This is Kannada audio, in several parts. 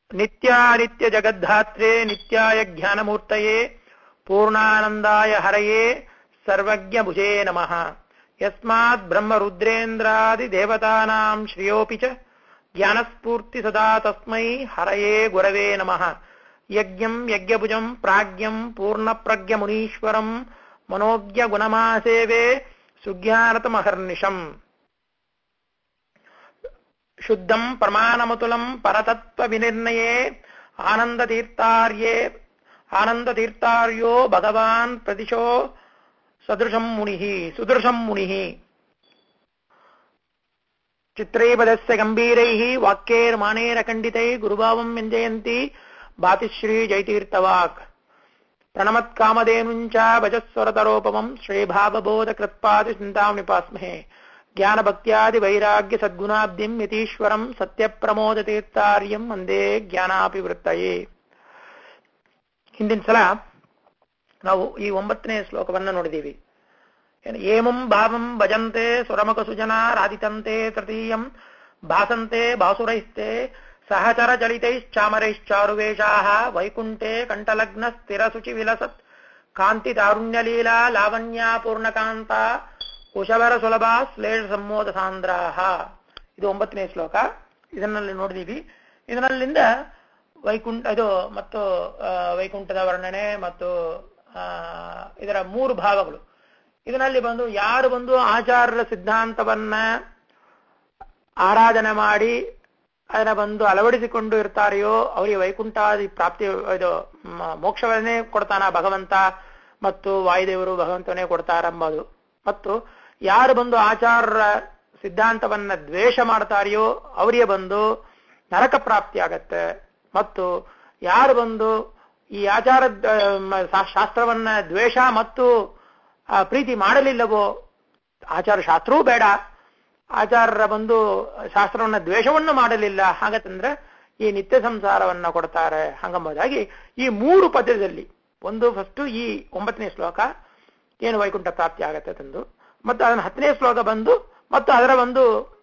ನಿತ್ಯಾನಿತ್ಯ ಜಗದ್ಧಾತ್ರೆ ನಿತ್ಯಾಯ ಜ್ಞಾನಮೂರ್ತಯೇ ಪೂರ್ಣಾನಂದಾಯ ಹರಯೇ ಸರ್ವಜ್ಞ ಭುಜೇ ನಮಃ ಯಸ್ಮಾತ್ ಬ್ರಹ್ಮ ರುದ್ರೇಂದ್ರಾದಿ ದೇವತಾನಾಂ ಶ್ರಿಯೋಪಿ ಚ ಜ್ಞಾನಸ್ಫೂರ್ತಿ ಸದಾ ತಸ್ಮೈ ಹರಯೇ ಗುರವೇ ನಮಃ ಯಜ್ಞಂ ಯಜ್ಞಭುಜಂ ಪ್ರಾಜ್ಞಂ ಪೂರ್ಣಪ್ರಜ್ಞ ಮುನೀಶ್ವರಂ ಮನೋಜ್ಞ ಗುಣಮಾಸೇವೆ ಸುಜ್ಞಾನತಮಹರ್ನಿಶಂ ಶುದ್ಧಂ ಪ್ರಮಾಣಮತುಲಂ ಪರತತ್ವ ವಿನಿರ್ಣಯೇ ಆನಂದತೀರ್ಥಾರ್ಯೇ ಆನಂದತೀರ್ಥಾರ್ಯೋ ಭಗವಾನ್ ಪ್ರದಿಶೋ ಸದೃಶಂ ಮುನಿ ಸುದೃಶಂ ಮುನಿ ಚಿತ್ರೈಪದಸ್ಯ ಗಂಭೀರೈಃ ವಾಕ್ಯೈರ್ಮಾನೈರಖಂಡಿತೈ ಗುರುಭಾವಂ ವ್ಯಂಜಯಂತಿ ಭಾತಿಶ್ರೀ ಜೈತೀರ್ಥವಾಕ್ ಪ್ರಣಮತ್ಕಾಮಧೇನುಂಚ ಭಜಸ್ವರತರೋಪಮಂ ಶ್ರೀಭಾವಬೋಧಕೃತ್ಪಾದಿ ಚಿಂತಾಂ ನಿಪಾಸ್ಮಹೆ ಜ್ಞಾನಭಕ್ತ್ಯಾದಿ ವೈರಾಗ್ಯ ಸದ್ಗುಣಾಬ್ಧಿಂ ಯತೀಶ್ವರಂ ಸತ್ಯಪ್ರಮೋದ ತೀರ್ಥಾರ್ಯಂ ಒಂದೇ ಜ್ಞಾನಾಭಿವೃತ್ತಯೇ ಹಿಂದಿನ ಸಲ ನಾವು ಈ ಒಂಬತ್ತನೇ ಶ್ಲೋಕವನ್ನ ನೋಡಿದೀವಿ ಏನು ಏಮಂ ಭಾವಂ ಭಜಂತೆ ಸುರಮಕ ಸುಜನ ರಾಧಿತಂತೆ ತೃತೀಯಂ ಭಾಸಂತೆ ಬಾಸುರೈಸ್ತೆ ಸಹಚರ ಚಲಿತೈಶ್ಚಾಮರೈಶ್ಚಾರುವೇಷಾ ವೈಕುಂಠೆ ಕಂಠಲಗ್ನ ಸ್ಥಿರ ಶುಚಿ ವಿಲಸತ್ ಕಾಂತಿ ತಾರುಣ್ಯಲೀಲಾ ಲಾವಣ್ಯ ಪೂರ್ಣಕಾಂತ ಕುಶವರ ಸುಲಭ ಶ್ಲೇಷ ಸಂಮೋದ ಸಾಂದ್ರಾಹ ಇದು ಒಂಬತ್ತನೇ ಶ್ಲೋಕ ಇದನ್ನಲ್ಲಿ ನೋಡಿದೀವಿ ಇದರಲ್ಲಿಂದ ವೈಕುಂಠ ಇದು ಮತ್ತು ಆ, ವೈಕುಂಠದ ವರ್ಣನೆ ಮತ್ತು ಆ, ಇದರ ಮೂರು ಭಾವಗಳು ಇದರಲ್ಲಿ ಬಂದು ಯಾರು ಬಂದು ಆಚಾರ್ಯರ ಸಿದ್ಧಾಂತವನ್ನ ಆರಾಧನೆ ಮಾಡಿ ಅದನ್ನ ಬಂದು ಅಳವಡಿಸಿಕೊಂಡು ಇರ್ತಾರೆಯೋ ಅವರಿಗೆ ವೈಕುಂಠಾದಿ ಪ್ರಾಪ್ತಿ ಇದು ಮ- ಮೋಕ್ಷವನ್ನೇ ಕೊಡ್ತಾನ ಭಗವಂತ ಮತ್ತು ವಾಯುದೇವರು ಭಗವಂತನೇ ಕೊಡ್ತಾರೆಂಬುದು ಮತ್ತು ಯಾರು ಬಂದು ಆಚಾರ್ಯರ ಸಿದ್ಧಾಂತವನ್ನ ದ್ವೇಷ ಮಾಡ್ತಾರೆಯೋ ಅವರಿಗೆ ಬಂದು ನರಕ ಪ್ರಾಪ್ತಿ ಆಗತ್ತೆ ಮತ್ತು ಯಾರು ಬಂದು ಈ ಆಚಾರ ಶಾಸ್ತ್ರವನ್ನ ದ್ವೇಷ ಮತ್ತು ಆ, ಪ್ರೀತಿ ಮಾಡಲಿಲ್ಲವೋ ಆಚಾರ ಶಾಸ್ತ್ರವೂ ಬೇಡ ಆಚಾರ್ಯರ ಬಂದು ಶಾಸ್ತ್ರವನ್ನ ದ್ವೇಷವನ್ನು ಮಾಡಲಿಲ್ಲ ಹಾಗತ್ತಂದ್ರೆ ಈ ನಿತ್ಯ ಸಂಸಾರವನ್ನ ಕೊಡ್ತಾರೆ ಹಂಗಂಬುದಾಗಿ ಈ ಮೂರು ಪದ್ಯದಲ್ಲಿ ಒಂದು ಫಸ್ಟ್ ಈ ಒಂಬತ್ತನೇ ಶ್ಲೋಕ ಏನು ವೈಕುಂಠ ಪ್ರಾಪ್ತಿ ಆಗತ್ತೆ ತಂದು ಮತ್ತು ಅದನ್ನ ಹತ್ತನೇ ಶ್ಲೋಕ ಬಂದು ಮತ್ತು ಅದರ ಒಂದು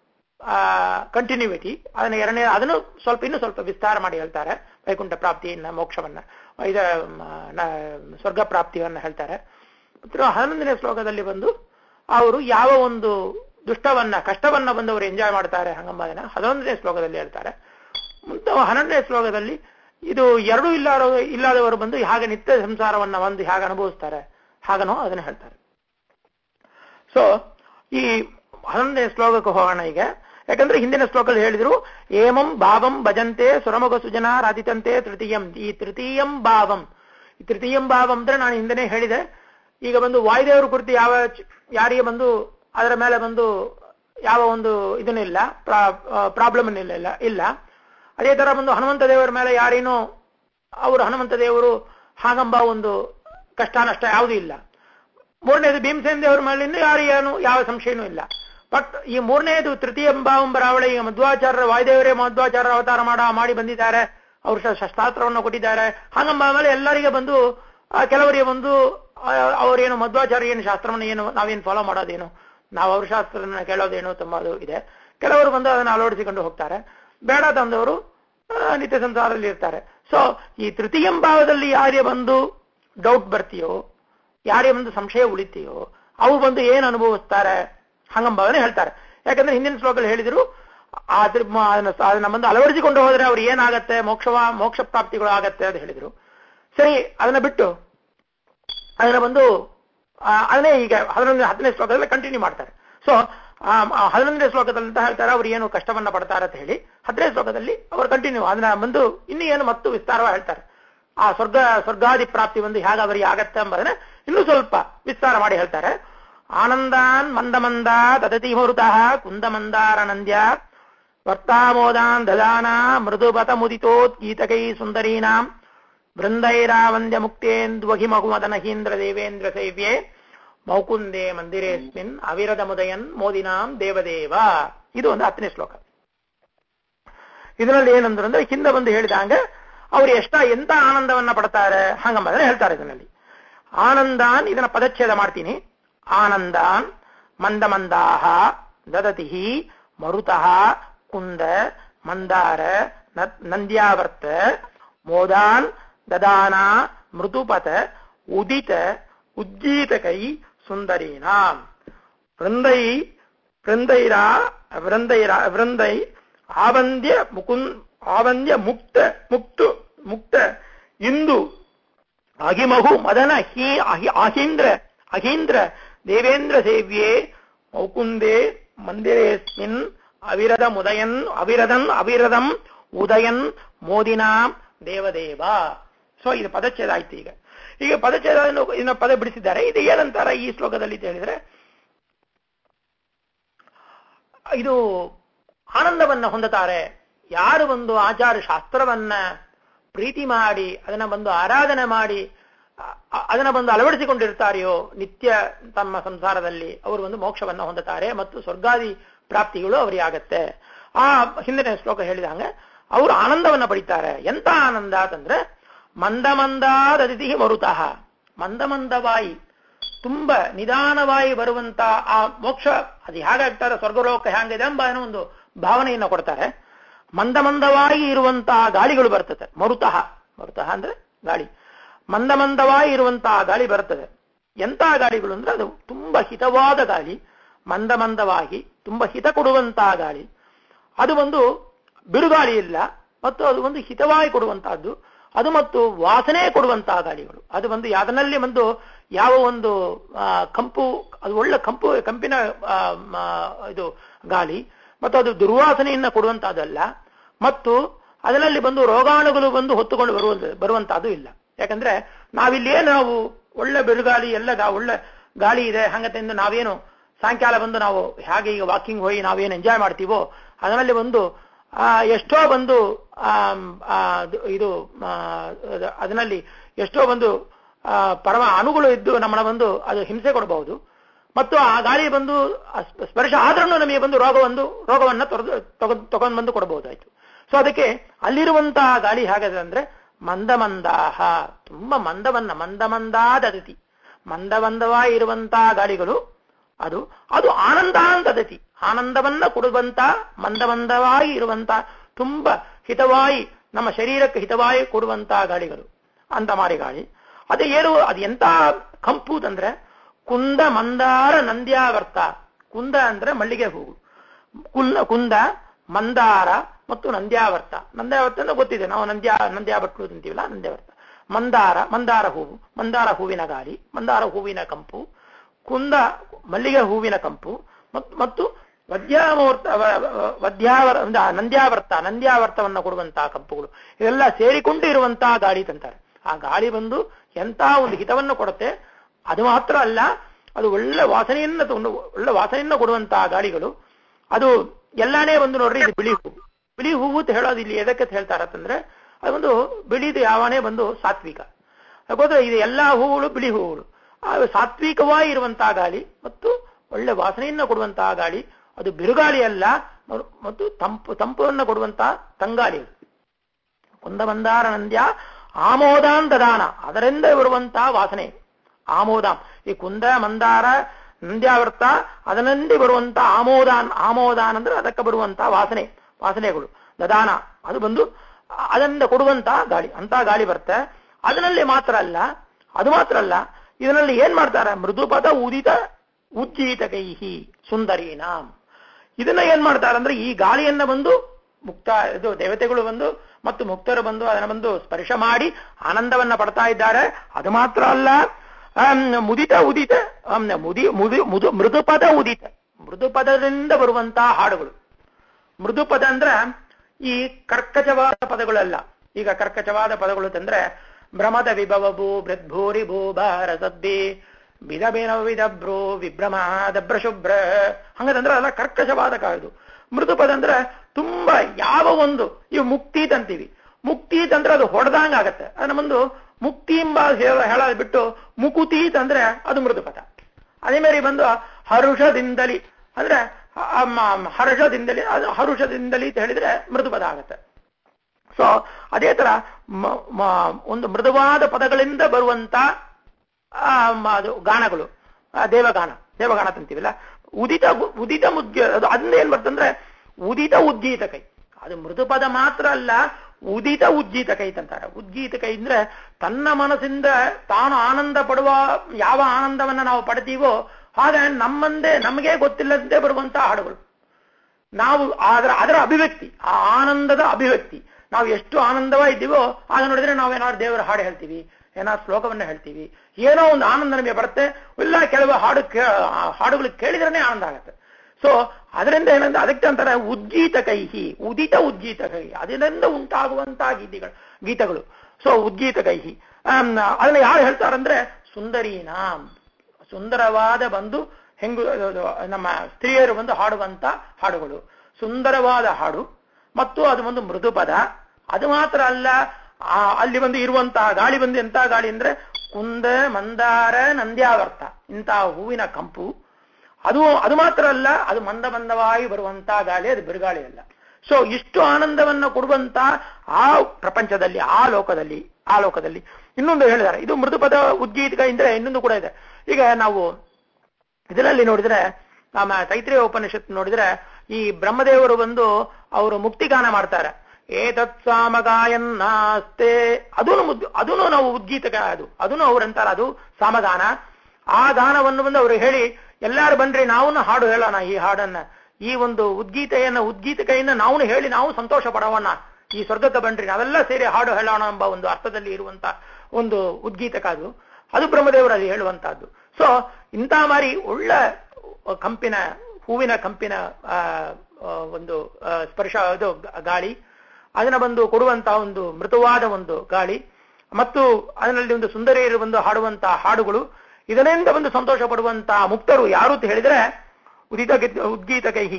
ಕಂಟಿನ್ಯೂಟಿ ಅದನ್ನ ಎರಡನೇ ಅದನ್ನು ಸ್ವಲ್ಪ ಇನ್ನೂ ಸ್ವಲ್ಪ ವಿಸ್ತಾರ ಮಾಡಿ ಹೇಳ್ತಾರೆ ವೈಕುಂಠ ಪ್ರಾಪ್ತಿಯನ್ನ ಮೋಕ್ಷವನ್ನ ಇದ ಮ, ನ- ಸ್ವರ್ಗ ಪ್ರಾಪ್ತಿಯನ್ನ ಹೇಳ್ತಾರೆ ಮತ್ತು ಹನ್ನೊಂದನೇ ಶ್ಲೋಕದಲ್ಲಿ ಬಂದು ಅವರು ಯಾವ ಒಂದು ದುಷ್ಟವನ್ನ ಕಷ್ಟವನ್ನ ಬಂದು ಅವರು ಎಂಜಾಯ್ ಮಾಡ್ತಾರೆ ಹಂಗಂಬದನ್ನ ಹನ್ನೊಂದನೇ ಶ್ಲೋಕದಲ್ಲಿ ಹೇಳ್ತಾರೆ ಮತ್ತು ಹನ್ನೊಂದನೇ ಶ್ಲೋಕದಲ್ಲಿ ಇದು ಎರಡೂ ಇಲ್ಲಾರ ಇಲ್ಲದವರು ಬಂದು ಹಾಗೆ ನಿತ್ಯ ಸಂಸಾರವನ್ನ ಒಂದು ಹೇಗೆ ಅನುಭವಿಸ್ತಾರೆ ಹಾಗನೋ ಅದನ್ನ ಹೇಳ್ತಾರೆ ಸೊ ಈ ಹನ್ನೊಂದನೇ ಶ್ಲೋಕಕ್ಕೆ ಹೋಗೋಣ ಈಗ ಯಾಕಂದ್ರೆ ಹಿಂದಿನ ಶ್ಲೋಕದಲ್ಲಿ ಹೇಳಿದ್ರು ಏಮಂ ಭಾವಂ ಭಜಂತೆ ಸುರಮುಖ ಸುಜನ ರಾಧಿತಂತೆ ತೃತೀಯಂ ಈ ತೃತೀಯಂ ಭಾವಂ ಈ ತೃತೀಯಂ ಭಾವಂ ಅಂದ್ರೆ ನಾನು ಹಿಂದೆನೇ ಹೇಳಿದೆ ಈಗ ಬಂದು ವಾಯುದೇವರ ಕುರಿತು ಯಾವ ಚ- ಯಾರಿಗೆ ಬಂದು ಅದರ ಮೇಲೆ ಬಂದು ಯಾವ ಒಂದು ಇದನ್ನಿಲ್ಲ ಪ್ರಾಬ್ಲಮ್ ಇಲ್ಲ ಇಲ್ಲ ಇಲ್ಲ ಅದೇ ತರ ಬಂದು ಹನುಮಂತ ದೇವರ ಮೇಲೆ ಯಾರೇನೋ ಅವರು ಹನುಮಂತ ದೇವರು ಹಾಗಂಬ ಒಂದು ಕಷ್ಟ ನಷ್ಟ ಯಾವುದೂ ಇಲ್ಲ ಮೂರನೇದು ಭೀಮಸೇನ ದೇವರ ಮೇಲೆ ಇನ್ನೂ ಯಾರಿಗೇನು ಯಾವ ಸಂಶಯನೂ ಇಲ್ಲ ಬಟ್ ಈ ಮೂರನೇದು ತೃತೀಯ ಎಂಬಾವಂಬರಾವಳಿ ಈಗ ಮಧ್ವಾಚಾರ್ಯರ ವಾಯುದೇವರೇ ಮಧ್ವಾಚಾರ್ಯರ ಅವತಾರ ಮಾಡ ಮಾಡಿ ಬಂದಿದ್ದಾರೆ ಅವರು ಶ- ಶಸ್ತ್ರಾಸ್ತ್ರವನ್ನು ಕೊಟ್ಟಿದ್ದಾರೆ ಹಾಗಂಬ ಮೇಲೆ ಎಲ್ಲರಿಗೆ ಬಂದು ಆ, ಕೆಲವರಿಗೆ ಬಂದು ಆ, ಅವರೇನು ಮಧ್ವಾಚಾರ್ಯ ಏನು ಶಾಸ್ತ್ರವನ್ನು ಏನು ನಾವೇನು ಫಾಲೋ ಮಾಡೋದೇನು ನಾವು ಅವ್ರ ಶಾಸ್ತ್ರನ ಕೇಳೋದೇನು ತುಂಬದು ಇದೆ ಕೆಲವರು ಬಂದು ಅದನ್ನು ಅಳವಡಿಸಿಕೊಂಡು ಹೋಗ್ತಾರೆ ಬೇಡ ತಂದವರು ಆ, ನಿತ್ಯ ಸಂಸಾರದಲ್ಲಿ ಇರ್ತಾರೆ ಸೊ ಈ ತೃತೀಯಂ ಭಾವದಲ್ಲಿ ಯಾರೇ ಬಂದು ಡೌಟ್ ಬರ್ತೀಯೋ ಯಾರೇ ಒಂದು ಸಂಶಯ ಉಳಿತೀಯೋ ಅವು ಬಂದು ಏನು ಅನುಭವಿಸ್ತಾರೆ ಹಂಗಂಬವನೇ ಹೇಳ್ತಾರೆ ಯಾಕಂದ್ರೆ ಹಿಂದಿನ ಶ್ಲೋಕದಲ್ಲಿ ಹೇಳಿದ್ರು ಅದ್ರ ಮ- ಅದನ್ನ ಸ- ಅದನ್ನ ಬಂದು ಅಳವಡಿಸಿಕೊಂಡು ಹೋದ್ರೆ ಅವ್ರು ಏನಾಗತ್ತೆ ಮೋಕ್ಷವ ಮೋಕ್ಷ ಪ್ರಾಪ್ತಿಗಳು ಆಗತ್ತೆ ಅಂತ ಹೇಳಿದ್ರು ಸರಿ ಅದನ್ನ ಬಿಟ್ಟು ಅದನ್ನ ಬಂದು ಆ, ಅದನ್ನೇ ಈಗ ಹದಿನೊಂದನೇ ಹತ್ತನೇ ಶ್ಲೋಕದಲ್ಲಿ ಕಂಟಿನ್ಯೂ ಮಾಡ್ತಾರೆ ಸೊ ಹದಿನೊಂದನೇ ಶ್ಲೋಕದಲ್ಲಿ ಅಂತ ಹೇಳ್ತಾರೆ ಅವ್ರು ಏನು ಕಷ್ಟವನ್ನ ಪಡ್ತಾರೆ ಅಂತ ಹೇಳಿ ಹತ್ತನೇ ಶ್ಲೋಕದಲ್ಲಿ ಅವರು ಕಂಟಿನ್ಯೂ ಅದನ್ನ ಬಂದು ಇನ್ನೂ ಏನು ಮತ್ತು ವಿಸ್ತಾರವಾಗಿ ಹೇಳ್ತಾರೆ ಆ ಸ್ವರ್ಗ ಸ್ವರ್ಗಾದಿ ಪ್ರಾಪ್ತಿ ಒಂದು ಹೇಗೆ ಅವರಿಗೆ ಆಗತ್ತೆ ಎಂಬುದನ್ನ ಇನ್ನೂ ಸ್ವಲ್ಪ ವಿಸ್ತಾರ ಮಾಡಿ ಹೇಳ್ತಾರೆ ಆನಂದಾನ್ ಮಂದಮಂದ ದದತಿ ಮರುತಃ ಕುಂದಮಂದಾರ ನಂದ್ಯ ವರ್ತಾಮೋದಾನ್ ದದಾನ ಮೃದುಬತ ಮುದಿತೋತ್ ಗೀತಕೈ ಸುಂದರೀನಾಂ ಬೃಂದೈರಾವಂದ್ಯ ಮುಕ್ತೇಂದ್ವಹಿ ಮಗುಮದನಹೀಂದ್ರ ದೇವೇಂದ್ರ ಸೇವ್ಯೆ ಮೌಕುಂದೇ ಮಂದಿರೇಸ್ಮಿನ್ ಅವಿರದ ಮುದಯನ್ ಮೋದಿನಾಂ ದೇವದೇವ ಇದು ಒಂದು ಹತ್ತನೇ ಶ್ಲೋಕ ಇದರಲ್ಲಿ ಏನಂದ್ರು ಅಂದ್ರೆ ಹಿಂದೆ ಬಂದು ಹೇಳಿದಂಗ ಅವ್ರು ಎಷ್ಟ ಎಂತ ಆನಂದವನ್ನ ಪಡ್ತಾರೆ ಹಂಗಂಬಂದ್ರೆ ಹೇಳ್ತಾರೆ ಇದರಲ್ಲಿ ಆನಂದಾನ್ ಇದನ್ನ ಪದಚ್ಛೇದ ಮಾಡ್ತೀನಿ ಆನಂದಾನ್ ಮಂದ ಮಂದಾಹ ದದತಿ ಮರುತಃ ಕುಂದ ಮಂದಾರ ನ- ನಂದ್ಯಾವರ್ತ ಮೋದಾನ್ ದದಾನ ಮೃದುಪಥ ಉದಿತ ಉಜ್ಜೀತಕೈ ಸುಂದರೀನಾಂ ವೃಂದೈ ವೃಂದೈರಾ ವೃಂದೈರಾ ವೃಂದೈ ಆವಂದ್ಯ ಮುಕುನ್ ಆವಂದ್ಯ ಮುಕ್ತ ಮುಕ್ತು ಮುಕ್ತ ಇಂದು ಅಗಿಮಹು ಮದನ ಹಿ ಅಹಿ- ಅಹೀಂದ್ರ ಅಹೀಂದ್ರ ದೇವೇಂದ್ರ ಸೇವ್ಯೆ ಮೌಕುಂದೇ ಮಂದಿರೇಸ್ಮಿನ್ ಅವಿರದ ಮುದಯನ್ ಅವಿರದನ್ ಅವಿರದಂ ಉದಯನ್ ಮೋದಿನಾಂ ದೇವದೇವ ಸೊ ಇದು ಪದಚ್ಛೇದ ಆಯ್ತು ಈಗ ಈಗ ಪದಚ್ಛೇದ ಇನ್ನು ಪದ ಬಿಡಿಸಿದ್ದಾರೆ ಇದು ಏನಂತಾರ ಈ ಶ್ಲೋಕದಲ್ಲಿ ಅಂತ ಹೇಳಿದ್ರೆ ಇದು ಆನಂದವನ್ನ ಹೊಂದುತ್ತಾರೆ ಯಾರು ಒಂದು ಆಚಾರ ಶಾಸ್ತ್ರವನ್ನ ಪ್ರೀತಿ ಮಾಡಿ ಅದನ್ನ ಬಂದು ಆರಾಧನೆ ಮಾಡಿ ಅ- ಅ- ಅದನ್ನ ಬಂದು ಅಳವಡಿಸಿಕೊಂಡಿರ್ತಾರೆಯೋ ನಿತ್ಯ ತಮ್ಮ ಸಂಸಾರದಲ್ಲಿ ಅವರು ಒಂದು ಮೋಕ್ಷವನ್ನ ಹೊಂದುತ್ತಾರೆ ಮತ್ತು ಸ್ವರ್ಗಾದಿ ಪ್ರಾಪ್ತಿಗಳು ಅವರಿಗೆ ಆಗತ್ತೆ ಆ ಹಿಂದಿನ ಶ್ಲೋಕ ಹೇಳಿದಂಗೆ ಅವರು ಆನಂದವನ್ನ ಪಡಿತಾರೆ ಎಂತ ಆನಂದ ಅಂತಂದ್ರೆ ಮಂದ ಮಂದಾದತಿಥಿ ಮರುತಃ ಮಂದ ಮಂದವಾಯಿ ತುಂಬಾ ನಿಧಾನವಾಗಿ ಬರುವಂತ ಆ ಮೋಕ್ಷ ಅದು ಹೇಗಾಗ್ತಾರೆ ಸ್ವರ್ಗಲೋಕ ಹ್ಯಾಂಗಿದೆ ಎಂಬ ಏನೋ ಒಂದು ಭಾವನೆಯನ್ನ ಕೊಡ್ತಾರೆ ಮಂದ ಮಂದವಾಗಿ ಇರುವಂತಹ ಗಾಳಿಗಳು ಬರ್ತದೆ ಮರುತಃ ಮರುತಃ ಅಂದ್ರೆ ಗಾಳಿ ಮಂದ ಮಂದವಾಗಿ ಇರುವಂತಹ ಗಾಳಿ ಬರ್ತದೆ ಎಂತಹ ಗಾಳಿಗಳು ಅಂದ್ರೆ ಅದು ತುಂಬಾ ಹಿತವಾದ ಗಾಳಿ ಮಂದ ಮಂದವಾಗಿ ತುಂಬಾ ಹಿತ ಕೊಡುವಂತಹ ಗಾಳಿ ಅದು ಒಂದು ಬಿರುಗಾಳಿ ಇಲ್ಲ ಮತ್ತು ಅದು ಒಂದು ಹಿತವಾಗಿ ಕೊಡುವಂತಹದ್ದು ಅದು ಮತ್ತು ವಾಸನೆ ಕೊಡುವಂತಹ ಗಾಳಿಗಳು ಅದು ಒಂದು ಅದರಲ್ಲಿ ಒಂದು ಯಾವ ಒಂದು ಆ, ಕಂಪು ಅದು ಒಳ್ಳೆ ಕಂಪು ಕಂಪಿನ ಆ, ಮ, ಇದು ಗಾಳಿ ಮತ್ತು ಅದು ದುರ್ವಾಸನೆಯನ್ನ ಕೊಡುವಂತಹದ್ದಲ್ಲ ಮತ್ತು ಅದರಲ್ಲಿ ಬಂದು ರೋಗಾಣುಗಳು ಬಂದು ಹೊತ್ತುಕೊಂಡು ಬರುವ ಬರುವಂತಹದ್ದು ಇಲ್ಲ ಯಾಕಂದ್ರೆ ನಾವಿಲ್ಲಿ ನಾವು ಒಳ್ಳೆ ಬಿರುಗಾಳಿ ಎಲ್ಲ ಗಾ- ಒಳ್ಳೆ ಗಾಳಿ ಇದೆ ಹಂಗತೆಂದು ನಾವೇನು ಸಾಯಂಕಾಲ ಬಂದು ನಾವು ಹೇಗೆ ಈಗ ವಾಕಿಂಗ್ ಹೋಗಿ ನಾವೇನು ಎಂಜಾಯ್ ಮಾಡ್ತೀವೋ ಅದರಲ್ಲಿ ಒಂದು ಆ, ಎಷ್ಟೋ ಬಂದು ಆಮ್, ಆ, ಅದು- ಇದು ಆ, ಅದ- ಅದರಲ್ಲಿ ಎಷ್ಟೋ ಒಂದು ಆ, ಪರಮ ಅಣುಗಳು ಇದ್ದು ನಮ್ಮನ್ನ ಬಂದು ಅದು ಹಿಂಸೆ ಕೊಡಬಹುದು ಮತ್ತು ಆ ಗಾಳಿ ಬಂದು ಆ ಸ್ಪ- ಸ್ಪರ್ಶ ಆದ್ರೂ ನಮಗೆ ಬಂದು ರೋಗ ಒಂದು ರೋಗವನ್ನ ತೊರೆದು ತಗೊಂಡ್ ತಗೊಂಡ್ ಬಂದು ಕೊಡಬಹುದಾಯ್ತು ಸೊ ಅದಕ್ಕೆ ಅಲ್ಲಿರುವಂತಹ ಗಾಳಿ ಹೇಗಿದೆ ಅಂದ್ರೆ ಮಂದ ಮಂದಾಹ ತುಂಬಾ ಮಂದವನ್ನ ಮಂದ ಮಂದಾದ ಅತಿಥಿ ಮಂದ ಮಂದವಾಗಿ ಇರುವಂತಹ ಗಾಳಿಗಳು ಅದು ಅದು ಆನಂದಾಂತದತಿ ಆನಂದವನ್ನ ಕೊಡುವಂತ ಮಂದ ಮಂದವಾಗಿ ಇರುವಂತ ತುಂಬಾ ಹಿತವಾಗಿ ನಮ್ಮ ಶರೀರಕ್ಕೆ ಹಿತವಾಗಿ ಕೊಡುವಂತಹ ಗಾಳಿಗಳು ಅಂತ ಮಾಡಿ ಗಾಳಿ ಅದು ಏನು ಅದು ಎಂತ ಕಂಪು ಅಂದ್ರೆ ಕುಂದ ಮಂದಾರ ನಂದ್ಯಾವರ್ತ ಕುಂದ ಅಂದ್ರೆ ಮಲ್ಲಿಗೆ ಹೂವು ಕುಂದ ಕುಂದ ಮಂದಾರ ಮತ್ತು ನಂದ್ಯಾವರ್ತ ನಂದ್ಯಾವರ್ತ ಅಂದ್ರೆ ಗೊತ್ತಿದೆ ನಾವು ನಂದ್ಯಾ ನಂದ್ಯಾವರ್ತ ಅಂತೀವಲ್ಲ ನಂದ್ಯಾವರ್ತ ಮಂದಾರ ಮಂದಾರ ಹೂವು ಮಂದಾರ ಹೂವಿನ ಗಾಳಿ ಮಂದಾರ ಹೂವಿನ ಕಂಪು ಕುಂದ ಮಲ್ಲಿಗೆ ಹೂವಿನ ಕಂಪು ಮತ್- ಮತ್ತು ವದ್ಯಾಮೂರ್ತ ವ- ವ- ವದ್ಯಾವರ ಅಂದ್ರೆ ನಂದ್ಯಾವರ್ತ ನಂದ್ಯಾವರ್ತವನ್ನ ಕೊಡುವಂತಹ ಕಂಪುಗಳು ಇವೆಲ್ಲ ಸೇರಿಕೊಂಡು ಇರುವಂತಹ ಗಾಳಿ ತಂತಾರೆ ಆ ಗಾಳಿ ಬಂದು ಎಂತ ಒಂದು ಹಿತವನ್ನು ಕೊಡುತ್ತೆ ಅದು ಮಾತ್ರ ಅಲ್ಲ ಅದು ಒಳ್ಳೆ ವಾಸನೆಯನ್ನ ತಗೊಂಡು ಒಳ್ಳೆ ವಾಸನೆಯನ್ನ ಕೊಡುವಂತಹ ಗಾಳಿಗಳು ಅದು ಎಲ್ಲಾನೇ ಒಂದು ನೋಡ್ರಿ ಇದು ಬಿಳಿ ಹೂವು ಬಿಳಿ ಹೂವು ಅಂತ ಹೇಳೋದು ಇಲ್ಲಿ ಎದಕ್ಕೆ ಅಂತ ಹೇಳ್ತಾರ ಅಂತಂದ್ರೆ ಅದು ಒಂದು ಬಿಳಿದು ಯಾವನೇ ಬಂದು ಸಾತ್ವಿಕ ಯಾಕಂದ್ರೆ ಇದು ಎಲ್ಲಾ ಹೂವುಗಳು ಬಿಳಿ ಹೂವುಗಳು ಆ ಸಾತ್ವಿಕವಾಗಿ ಇರುವಂತಹ ಗಾಳಿ ಮತ್ತು ಒಳ್ಳೆ ವಾಸನೆಯನ್ನ ಕೊಡುವಂತಹ ಗಾಳಿ ಅದು ಬಿರುಗಾಳಿ ಅಲ್ಲ ಮ- ಮತ್ತು ತಂಪು ತಂಪನ್ನು ಕೊಡುವಂತಹ ತಂಗಾಳಿ ಅದು ಕುಂದಮಂದಾರ ನಂದ್ಯ ಆಮೋದಾನ್ ದದಾನ ಅದರಿಂದ ಬರುವಂತಹ ವಾಸನೆ ಆಮೋದಾಂ ಈ ಕುಂದ ಮಂದಾರ ನಂದ್ಯಾವರ್ತ ಅದರಲ್ಲಿ ಬರುವಂತಹ ಆಮೋದಾನ್ ಆಮೋದಾನ್ ಅಂದ್ರೆ ಅದಕ್ಕೆ ಬರುವಂತಹ ವಾಸನೆ ವಾಸನೆಗಳು ದದಾನ ಅದು ಬಂದು ಅದರಿಂದ ಕೊಡುವಂತಹ ಗಾಳಿ ಅಂತ ಗಾಳಿ ಬರುತ್ತೆ ಅದರಲ್ಲಿ ಮಾತ್ರ ಅಲ್ಲ ಅದು ಮಾತ್ರ ಅಲ್ಲ ಇದರಲ್ಲಿ ಏನ್ ಮಾಡ್ತಾರೆ ಮೃದುಪದ ಉದಿತ ಉಜ್ಜೀತ ಕೈಹಿ ಸುಂದರೀನಾಂ ಇದನ್ನ ಏನ್ ಮಾಡ್ತಾರೆ ಅಂದ್ರೆ ಈ ಗಾಳಿಯನ್ನ ಬಂದು ಮುಕ್ತ ಇದು ದೇವತೆಗಳು ಬಂದು ಮತ್ತು ಮುಕ್ತರು ಬಂದು ಅದನ್ನ ಬಂದು ಸ್ಪರ್ಶ ಮಾಡಿ ಆನಂದವನ್ನ ಪಡ್ತಾ ಇದ್ದಾರೆ ಅದು ಮಾತ್ರ ಅಲ್ಲ ಆಮ್, ಮುದಿತ ಉದಿತ ಆಮ್, ಮುದಿ ಮುದಿ ಮುದು ಮೃದುಪದ ಉದಿತ ಮೃದುಪದದಿಂದ ಬರುವಂತಹ ಹಾಡುಗಳು ಮೃದುಪದ ಅಂದ್ರ ಈ ಕರ್ಕಜವಾದ ಪದಗಳಲ್ಲ ಈಗ ಕರ್ಕಜವಾದ ಪದಗಳು ಅಂತಂದ್ರೆ ಭ್ರಮದ ವಿಭವಭೂ ಬೃದ್ಭೂರಿ ಭೂ ಭಾರಸದ್ದಿ ಬಿದಬೇನ ವಿದಬ್ರು ವಿಭ್ರಮ ದಬ್ರ ಶುಭ್ರ ಹಂಗದಂದ್ರೆ ಅಲ್ಲ ಕರ್ಕಶವಾದ ಕಾಯ್ದು ಮೃದುಪದ ಅಂದ್ರೆ ತುಂಬಾ ಯಾವ ಒಂದು ಇವು ಮುಕ್ತಿ ತಂತೀವಿ ಮುಕ್ತಿ ತಂದ್ರೆ ಅದು ಹೊಡೆದಂಗ ಆಗತ್ತೆ ಅದನ್ನ ಒಂದು ಮುಕ್ತಿ ಎಂಬ ಹೇಳ- ಹೇಳೋದ್ ಬಿಟ್ಟು ಮುಕುತಿ ತಂದ್ರೆ ಅದು ಮೃದುಪದ ಅದೇ ಮೇರೆ ಬಂದು ಹರುಷದಿಂದಲಿ ಅಂದ್ರೆ ಆ ಮ- ಹರ್ಷದಿಂದಲಿ ಅದು ಹರುಷದಿಂದಲಿ ಅಂತ ಹೇಳಿದ್ರೆ ಮೃದುಪದ ಆಗತ್ತೆ ಸೊ ಅದೇ ತರ ಮ- ಮ- ಒಂದು ಮೃದುವಾದ ಪದಗಳಿಂದ ಬರುವಂತ ಆ, ಮ- ಅದು ಗಾನಗಳು ಆ, ದೇವಗಾನ ದೇವಗಾನ ಅಂತೀವಿಲ್ಲ ಉದಿತ ಉದಿತ ಮುದ್ಯ ಅದು ಅದನ್ನ ಏನ್ ಬರ್ತಂದ್ರೆ ಉದಿತ ಉಜ್ಜೀತ ಕೈ ಅದು ಮೃದುಪದ ಮಾತ್ರ ಅಲ್ಲ ಉದಿತ ಉಜ್ಜೀತ ಕೈ ಅಂತಾರೆ ಉಜ್ಜೀತ ಕೈ ಅಂದ್ರೆ ತನ್ನ ಮನಸ್ಸಿಂದ ತಾನು ಆನಂದ ಪಡುವ ಯಾವ ಆನಂದವನ್ನ ನಾವು ಪಡ್ತೀವೋ ಹಾಗೆ ನಮ್ಮಂದೇ ನಮಗೆ ಗೊತ್ತಿಲ್ಲದಂತೆ ಬರುವಂತಹ ಹಾಡುಗಳು ನಾವು ಅದರ ಅದರ ಅಭಿವ್ಯಕ್ತಿ ಆ ಆನಂದದ ಅಭಿವ್ಯಕ್ತಿ ನಾವು ಎಷ್ಟು ಆನಂದವ ಇದ್ದೀವೋ ಆಗ ನೋಡಿದ್ರೆ ನಾವೇನಾದ್ರು ದೇವರ ಹಾಡು ಹೇಳ್ತೀವಿ ಏನಾದ್ರು ಶ್ಲೋಕವನ್ನ ಹೇಳ್ತೀವಿ ಏನೋ ಒಂದು ಆನಂದ ನಮಗೆ ಬರುತ್ತೆ ಇಲ್ಲ ಕೆಲವು ಹಾಡು ಕೇ ಹಾಡುಗಳು ಕೇಳಿದ್ರೇ ಆನಂದ ಆಗುತ್ತೆ ಸೊ ಅದರಿಂದ ಏನಂದ್ರೆ ಅದಕ್ಕೆ ಅಂತಾರೆ ಉಜ್ಜೀತ ಕೈಹಿ ಉದಿತ ಉಜ್ಜೀತ ಕೈ ಅದರಿಂದ ಉಂಟಾಗುವಂತಹ ಗೀತೆಗಳು ಗೀತಗಳು ಸೊ ಉಜ್ಜೀತ ಕೈಹಿ ಆಮ್, ಅದನ್ನ ಯಾರು ಹೇಳ್ತಾರಂದ್ರೆ ಸುಂದರೀನಾಂ ಸುಂದರವಾದ ಬಂದು ಹೆಂಗು ಅದು ನಮ್ಮ ಸ್ತ್ರೀಯರು ಬಂದು ಹಾಡುವಂತ ಹಾಡುಗಳು ಸುಂದರವಾದ ಹಾಡು ಮತ್ತು ಅದು ಒಂದು ಮೃದು ಪದ ಅದು ಮಾತ್ರ ಅಲ್ಲ ಆ ಅಲ್ಲಿ ಬಂದು ಇರುವಂತಹ ಗಾಳಿ ಬಂದು ಎಂತ ಗಾಳಿ ಅಂದ್ರೆ ಕುಂದ ಮಂದಾರ ನಂದ್ಯಾವರ್ತ ಇಂತಹ ಹೂವಿನ ಕಂಪು ಅದು ಅದು ಮಾತ್ರ ಅಲ್ಲ ಅದು ಮಂದ ಮಂದವಾಗಿ ಬರುವಂತಹ ಗಾಳಿ ಅದು ಬಿರುಗಾಳಿ ಅಲ್ಲ ಸೊ ಇಷ್ಟು ಆನಂದವನ್ನು ಕೊಡುವಂತ ಆ ಪ್ರಪಂಚದಲ್ಲಿ ಆ ಲೋಕದಲ್ಲಿ ಆ ಲೋಕದಲ್ಲಿ ಇನ್ನೊಂದು ಹೇಳಿದ್ದಾರೆ ಇದು ಮೃದುಪದ ಉಜ್ಜೀತಕ ಅಂದ್ರೆ ಇನ್ನೊಂದು ಕೂಡ ಇದೆ ಈಗ ನಾವು ಇದರಲ್ಲಿ ನೋಡಿದ್ರೆ ನಮ್ಮ ತೈತ್ರಿಯ ಉಪನಿಷತ್ ನೋಡಿದ್ರೆ ಈ ಬ್ರಹ್ಮದೇವರು ಬಂದು ಅವರು ಮುಕ್ತಿಗಾನ ಮಾಡ್ತಾರೆ ಏತತ್ ಸಾಮಗಾಯನ್ನಾಸ್ತೆ ಅದೂ ಅದೂ ನಾವು ಉಜ್ಜೀತಕ ಅದು ಅದೂ ಅವ್ರಂತಾರ ಅದು ಸಾಮಗಾನ ಆ ಗಾನವನ್ನು ಬಂದು ಅವರು ಹೇಳಿ ಎಲ್ಲಾರು ಬನ್ರಿ ನಾವು ಹಾಡು ಹೇಳೋಣ ಈ ಹಾಡನ್ನ ಈ ಒಂದು ಉದ್ಗೀತೆಯನ್ನ ಉದ್ಗೀತಕೆಯಿಂದ ನಾವು ಹೇಳಿ ನಾವು ಸಂತೋಷ ಪಡೋಣ ಈ ಸ್ವರ್ಗಕ್ಕೆ ಬನ್ರಿ ನಾವೆಲ್ಲ ಸೇರಿ ಹಾಡು ಹೇಳೋಣ ಎಂಬ ಒಂದು ಅರ್ಥದಲ್ಲಿ ಇರುವಂತ ಒಂದು ಉದ್ಗೀತಕ ಅದು ಅದು ಬ್ರಹ್ಮದೇವರಲ್ಲಿ ಹೇಳುವಂತಹದ್ದು ಸೊ ಇಂಥ ಮಾರಿ ಒಳ್ಳೆ ಕಂಪಿನ ಹೂವಿನ ಕಂಪಿನ ಆ, ಆ, ಒಂದು ಆ, ಸ್ಪರ್ಶ ಇದು ಗಾಳಿ ಅದನ್ನ ಬಂದು ಕೊಡುವಂತಹ ಒಂದು ಮೃದುವಾದ ಒಂದು ಗಾಳಿ ಮತ್ತು ಅದರಲ್ಲಿ ಒಂದು ಸುಂದರಿಯರು ಬಂದು ಹಾಡುವಂತಹ ಹಾಡುಗಳು ಇದರಿಂದ ಒಂದು ಸಂತೋಷ ಪಡುವಂತಹ ಮುಕ್ತರು ಯಾರು ಅಂತ ಹೇಳಿದ್ರೆ ಉದಿತ ಉದ್ಗೀತ ಕೈಹಿ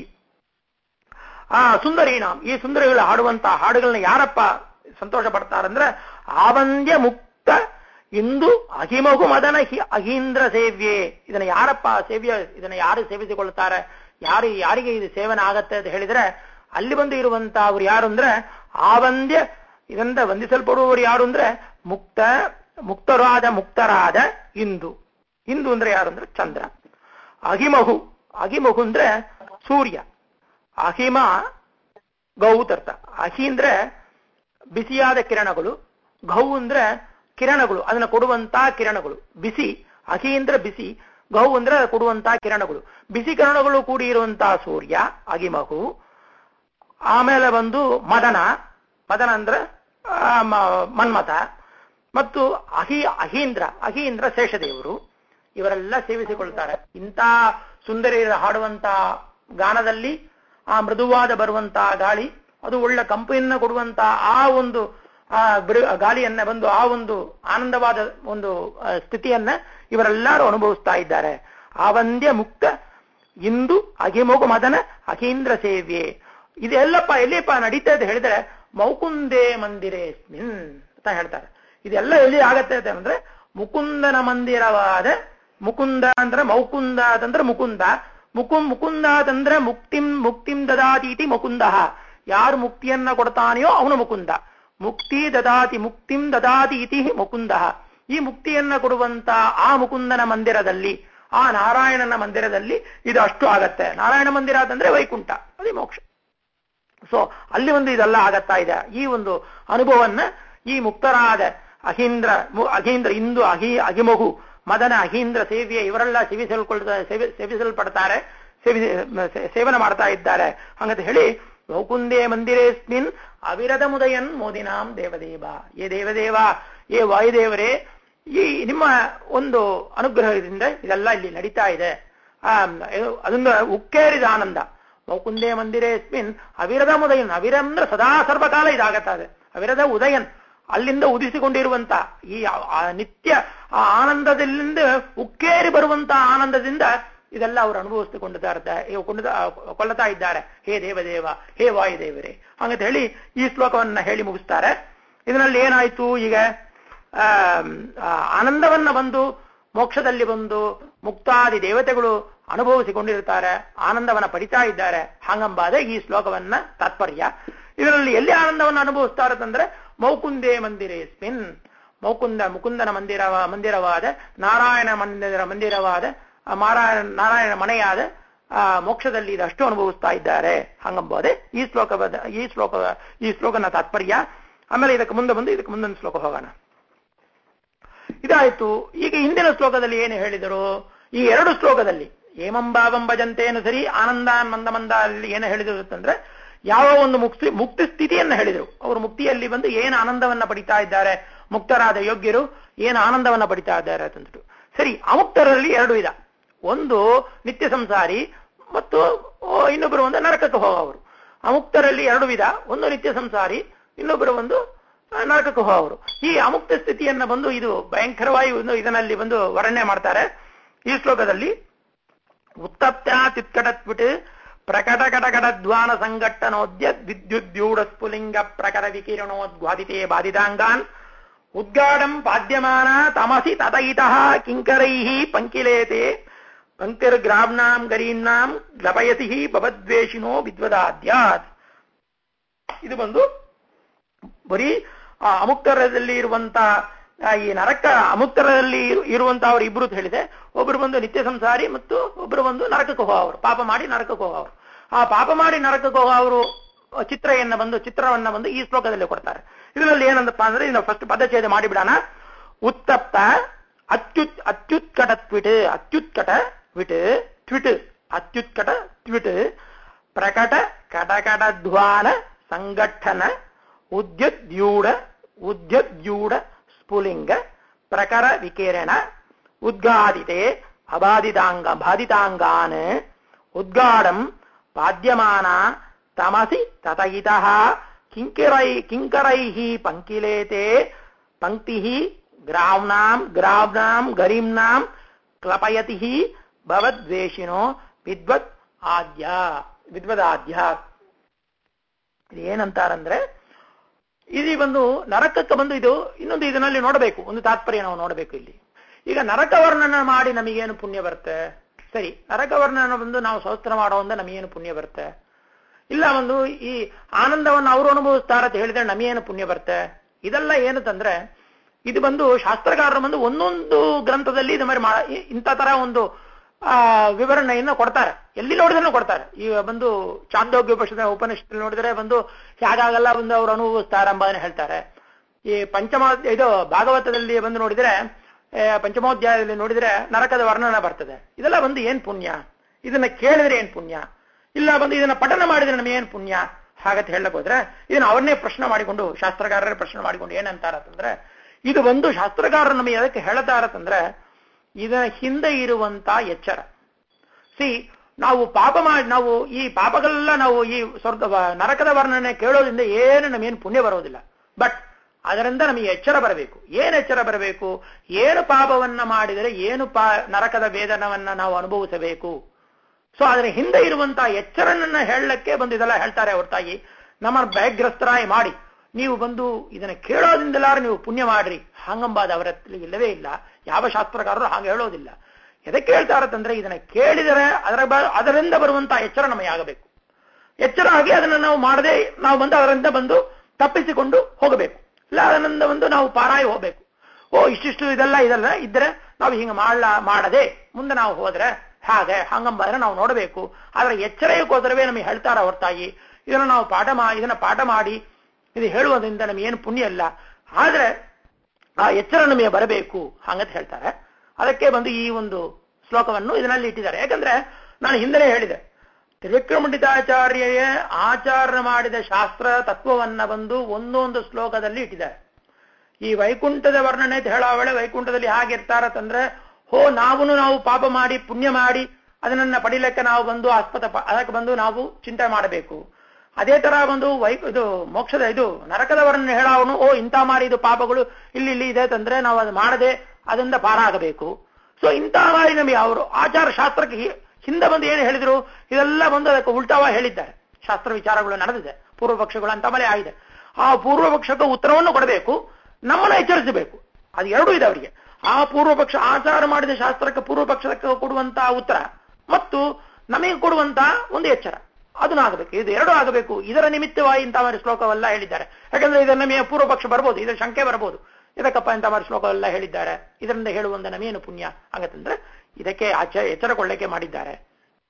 ಆ ಸುಂದರೀನಾಂ ಈ ಸುಂದರಿಗಳು ಹಾಡುವಂತಹ ಹಾಡುಗಳನ್ನ ಯಾರಪ್ಪ ಸಂತೋಷ ಪಡ್ತಾರಂದ್ರೆ ಆವಂದ್ಯ ಮುಕ್ತ ಇಂದು ಅಹಿಮಗು ಮದನ ಹಿ ಅಹೀಂದ್ರ ಸೇವ್ಯೆ ಇದನ್ನ ಯಾರಪ್ಪ ಸೇವ್ಯ ಇದನ್ನ ಯಾರು ಸೇವಿಸಿಕೊಳ್ಳುತ್ತಾರೆ ಯಾರು ಯಾರಿಗೆ ಇದು ಸೇವನೆ ಆಗತ್ತೆ ಅಂತ ಹೇಳಿದ್ರೆ ಅಲ್ಲಿ ಬಂದು ಇರುವಂತ ಅವ್ರು ಯಾರು ಅಂದ್ರೆ ಆವಂದ್ಯ ಇದರಿಂದ ವಂದಿಸಲ್ಪಡುವವರು ಯಾರು ಅಂದ್ರೆ ಮುಕ್ತ ಮುಕ್ತರಾದ ಮುಕ್ತರಾದ ಇಂದು ಇಂದು ಅಂದ್ರೆ ಯಾರು ಅಂದ್ರೆ ಚಂದ್ರ ಅಹಿಮಹು ಅಹಿಮಹು ಅಂದ್ರೆ ಸೂರ್ಯ ಅಹಿಮ ಗೌತರ್ಥ ಅಹಿ ಅಂದ್ರೆ ಬಿಸಿಯಾದ ಕಿರಣಗಳು ಗೌ ಅಂದ್ರೆ ಕಿರಣಗಳು ಅದನ್ನ ಕೊಡುವಂತ ಕಿರಣಗಳು ಬಿಸಿ ಅಹಿ ಅಂದ್ರೆ ಬಿಸಿ ಗೌ ಅಂದ್ರೆ ಕೊಡುವಂತ ಕಿರಣಗಳು ಬಿಸಿ ಕಿರಣಗಳು ಕೂಡಿ ಇರುವಂತಹ ಸೂರ್ಯ ಅಗಿಮಹು ಆಮೇಲೆ ಬಂದು ಮದನ ಮದನ ಅಂದ್ರೆ ಆ, ಮ- ಮನ್ಮಥ ಮತ್ತು ಅಹಿ ಅಹೀಂದ್ರ ಅಹೀಂದ್ರ ಶೇಷದೇವರು ಇವರೆಲ್ಲ ಸೇವಿಸಿಕೊಳ್ತಾರೆ ಇಂಥ ಸುಂದರಿಯರ ಹಾಡುವಂತ ಗಾನದಲ್ಲಿ ಆ ಮೃದುವಾದ ಬರುವಂತಹ ಗಾಳಿ ಅದು ಒಳ್ಳೆ ಕಂಪನಿಯನ್ನ ಕೊಡುವಂತ ಆ ಒಂದು ಆ ಬಿರು- ಗಾಳಿಯನ್ನ ಬಂದು ಆ ಒಂದು ಆನಂದವಾದ ಒಂದು ಆ, ಸ್ಥಿತಿಯನ್ನ ಇವರೆಲ್ಲರೂ ಅನುಭವಿಸ್ತಾ ಇದ್ದಾರೆ ಆವಂದ್ಯ ಮುಕ್ತ ಇಂದು ಅಗಿಮಗು ಮದನ ಅಹೀಂದ್ರ ಸೇವ್ಯೆ ಇದೆಲ್ಲಪ್ಪ ಎಲ್ಲಿಯಪ್ಪ ನಡೀತಾ ಇದೆ ಹೇಳಿದ್ರೆ ಮೌಕುಂದೇ ಮಂದಿರೇಸ್ಮಿನ್ ಅಂತ ಹೇಳ್ತಾರೆ ಇದೆಲ್ಲ ಎಲ್ಲಿ ಆಗತ್ತೆ ಅಂತ ಅಂದ್ರೆ ಮುಕುಂದನ ಮಂದಿರವಾದ ಮುಕುಂದ ಅಂದ್ರೆ ಮೌಕುಂದ ಅಂತಂದ್ರೆ ಮುಕುಂದ ಮುಕು ಮುಕುಂದ ಅಂತಂದ್ರೆ ಮುಕ್ತಿಂ ಮುಕ್ತಿಂ ದದಾತೀತಿ ಮುಕುಂದ ಯಾರು ಮುಕ್ತಿಯನ್ನ ಕೊಡ್ತಾನೆಯೋ ಅವನು ಮುಕುಂದ ಮುಕ್ತಿ ದದಾತಿ ಮುಕ್ತಿಂ ದದಾತಿ ಇತಿ ಮುಕುಂದ ಈ ಮುಕ್ತಿಯನ್ನ ಕೊಡುವಂತ ಆ ಮುಕುಂದನ ಮಂದಿರದಲ್ಲಿ ಆ ನಾರಾಯಣನ ಮಂದಿರದಲ್ಲಿ ಇದು ಅಷ್ಟು ಆಗತ್ತೆ ನಾರಾಯಣ ಮಂದಿರ ಅಂತಂದ್ರೆ ವೈಕುಂಠ ಅದೇ ಮೋಕ್ಷ ಸೊ ಅಲ್ಲಿ ಒಂದು ಇದೆಲ್ಲ ಆಗತ್ತಾ ಇದೆ ಈ ಒಂದು ಅನುಭವವನ್ನ ಈ ಮುಕ್ತರಾದ ಅಹೀಂದ್ರ ಮು- ಅಹೀಂದ್ರ ಇಂದು ಅಹಿ ಅಹಿಮಗು ಮದನ ಅಹೀಂದ್ರ ಸೇವಿಯ ಇವರೆಲ್ಲ ಸೇವಿಸಲ್ಕೊಳ್ತಾ ಸೇವಿ ಸೇವಿಸಲ್ಪಡ್ತಾರೆ ಸೇವಿಸಿ ಸೇ- ಸೇವನೆ ಮಾಡ್ತಾ ಇದ್ದಾರೆ ಹಂಗಂತ ಹೇಳಿ ಮೌಕುಂದೇ ಮಂದಿರೇಸ್ಮಿನ್ ಅವಿರದ ಮುದಯನ್ ಮೋದಿನಾಂ ದೇವದೇವ ಏ ದೇವದೇವ ಏ ವಾಯುದೇವರೇ ಈ ನಿಮ್ಮ ಒಂದು ಅನುಗ್ರಹದಿಂದ ಇದೆಲ್ಲ ಇಲ್ಲಿ ನಡೀತಾ ಇದೆ ಆ ಅದನ್ನ ಉಕ್ಕೇರಿದ ಆನಂದ ಮೌಕುಂದೇ ಮಂದಿರೇಸ್ಮಿನ್ ಅವಿರದ ಮುದಯನ್ ಅವಿರ ಅಂದ್ರೆ ಸದಾ ಸರ್ವಕಾಲ ಇದಾಗತ್ತಾ ಇದೆ ಅವಿರದ ಉದಯನ್ ಅಲ್ಲಿಂದ ಉದಿಸಿಕೊಂಡಿರುವಂತ ಈ ಆ- ಆ ನಿತ್ಯ ಆ ಆನಂದದಿಂದ ಉಕ್ಕೇರಿ ಬರುವಂತ ಆನಂದದಿಂದ ಇದೆಲ್ಲ ಅವರು ಅನುಭವಿಸಿಕೊಂಡಿದ್ದಾರೆ ಕೊಳ್ಳತಾ ಇದ್ದಾರೆ ಹೇ ದೇವದೇವ ಹೇ ವಾಯುದೇವರೇ ಹಂಗಂತ ಹೇಳಿ ಈ ಶ್ಲೋಕವನ್ನ ಹೇಳಿ ಮುಗಿಸ್ತಾರೆ ಇದರಲ್ಲಿ ಏನಾಯ್ತು ಈಗ ಆ, ಆ, ಆನಂದವನ್ನ ಬಂದು ಮೋಕ್ಷದಲ್ಲಿ ಬಂದು ಮುಕ್ತಾದಿ ದೇವತೆಗಳು ಅನುಭವಿಸಿಕೊಂಡಿರ್ತಾರೆ ಆನಂದವನ್ನ ಪಡಿತಾ ಇದ್ದಾರೆ ಹಾಗಂಬಾದ ಈ ಶ್ಲೋಕವನ್ನ ತಾತ್ಪರ್ಯ ಇದರಲ್ಲಿ ಎಲ್ಲಿ ಆನಂದವನ್ನು ಅನುಭವಿಸ್ತಾರೆ ಅಂತಂದ್ರೆ ಮೌಕುಂದೇ ಮಂದಿರೇಸ್ಮಿನ್ ಮೌಕುಂದ ಮುಕುಂದನ ಮಂದಿರ ಮಂದಿರವಾದ ನಾರಾಯಣ ಮಂದಿರ ಮಂದಿರವಾದ ಆ ಮಾರಾಯಣ ನಾರಾಯಣ ಮನೆಯಾದ ಆ ಮೋಕ್ಷದಲ್ಲಿ ಇದಷ್ಟು ಅನುಭವಿಸ್ತಾ ಇದ್ದಾರೆ ಹಂಗಂಬೋದೆ ಈ ಶ್ಲೋಕದ ಈ ಶ್ಲೋಕ ಈ ಶ್ಲೋಕನ ತಾತ್ಪರ್ಯ ಆಮೇಲೆ ಇದಕ್ಕೆ ಮುಂದೆ ಬಂದು ಇದಕ್ಕೆ ಮುಂದಿನ ಶ್ಲೋಕ ಹೋಗೋಣ ಇದಾಯ್ತು ಈಗ ಹಿಂದಿನ ಶ್ಲೋಕದಲ್ಲಿ ಏನು ಹೇಳಿದರು ಈ ಎರಡು ಶ್ಲೋಕದಲ್ಲಿ ಏಮಂಬಾವಂ ಭಜಂತೇನು ಸರಿ ಆನಂದಾನ್ ಮಂದ ಮಂದ ಅಲ್ಲಿ ಏನು ಹೇಳಿದ್ರು ಅಂತಂದ್ರೆ ಯಾವ ಒಂದು ಮುಕ್ತಿ ಮುಕ್ತಿ ಸ್ಥಿತಿಯನ್ನ ಹೇಳಿದರು ಅವರು ಮುಕ್ತಿಯಲ್ಲಿ ಬಂದು ಏನು ಆನಂದವನ್ನ ಪಡಿತಾ ಇದ್ದಾರೆ ಮುಕ್ತರಾದ ಯೋಗ್ಯರು ಏನು ಆನಂದವನ್ನ ಪಡಿತಾ ಇದ್ದಾರೆ ಅಂತಂದ್ಬಿಟ್ಟು ಸರಿ ಅಮುಕ್ತರಲ್ಲಿ ಎರಡು ವಿಧ ಒಂದು ನಿತ್ಯ ಸಂಸಾರಿ ಮತ್ತು ಓ, ಇನ್ನೊಬ್ಬರು ಒಂದು ನರಕಕ್ಕೆ ಹೋಗೋವರು ಅಮುಕ್ತರಲ್ಲಿ ಎರಡು ವಿಧ ಒಂದು ನಿತ್ಯ ಸಂಸಾರಿ ಇನ್ನೊಬ್ಬರು ಒಂದು ಆ, ನರಕಕ್ಕೆ ಹೋಗೋವರು ಈ ಅಮುಕ್ತ ಸ್ಥಿತಿಯನ್ನ ಬಂದು ಇದು ಭಯಂಕರವಾಗಿ ಒಂದು ಇದರಲ್ಲಿ ಬಂದು ವರ್ಣನೆ ಮಾಡ್ತಾರೆ ಈ ಶ್ಲೋಕದಲ್ಲಿ ಉತ್ತಪ್ತ್ಯಾತ್ಯುತ್ಕಟತ್ವಿಟ್ ಪ್ರಕಟ ಕಟಕಟಧ್ವಾನ ಸಂಘಟ್ಟನೋದ್ಯ ವಿದ್ಯುದ್ಯೂಢ ಸ್ಫುಲಿಂಗ ಪ್ರಕಟ ವಿಕಿರಣೋದ್ವಾದಿತೆ ಬಾಧಿತಾಂಗಾನ್ ಉದ್ಗಾಢಂ ಪಾದ್ಯಮಾನ ತಮಸಿ ತತಯಿತಃ ಕಿಂಕರೈಃ ಪಂಕಿಲೇತೆ ಪಂಕಿರ್ಗ್ರಾಮ್ನಾಂ ಗರೀಮ್ನಾಂ ಗ್ಲಪಯತಿ ಭವದ್ವೇಷಿನೋ ವಿದ್ವದಾದ್ಯಾತ್ ಇದು ಬಂದು ಬರೀ ಆ ಅಮುಕ್ತರದಲ್ಲಿ ಇರುವಂತ ಆ, ಈ ನರಕ ಅಮುಕ್ತರಲ್ಲಿ ಇರು- ಇರುವಂತ ಅವರು ಇಬ್ರು ಅಂತ ಹೇಳಿದೆ ಒಬ್ರು ಬಂದು ನಿತ್ಯ ಸಂಸಾರಿ ಮತ್ತು ಒಬ್ರು ಬಂದು ನರಕಕ್ಕೆ ಹೋಗೋರು ಪಾಪ ಮಾಡಿ ನರಕಕ್ಕೆ ಹೋಗೋರು ಆ ಪಾಪ ಮಾಡಿ ನರಕಕ್ಕೆ ಹೋಗೋರು ಚಿತ್ರವನ್ನ ಬಂದು ಚಿತ್ರವನ್ನ ಬಂದು ಈ ಶ್ಲೋಕದಲ್ಲಿ ಕೊಡ್ತಾರೆ ಇದರಲ್ಲಿ ಏನಂದಪ್ಪ ಅಂದ್ರೆ ಇದನ್ನ ಫಸ್ಟ್ ಪದಚ್ಛೇದ ಮಾಡಿಬಿಡೋಣ ಉತ್ತಪ್ತ ಅತ್ಯುತ್ ಅತ್ಯುತ್ಕಟ ಟ್ವಿಟ್ ಅತ್ಯುತ್ಕಟ ಟ್ವಿಟ್ ಟ್ವಿಟ್ ಅತ್ಯುತ್ಕಟ ಟ್ವಿಟ್ ಪ್ರಕಟ ಕಟಕಟಧ್ವಾನ ಸಂಘಟನ ಉದ್ಯುದ್ಯೂಢ ಉದ್ಯುದ್ಯೂಢ ಸ್ಫುಲಿಂಗ ಪ್ರಕರ ವಿಕಿರಣ ಉದ್ಗಾದಿತೆ ಅಬಾಧಿತಾಂಗ ಬಾಧಿತಾಂಗಾನ್ ಉದ್ಗಾಢಂ ಪಾದ್ಯಮಾನ ತಮಸಿ ತತಯಿತಃ ಕಿಂಕರೈ ಕಿಂಕರೈಃ ಪಂಕಿಲೇತೆ ಪಂಕ್ತಿಃ ಗ್ರಾಮ್ನಾಂ ಗ್ರಾಮ್ನಾಂ ಗರೀಮ್ನಾಂ ಕ್ಲಪಯತಿ ಭವದ್ವೇಷಿನೋ ವಿದ್ವತ್ ಆದ್ಯ ವಿದ್ವದಾದ್ಯ ಇದು ಏನಂತಾರಂದ್ರೆ ಇಲ್ಲಿ ಬಂದು ನರಕಕ್ಕೆ ಬಂದು ಇದು ಇನ್ನೊಂದು ಇದರಲ್ಲಿ ನೋಡಬೇಕು ಒಂದು ತಾತ್ಪರ್ಯ ನಾವು ನೋಡಬೇಕು ಇಲ್ಲಿ ಈಗ ನರಕ ವರ್ಣನ ಮಾಡಿ ನಮಗೇನು ಪುಣ್ಯ ಬರುತ್ತೆ ಸರಿ ನರಕ ವರ್ಣನ ಬಂದು ನಾವು ಸ್ತೋತ್ರ ಮಾಡೋದ್ರಿಂದ ನಮಗೇನು ಪುಣ್ಯ ಬರುತ್ತೆ ಇಲ್ಲ ಒಂದು ಈ ಆನಂದವನ್ನು ಅವರು ಅನುಭವಿಸ್ತಾರ ಅಂತ ಹೇಳಿದ್ರೆ ನಮಗೇನು ಪುಣ್ಯ ಬರುತ್ತೆ ಇದೆಲ್ಲ ಏನು ತಂದ್ರೆ ಇದು ಬಂದು ಶಾಸ್ತ್ರಕಾರರು ಬಂದು ಒಂದೊಂದು ಗ್ರಂಥದಲ್ಲಿ ಇದು மாதிரி ಮಾ- ಇ- ಇಂಥ ತರ ಒಂದು ಆ ವಿವರಣೆಯನ್ನು ಕೊಡ್ತಾರೆ ಎಲ್ಲಿ ನೋಡಿದ್ರು ಕೊಡ್ತಾರೆ ಈಗ ಬಂದು ಚಾಂದೋಗ್ಯ ಉಪನಿಷತ್ ಉಪನಿಷತ್ ನೋಡಿದ್ರೆ ಬಂದು ಹೇಗಾಗಲ್ಲ ಬಂದು ಅವರು ಅನುಭವಿಸ್ತಾರೆ ಎಂಬುದನ್ನು ಹೇಳ್ತಾರೆ ಈ ಪಂಚಮ ಇದು ಭಾಗವತದಲ್ಲಿ ಬಂದು ನೋಡಿದ್ರೆ ಆ, ಪಂಚಮೋಧ್ಯಾಯದಲ್ಲಿ ನೋಡಿದ್ರೆ ನರಕದ ವರ್ಣನ ಬರ್ತದೆ ಇದೆಲ್ಲ ಬಂದು ಏನ್ ಪುಣ್ಯ ಇದನ್ನ ಕೇಳಿದ್ರೆ ಏನ್ ಪುಣ್ಯ ಇಲ್ಲ ಬಂದು ಇದನ್ನ ಪಠನ ಮಾಡಿದ್ರೆ ನಮಗೆ ಏನ್ ಪುಣ್ಯ ಹಾಗಂತ ಹೇಳಕ್ ಹೋದ್ರೆ ಇದನ್ನ ಅವನ್ನೇ ಪ್ರಶ್ನೆ ಮಾಡಿಕೊಂಡು ಶಾಸ್ತ್ರಕಾರರೇ ಪ್ರಶ್ನೆ ಮಾಡಿಕೊಂಡು ಏನಂತಾರತ್ತಂದ್ರೆ ಇದು ಒಂದು ಶಾಸ್ತ್ರಕಾರರು ನಮಗೆ ಅದಕ್ಕೆ ಹೇಳ್ತಾರತ್ತಂದ್ರೆ ಇದರ ಹಿಂದೆ ಇರುವಂತ ಎಚ್ಚರ ಸಿ ನಾವು ಪಾಪ ಮಾಡಿ ನಾವು ಈ ಪಾಪಗಳೆಲ್ಲ ನಾವು ಈ ಸ್ವರ್ಗ ವ- ನರಕದ ವರ್ಣನೆ ಕೇಳೋದ್ರಿಂದ ಏನು ನಮಗೇನು ಪುಣ್ಯ ಬರೋದಿಲ್ಲ ಬಟ್ ಅದರಿಂದ ನಮಗೆ ಎಚ್ಚರ ಬರಬೇಕು ಏನು ಎಚ್ಚರ ಬರಬೇಕು ಏನು ಪಾಪವನ್ನ ಮಾಡಿದರೆ ಏನು ಪಾ ನರಕದ ವೇದನವನ್ನ ನಾವು ಅನುಭವಿಸಬೇಕು ಸೊ ಅದರ ಹಿಂದೆ ಇರುವಂತಹ ಎಚ್ಚರನನ್ನ ಹೇಳಕ್ಕೆ ಬಂದು ಇದೆಲ್ಲ ಹೇಳ್ತಾರೆ ಹೊರತಾಗಿ ನಮ್ಮ ಭಯಗ್ರಸ್ತರಾಯಿ ಮಾಡಿ ನೀವು ಬಂದು ಇದನ್ನ ಕೇಳೋದ್ರಿಂದಲಾರ ನೀವು ಪುಣ್ಯ ಮಾಡ್ರಿ ಹಂಗಂಬಾದ ಅವರ ಹತ್ರ ಇಲ್ಲವೇ ಇಲ್ಲ ಯಾವ ಶಾಸ್ತ್ರಕಾರರು ಹಾಗೆ ಹೇಳೋದಿಲ್ಲ ಎದಕ್ಕೆ ಹೇಳ್ತಾರಂತಂದ್ರೆ ಇದನ್ನ ಕೇಳಿದರೆ ಅದರ ಬ- ಅದರಿಂದ ಬರುವಂತಹ ಎಚ್ಚರ ನಮಗೆ ಆಗಬೇಕು ಎಚ್ಚರ ಆಗಿ ಅದನ್ನ ನಾವು ಮಾಡದೆ ನಾವು ಬಂದು ಅದರಿಂದ ಬಂದು ತಪ್ಪಿಸಿಕೊಂಡು ಹೋಗಬೇಕು ಇಲ್ಲ ಅದರಿಂದ ಒಂದು ನಾವು ಪಾರಾಯಿ ಹೋಗ್ಬೇಕು ಓ ಇಷ್ಟಿಷ್ಟು ಇದೆಲ್ಲ ಇದೆಲ್ಲ ಇದ್ರೆ ನಾವು ಹಿಂಗೆ ಮಾಡ್ಲಾ ಮಾಡದೆ ಮುಂದೆ ನಾವು ಹೋದ್ರೆ ಹಾಗೆ ಹಂಗಂಬಾದ್ರೆ ನಾವು ನೋಡಬೇಕು ಆದ್ರೆ ಎಚ್ಚರಕ್ಕೋಸ್ಕರವೇ ನಮಗೆ ಹೇಳ್ತಾರ ಹೊರತಾಗಿ ಇದನ್ನ ನಾವು ಪಾಠ ಮಾ ಇದನ್ನ ಪಾಠ ಮಾಡಿ ಇದು ಹೇಳುವುದರಿಂದ ನಮಗೇನು ಪುಣ್ಯ ಇಲ್ಲ ಆದ್ರೆ ಆ ಎಚ್ಚರ ನಮಗೆ ಬರಬೇಕು ಹಂಗಂತ ಹೇಳ್ತಾರೆ ಅದಕ್ಕೆ ಬಂದು ಈ ಒಂದು ಶ್ಲೋಕವನ್ನು ಇದರಲ್ಲಿ ಇಟ್ಟಿದ್ದಾರೆ ಯಾಕಂದ್ರೆ ನಾನು ಹಿಂದೆನೇ ಹೇಳಿದೆ ತ್ರಿವಿಕ್ರಮಂಡಿತಾಚಾರ್ಯೇ ಆಚಾರ ಮಾಡಿದ ಶಾಸ್ತ್ರ ತತ್ವವನ್ನ ಬಂದು ಒಂದೊಂದು ಶ್ಲೋಕದಲ್ಲಿ ಇಟ್ಟಿದ್ದಾರೆ ಈ ವೈಕುಂಠದ ವರ್ಣನೆ ಅಂತ ಹೇಳೋ ವೇಳೆ ವೈಕುಂಠದಲ್ಲಿ ಹಾಗಿರ್ತಾರತ್ತಂದ್ರೆ ಹೋ ನಾವು ನಾವು ಪಾಪ ಮಾಡಿ ಪುಣ್ಯ ಮಾಡಿ ಅದನ್ನ ಪಡಿಲಿಕ್ಕೆ ನಾವು ಬಂದು ಆಸ್ಪದ ಅದಕ್ಕೆ ಬಂದು ನಾವು ಚಿಂತೆ ಮಾಡಬೇಕು ಅದೇ ತರ ಒಂದು ವೈ ಇದು ಮೋಕ್ಷದ ಇದು ನರಕದ ವರ್ಣನೆ ಹೇಳೋವನು ಓ ಇಂಥ ಮಾರಿ ಇದು ಪಾಪಗಳು ಇಲ್ಲಿ ಇಲ್ಲಿ ಇದೆ ಅಂತಂದ್ರೆ ನಾವು ಅದು ಮಾಡದೆ ಅದರಿಂದ ಪಾರಾಗಬೇಕು ಸೊ ಇಂಥ ಮಾರಿ ನಮಗೆ ಅವರು ಆಚಾರ ಶಾಸ್ತ್ರಕ್ಕೆ ಹಿ- ಹಿಂದೆ ಬಂದು ಏನು ಹೇಳಿದ್ರು ಇದೆಲ್ಲ ಬಂದು ಅದಕ್ಕೆ ಉಲ್ಟಾವ ಹೇಳಿದ್ದಾರೆ ಶಾಸ್ತ್ರ ವಿಚಾರಗಳು ನಡೆದಿದೆ ಪೂರ್ವ ಪಕ್ಷಗಳು ಅಂತ ಮೇಲೆ ಆಗಿದೆ ಆ ಪೂರ್ವ ಪಕ್ಷಕ್ಕೆ ಉತ್ತರವನ್ನು ಕೊಡಬೇಕು ನಮ್ಮನ್ನು ಎಚ್ಚರಿಸಬೇಕು ಅದು ಎರಡೂ ಇದೆ ಅವರಿಗೆ ಆ ಪೂರ್ವ ಪಕ್ಷ ಆಚಾರ ಮಾಡಿದ ಶಾಸ್ತ್ರಕ್ಕೆ ಪೂರ್ವ ಪಕ್ಷಕ್ಕೆ ಕೊಡುವಂತಹ ಉತ್ತರ ಮತ್ತು ನಮಗೆ ಕೊಡುವಂತಹ ಒಂದು ಎಚ್ಚರ ಅದನ್ನು ಆಗಬೇಕು ಇದು ಎರಡೂ ಆಗಬೇಕು ಇದರ ನಿಮಿತ್ತವಾಗಿ ಇಂಥ ಮಾರಿ ಶ್ಲೋಕವೆಲ್ಲ ಹೇಳಿದ್ದಾರೆ ಯಾಕಂದ್ರೆ ಇದರ ನಮಗೆ ಪೂರ್ವ ಪಕ್ಷ ಬರ್ಬೋದು ಇದರ ಶಂಕೆ ಬರ್ಬೋದು ಇದಕ್ಕಪ್ಪ ಇಂಥ ಮಾರಿ ಶ್ಲೋಕವೆಲ್ಲ ಹೇಳಿದ್ದಾರೆ ಇದರಿಂದ ಹೇಳುವಂತ ನಮೇನು ಪುಣ್ಯ ಹಾಗಂತಂದ್ರೆ ಇದಕ್ಕೆ ಆಚೆ ಎಚ್ಚರಗೊಳ್ಳಕ್ಕೆ ಮಾಡಿದ್ದಾರೆ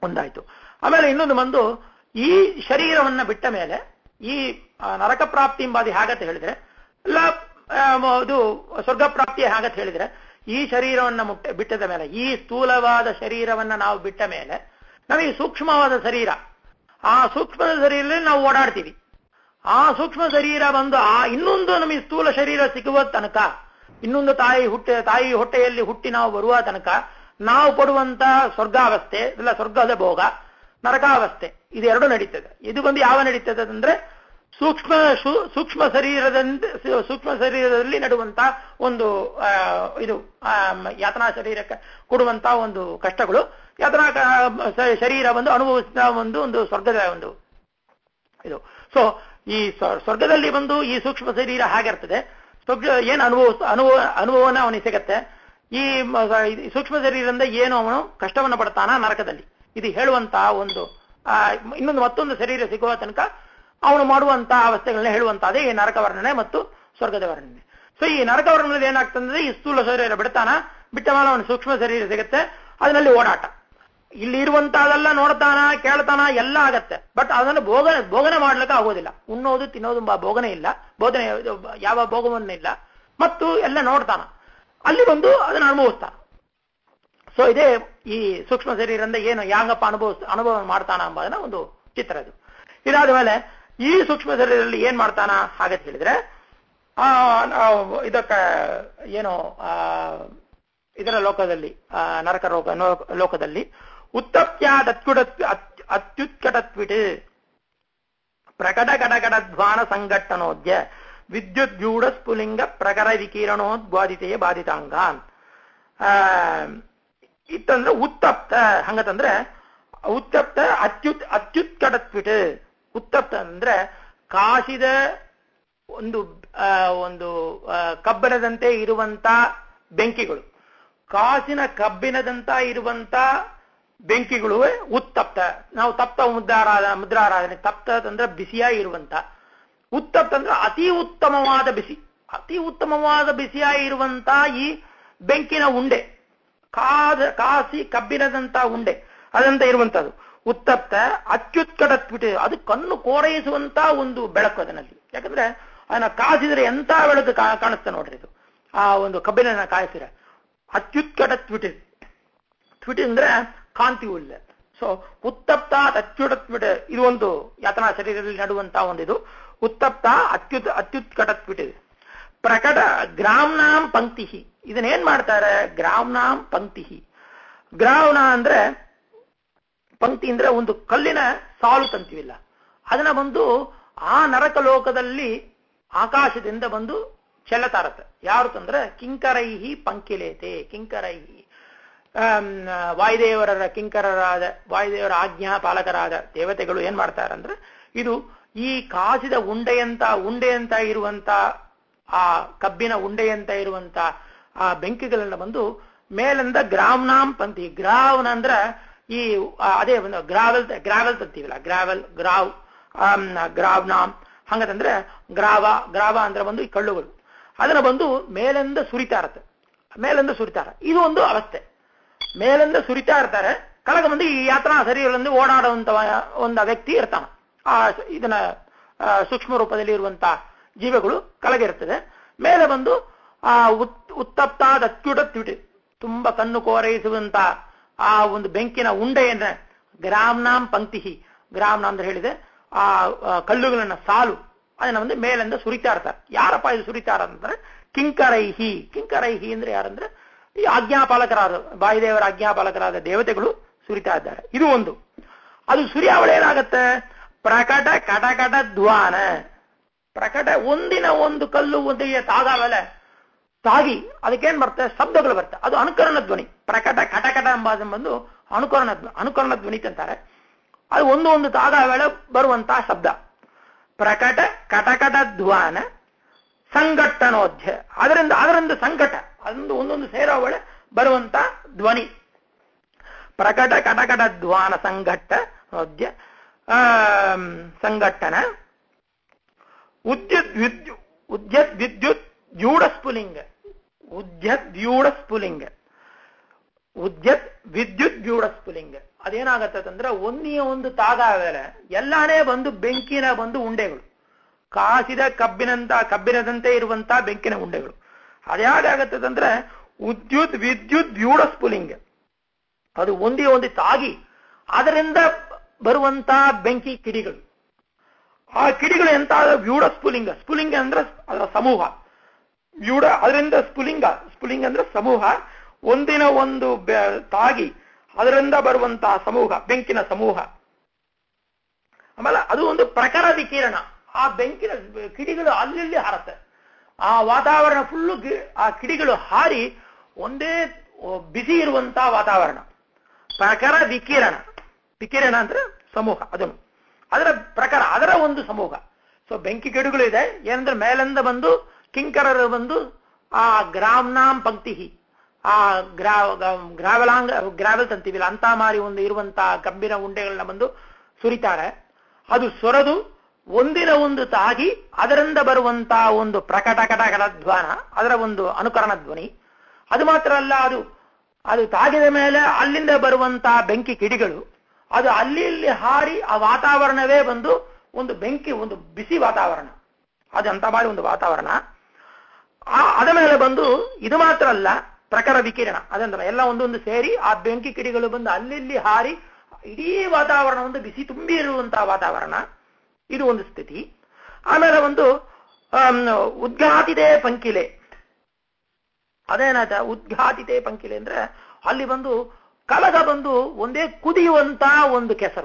ಒಂದಾಯ್ತು ಆಮೇಲೆ ಇನ್ನೊಂದು ಬಂದು ಈ ಶರೀರವನ್ನ ಬಿಟ್ಟ ಮೇಲೆ ಈ ಆ, ನರಕ ಪ್ರಾಪ್ತಿ ಎಂಬಾದಿ ಹಾಗತ್ತೆ ಹೇಳಿದ್ರೆ ಇಲ್ಲ ಆ, ಮ- ಇದು ಸ್ವರ್ಗ ಪ್ರಾಪ್ತಿ ಹಾಗತ್ತೆ ಹೇಳಿದ್ರೆ ಈ ಶರೀರವನ್ನ ಮುಟ್ಟ ಬಿಟ್ಟದ ಮೇಲೆ ಈ ಸ್ಥೂಲವಾದ ಶರೀರವನ್ನ ನಾವು ಬಿಟ್ಟ ಮೇಲೆ ನಮಗೆ ಸೂಕ್ಷ್ಮವಾದ ಶರೀರ ಆ ಸೂಕ್ಷ್ಮ ಶರೀರದಲ್ಲಿ ನಾವು ಓಡಾಡ್ತೀವಿ ಆ ಸೂಕ್ಷ್ಮ ಶರೀರ ಬಂದು ಆ ಇನ್ನೊಂದು ನಮಗೆ ಸ್ಥೂಲ ಶರೀರ ಸಿಗುವ ತನಕ ಇನ್ನೊಂದು ತಾಯಿ ಹುಟ್ಟ ತಾಯಿ ಹೊಟ್ಟೆಯಲ್ಲಿ ಹುಟ್ಟಿ ನಾವು ಬರುವ ತನಕ ನಾವು ಪಡುವಂತ ಸ್ವರ್ಗಾವಸ್ಥೆ ಇಲ್ಲ ಸ್ವರ್ಗದ ಭೋಗ ನರಕಾವಸ್ಥೆ ಇದೆರಡು ನಡೀತದೆ ಇದು ಬಂದು ಯಾವ ನಡೀತದೆ ಅಂದ್ರೆ ಸೂಕ್ಷ್ಮ ಸು- ಸೂಕ್ಷ್ಮ ಶರೀರದಿಂದ ಸೂಕ್ಷ್ಮ ಶರೀರದಲ್ಲಿ ನಡುವಂತ ಒಂದು ಆ, ಇದು ಆ, ಮ- ಯಾತನಾ ಶರೀರಕ್ಕೆ ಕೊಡುವಂತ ಒಂದು ಕಷ್ಟಗಳು ಯಾತನಾ ಕ- ಶ- ಶರೀರ ಒಂದು ಅನುಭವಿಸಿದ ಒಂದು ಒಂದು ಸ್ವರ್ಗದ ಒಂದು ಇದು ಸೊ ಈ ಸ್ವ- ಸ್ವರ್ಗದಲ್ಲಿ ಬಂದು ಈ ಸೂಕ್ಷ್ಮ ಶರೀರ ಹಾಗಿರ್ತದೆ ಸ್ವರ್ಗ ಏನು ಅನುಭವ ಅನುಭವ ಅನುಭವನ ಅವನಿಗೆ ಸಿಗತ್ತೆ ಈ ಮ- ಈ ಸೂಕ್ಷ್ಮ ಶರೀರದಿಂದ ಏನು ಅವನು ಕಷ್ಟವನ್ನು ಪಡ್ತಾನ ನರಕದಲ್ಲಿ ಇದು ಹೇಳುವಂತ ಒಂದು ಆ, ಇನ್ನೊಂದು ಮತ್ತೊಂದು ಶರೀರ ಸಿಗುವ ತನಕ ಅವನು ಮಾಡುವಂತ ಅವಸ್ಥೆಗಳನ್ನ ಹೇಳುವಂತದೇ ಈ ನರಕ ವರ್ಣನೆ ಮತ್ತು ಸ್ವರ್ಗದ ವರ್ಣನೆ ಸೊ ಈ ನರಕ ವರ್ಣದಲ್ಲಿ ಏನಾಗ್ತಂದ್ರೆ ಈ ಸ್ಥೂಲ ಶರೀರ ಬಿಡ್ತಾನ ಬಿಟ್ಟ ಮೇಲೆ ಅವನು ಸೂಕ್ಷ್ಮ ಶರೀರ ಸಿಗುತ್ತೆ ಅದರಲ್ಲಿ ಓಡಾಟ ಇಲ್ಲಿ ಇರುವಂತಹದೆಲ್ಲ ನೋಡ್ತಾನ ಕೇಳ್ತಾನ ಎಲ್ಲ ಆಗತ್ತೆ ಬಟ್ ಅದನ್ನು ಭೋಗನೆ ಭೋಗನೆ ಮಾಡ್ಲಿಕ್ಕೆ ಆಗೋದಿಲ್ಲ ಉಣ್ಣೋದು ತಿನ್ನೋದು ಎಂಬ ಭೋಗನೆ ಇಲ್ಲ ಬೋಧನೆ ಇದು ಯಾವ ಭೋಗವನ್ನಿಲ್ಲ ಮತ್ತು ಎಲ್ಲ ನೋಡ್ತಾನ ಅಲ್ಲಿ ಬಂದು ಅದನ್ನು ಅನುಭವಿಸ್ತಾನ ಸೊ ಇದೇ ಈ ಸೂಕ್ಷ್ಮ ಶರೀರದಿಂದ ಏನು ಯಾಂಗಪ್ಪ ಅನುಭವ ಅನುಭವ ಮಾಡ್ತಾನ ಎಂಬುದನ್ನ ಒಂದು ಚಿತ್ರ ಇದು ಇದಾದ ಮೇಲೆ ಈ ಸೂಕ್ಷ್ಮ ಶರೀರದಲ್ಲಿ ಏನ್ ಮಾಡ್ತಾನ ಹಾಗಂತ ಹೇಳಿದ್ರೆ ಆ ನಾವು ಇದಕ್ಕ ಏನು ಆ ಇದರ ಲೋಕದಲ್ಲಿ ಆ, ನರಕ ರೋಗ ನೋ- ಲೋಕದಲ್ಲಿ ಉತ್ತಪ್ತ್ಯಾದ ಅತ್ಯುತ್ಕಟತ್ವಿಟ್ ಪ್ರಕಟ ಕಟಕಟ ಧ್ವಾನ ಸಂಘಟ್ಟನೋದ್ಯ ವಿದ್ಯುತ್ ವ್ಯೂಢ ಸ್ಫುಲಿಂಗ ಪ್ರಕರ ವಿಕಿರಣೋದ್ವಾದಿತೆಯೇ ಬಾಧಿತಾಂಗಾನ್ ಆ, ಇತ್ತಂದ್ರೆ ಉತ್ತಪ್ತ ಹಂಗತಂದ್ರೆ ಉತ್ತಪ್ತ ಅತ್ಯುತ್ ಅತ್ಯುತ್ಕಟತ್ವಿಟ್ ಉತ್ತಪ್ತ ಅಂದ್ರೆ ಕಾಸಿದ ಒಂದು ಆ, ಒಂದು ಆ, ಕಬ್ಬಿಣದಂತೆ ಇರುವಂತ ಬೆಂಕಿಗಳು ಕಾಸಿನ ಕಬ್ಬಿಣದಂತ ಇರುವಂತ ಬೆಂಕಿಗಳು ಉತ್ತಪ್ತ ನಾವು ತಪ್ತ ಮುದ್ರಾರಾಧ ಮುದ್ರಾರಾಧನೆ ತಪ್ತ ಅಂದ್ರೆ ಬಿಸಿಯಾಗಿ ಇರುವಂತ ಉತ್ತಪ್ತ ಅಂದ್ರೆ ಅತಿ ಉತ್ತಮವಾದ ಬಿಸಿ ಅತಿ ಉತ್ತಮವಾದ ಬಿಸಿಯಾಗಿ ಇರುವಂತ ಈ ಬೆಂಕಿನ ಉಂಡೆ ಕಾದ ಕಾಸಿ ಕಬ್ಬಿಣದಂತ ಉಂಡೆ ಅದಂತ ಇರುವಂತದ್ದು ಉತ್ತಪ್ತ ಅತ್ಯುತ್ಕಟತ್ವಿಟ ಅದು ಕಣ್ಣು ಕೋರೈಸುವಂತ ಒಂದು ಬೆಳಕು ಅದರಲ್ಲಿ ಯಾಕಂದ್ರೆ ಅದನ್ನ ಕಾಸಿದ್ರೆ ಎಂತ ಬೆಳಕು ಕಾ- ಕಾಣಿಸ್ತಾ ನೋಡ್ರಿ ಇದು ಆ ಒಂದು ಕಬ್ಬಿನ ಕಾಯಿಸಿದ್ರೆ ಅತ್ಯುತ್ಕಟ ಟ್ವಿಟ್ ಟ್ವಿಟ್ ಅಂದ್ರೆ ಕಾಂತಿ ಉಳ್ಳ ಸೊ ಉತ್ತಪ್ತ ಅತ್ಯುಟ ಟ್ವಿಟ್ ಇದು ಒಂದು ಯಾತನಾ ಶರೀರದಲ್ಲಿ ನಡುವಂತ ಒಂದು ಇದು ಉತ್ತಪ್ತ ಅತ್ಯುತ್ ಅತ್ಯುತ್ಕಟ ಟ್ವಿಟ್ ಇದೆ ಪ್ರಕಟ ಗ್ರಾಮ್ನಾಂ ಪಂಕ್ತಿ ಇದನ್ನೇನ್ ಮಾಡ್ತಾರೆ ಗ್ರಾಮ್ನಾಂ ಪಂಕ್ತಿ ಗ್ರಾಮ್ನ ಅಂದ್ರೆ ಪಂಕ್ತಿ ಅಂದ್ರೆ ಒಂದು ಕಲ್ಲಿನ ಸಾಲು ತಂತಿವಿಲ್ಲ ಅದನ್ನ ಬಂದು ಆ ನರಕ ಲೋಕದಲ್ಲಿ ಆಕಾಶದಿಂದ ಬಂದು ಚೆಲ್ಲತಾರತ್ತೆ ಯಾರು ತಂದ್ರೆ ಕಿಂಕರೈಹಿ ಪಂಕಿಲೇತೆ ಕಿಂಕರೈಹಿ ಆಮ್, ವಾಯುದೇವರ ಕಿಂಕರರಾದ ವಾಯುದೇವರ ಆಜ್ಞಾ ಪಾಲಕರಾದ ದೇವತೆಗಳು ಏನ್ ಮಾಡ್ತಾರಂದ್ರೆ ಇದು ಈ ಕಾಸಿದ ಉಂಡೆಯಂತ ಉಂಡೆಯಂತ ಇರುವಂತ ಆ ಕಬ್ಬಿನ ಉಂಡೆಯಂತ ಇರುವಂತ ಆ ಬೆಂಕಿಗಳನ್ನ ಬಂದು ಮೇಲಿಂದ ಗ್ರಾಮ್ನಾಂ ಪಂಕ್ತಿ ಗ್ರಾವ್ನ ಅಂದ್ರ ಈ ಆ, ಅದೇ ಒಂದು ಗ್ರಾವೆಲ್ ಗ್ರಾವೆಲ್ ತಂತೀವಲ್ಲ ಗ್ರಾವೆಲ್ ಗ್ರಾವ್ ಆಮ್, ಗ್ರಾವ್ನಾಮ್ ಹಂಗಂದ್ರೆ ಗ್ರಾವ ಗ್ರಾವ ಅಂದ್ರೆ ಬಂದು ಈ ಕಳ್ಳುಗಳು ಅದನ್ನ ಬಂದು ಮೇಲಿಂದ ಸುರಿತಾ ಇರತ್ತೆ ಮೇಲಿಂದ ಸುರಿತಾರ ಇದು ಒಂದು ಅವಸ್ಥೆ ಮೇಲಿಂದ ಸುರಿತಾ ಇರ್ತಾರೆ ಕೆಳಗೆ ಬಂದು ಈ ಯಾತ್ರಾ ಶರೀರದಿಂದ ಓಡಾಡುವಂತ ಒಂದು ವ್ಯಕ್ತಿ ಇರ್ತಾನ ಆ ಇದನ್ನ ಆ, ಸೂಕ್ಷ್ಮ ರೂಪದಲ್ಲಿ ಇರುವಂತ ಜೀವಗಳು ಕೆಳಗೆ ಇರ್ತದೆ ಮೇಲೆ ಬಂದು ಆ ಉತ್ ಉತ್ತಪ್ತಾದ ಅತ್ಯುಟ ತ್ಯುಟಿ ತುಂಬಾ ಕಣ್ಣು ಕೋರೈಸುವಂತ ಆ ಒಂದು ಬೆಂಕಿನ ಉಂಡೆಯನ್ನ ಗ್ರಾಮ್ನಾಂ ಪಂಕ್ತಿ ಗ್ರಾಮ್ನ ಅಂದ್ರೆ ಹೇಳಿದೆ ಆ ಆ ಕಲ್ಲುಗಳನ್ನ ಸಾಲು ಅದನ್ನ ಒಂದು ಮೇಲಿಂದ ಸುರಿತಾ ಇರ್ತಾರೆ ಯಾರಪ್ಪ ಇದು ಸುರಿತಾರ ಅಂದ್ರೆ ಕಿಂಕರೈಹಿ ಕಿಂಕರೈಹಿ ಅಂದ್ರೆ ಯಾರಂದ್ರೆ ಈ ಆಜ್ಞಾಪಾಲಕರಾದ ವಾಯುದೇವರ ಆಜ್ಞಾಪಾಲಕರಾದ ದೇವತೆಗಳು ಸುರಿತಾ ಇದ್ದಾರೆ ಇದು ಒಂದು ಅದು ಸುರಿಯಾವಳಿ ಏನಾಗತ್ತೆ ಪ್ರಕಟ ಕಟಕಟ ಧ್ವಾನ ಪ್ರಕಟ ಒಂದಿನ ಒಂದು ಕಲ್ಲು ಒಂದಿಗೆ ತಾಗಾವಲೆ ತಾಗಿ ಅದಕ್ಕೇನ್ ಬರ್ತದೆ ಶಬ್ದಗಳು ಬರ್ತವೆ ಅದು ಅನುಕರಣ ಧ್ವನಿ ಪ್ರಕಟ ಕಟಕಟ ಎಂಬುದನ್ನು ಬಂದು ಅನುಕರಣ ಧ್ವ- ಅನುಕರಣ ಧ್ವನಿ ಅಂತಾರೆ ಅದು ಒಂದು ಒಂದು ತಾಗ ವೇಳೆ ಬರುವಂತಹ ಶಬ್ದ ಪ್ರಕಟ ಕಟಕಟ ಧ್ವಾನ ಸಂಘಟ್ಟನೋಧ್ಯ ಅದರಿಂದ ಅದರಿಂದ ಸಂಕಟ ಅದೊಂದು ಒಂದೊಂದು ಸೇರೋ ವೇಳೆ ಬರುವಂತ ಧ್ವನಿ ಪ್ರಕಟ ಕಟಕಟ ಧ್ವಾನ ಸಂಘಟ್ಟ ನೋದ್ಯ ಆಮ್, ಸಂಘಟ್ಟನ ಉದ್ಯುತ್ ವಿದ್ಯು ಉದ್ಯತ್ ವಿದ್ಯುತ್ ದ್ಯೂಢ ಸ್ಫುಲಿಂಗ ಉದ್ಯತ್ ದ್ಯೂಢ ಸ್ಫುಲಿಂಗ ಉದ್ಯತ್ ವಿದ್ಯುತ್ ದ್ಯೂಢ ಸ್ಫುಲಿಂಗ ಅದೇನಾಗತ್ತೆ ಅಂದ್ರೆ ಒಂದಿಯ ಒಂದು ತಾಗ ಆದಮೇಲೆ ಎಲ್ಲಾನೇ ಬಂದು ಬೆಂಕಿನ ಬಂದು ಉಂಡೆಗಳು ಕಾಸಿದ ಕಬ್ಬಿನಂತ ಕಬ್ಬಿನದಂತೆ ಇರುವಂತ ಬೆಂಕಿನ ಉಂಡೆಗಳು ಅದ್ಯಾಗಾಗತ್ತದಂದ್ರೆ ವಿದ್ಯುತ್ ವಿದ್ಯುತ್ ವ್ಯೂಢ ಸ್ಫುಲಿಂಗ ಅದು ಒಂದೇ ಒಂದು ತಾಗಿ ಅದರಿಂದ ಬರುವಂತ ಬೆಂಕಿ ಕಿಡಿಗಳು ಆ ಕಿಡಿಗಳು ಎಂತ ವ್ಯೂಢ ಸ್ಫುಲಿಂಗ ಸ್ಫುಲಿಂಗ ಅಂದ್ರೆ ಅದರ ಸಮೂಹ ವ್ಯೂಢ ಅದರಿಂದ ಸ್ಫುಲಿಂಗ ಸ್ಫುಲಿಂಗ ಅಂದ್ರೆ ಸಮೂಹ ಒಂದಿನ ಒಂದು ಬೆ- ತಾಗಿ ಅದರಿಂದ ಬರುವಂತಹ ಸಮೂಹ ಬೆಂಕಿನ ಸಮೂಹ ಆಮೇಲೆ ಅದು ಒಂದು ಪ್ರಖರ ವಿಕಿರಣ ಆ ಬೆಂಕಿನ ಕಿಡಿಗಳು ಅಲ್ಲಿ ಹಾರತ್ತೆ ಆ ವಾತಾವರಣ ಫುಲ್ಲು ಆ ಕಿಡಿಗಳು ಹಾರಿ ಒಂದೇ ಬಿಸಿ ಇರುವಂತಹ ವಾತಾವರಣ ಪ್ರಖರ ವಿಕಿರಣ ವಿಕಿರಣ ಅಂದ್ರೆ ಸಮೂಹ ಅದನ್ನು ಅದರ ಪ್ರಕಾರ ಅದರ ಒಂದು ಸಮೂಹ ಸೊ ಬೆಂಕಿ ಗಿಡಗಳು ಇದೆ ಏನಂದ್ರೆ ಮೇಲಿಂದ ಬಂದು ಕಿಂಕರರು ಬಂದು ಆ ಗ್ರಾಮ್ನಾಂ ಪಂಕ್ತಿ ಆ ಗ್ರಾ ಗ್ರಾವಲಾಂಗ ಗ್ರಾವೆಲ್ಸ್ ಅಂತೀವಿಲ್ಲ ಅಂತ ಮಾರಿ ಒಂದು ಇರುವಂತ ಕಬ್ಬಿನ ಉಂಡೆಗಳನ್ನ ಬಂದು ಸುರಿತಾರೆ ಅದು ಸೊರದು ಒಂದಿನ ಒಂದು ತಾಗಿ ಅದರಿಂದ ಬರುವಂತ ಒಂದು ಪ್ರಕಟ ಕಟಕಟ ಧ್ವಾನ ಅದರ ಒಂದು ಅನುಕರಣ ಧ್ವನಿ ಅದು ಮಾತ್ರ ಅಲ್ಲ ಅದು ಅದು ತಾಗಿದ ಮೇಲೆ ಅಲ್ಲಿಂದ ಬರುವಂತ ಬೆಂಕಿ ಕಿಡಿಗಳು ಅದು ಅಲ್ಲಿ ಇಲ್ಲಿ ಹಾರಿ ಆ ವಾತಾವರಣವೇ ಬಂದು ಒಂದು ಬೆಂಕಿ ಒಂದು ಬಿಸಿ ವಾತಾವರಣ ಅದು ಅಂತ ಮಾಡಿ ಒಂದು ವಾತಾವರಣ ಆ ಅದ ಮೇಲೆ ಬಂದು ಇದು ಮಾತ್ರ ಅಲ್ಲ ಪ್ರಖರ ವಿಕಿರಣ ಅದಂದ್ರೆ ಎಲ್ಲ ಒಂದೊಂದು ಸೇರಿ ಆ ಬೆಂಕಿ ಕಿಡಿಗಳು ಬಂದು ಅಲ್ಲಿ ಹಾರಿ ಇಡೀ ವಾತಾವರಣ ಒಂದು ಬಿಸಿ ತುಂಬಿ ಇರುವಂತಹ ವಾತಾವರಣ ಇದು ಒಂದು ಸ್ಥಿತಿ ಆಮೇಲೆ ಒಂದು ಆಮ್, ಉದ್ಘಾಟಿತೆ ಪಂಕಿಲೆ ಅದೇನಾಯ್ತ ಉದ್ಘಾಟಿತೆ ಪಂಕಿಲೆ ಅಂದ್ರೆ ಅಲ್ಲಿ ಬಂದು ಕಲಗ ಬಂದು ಒಂದೇ ಕುದಿಯುವಂತ ಒಂದು ಕೆಸರು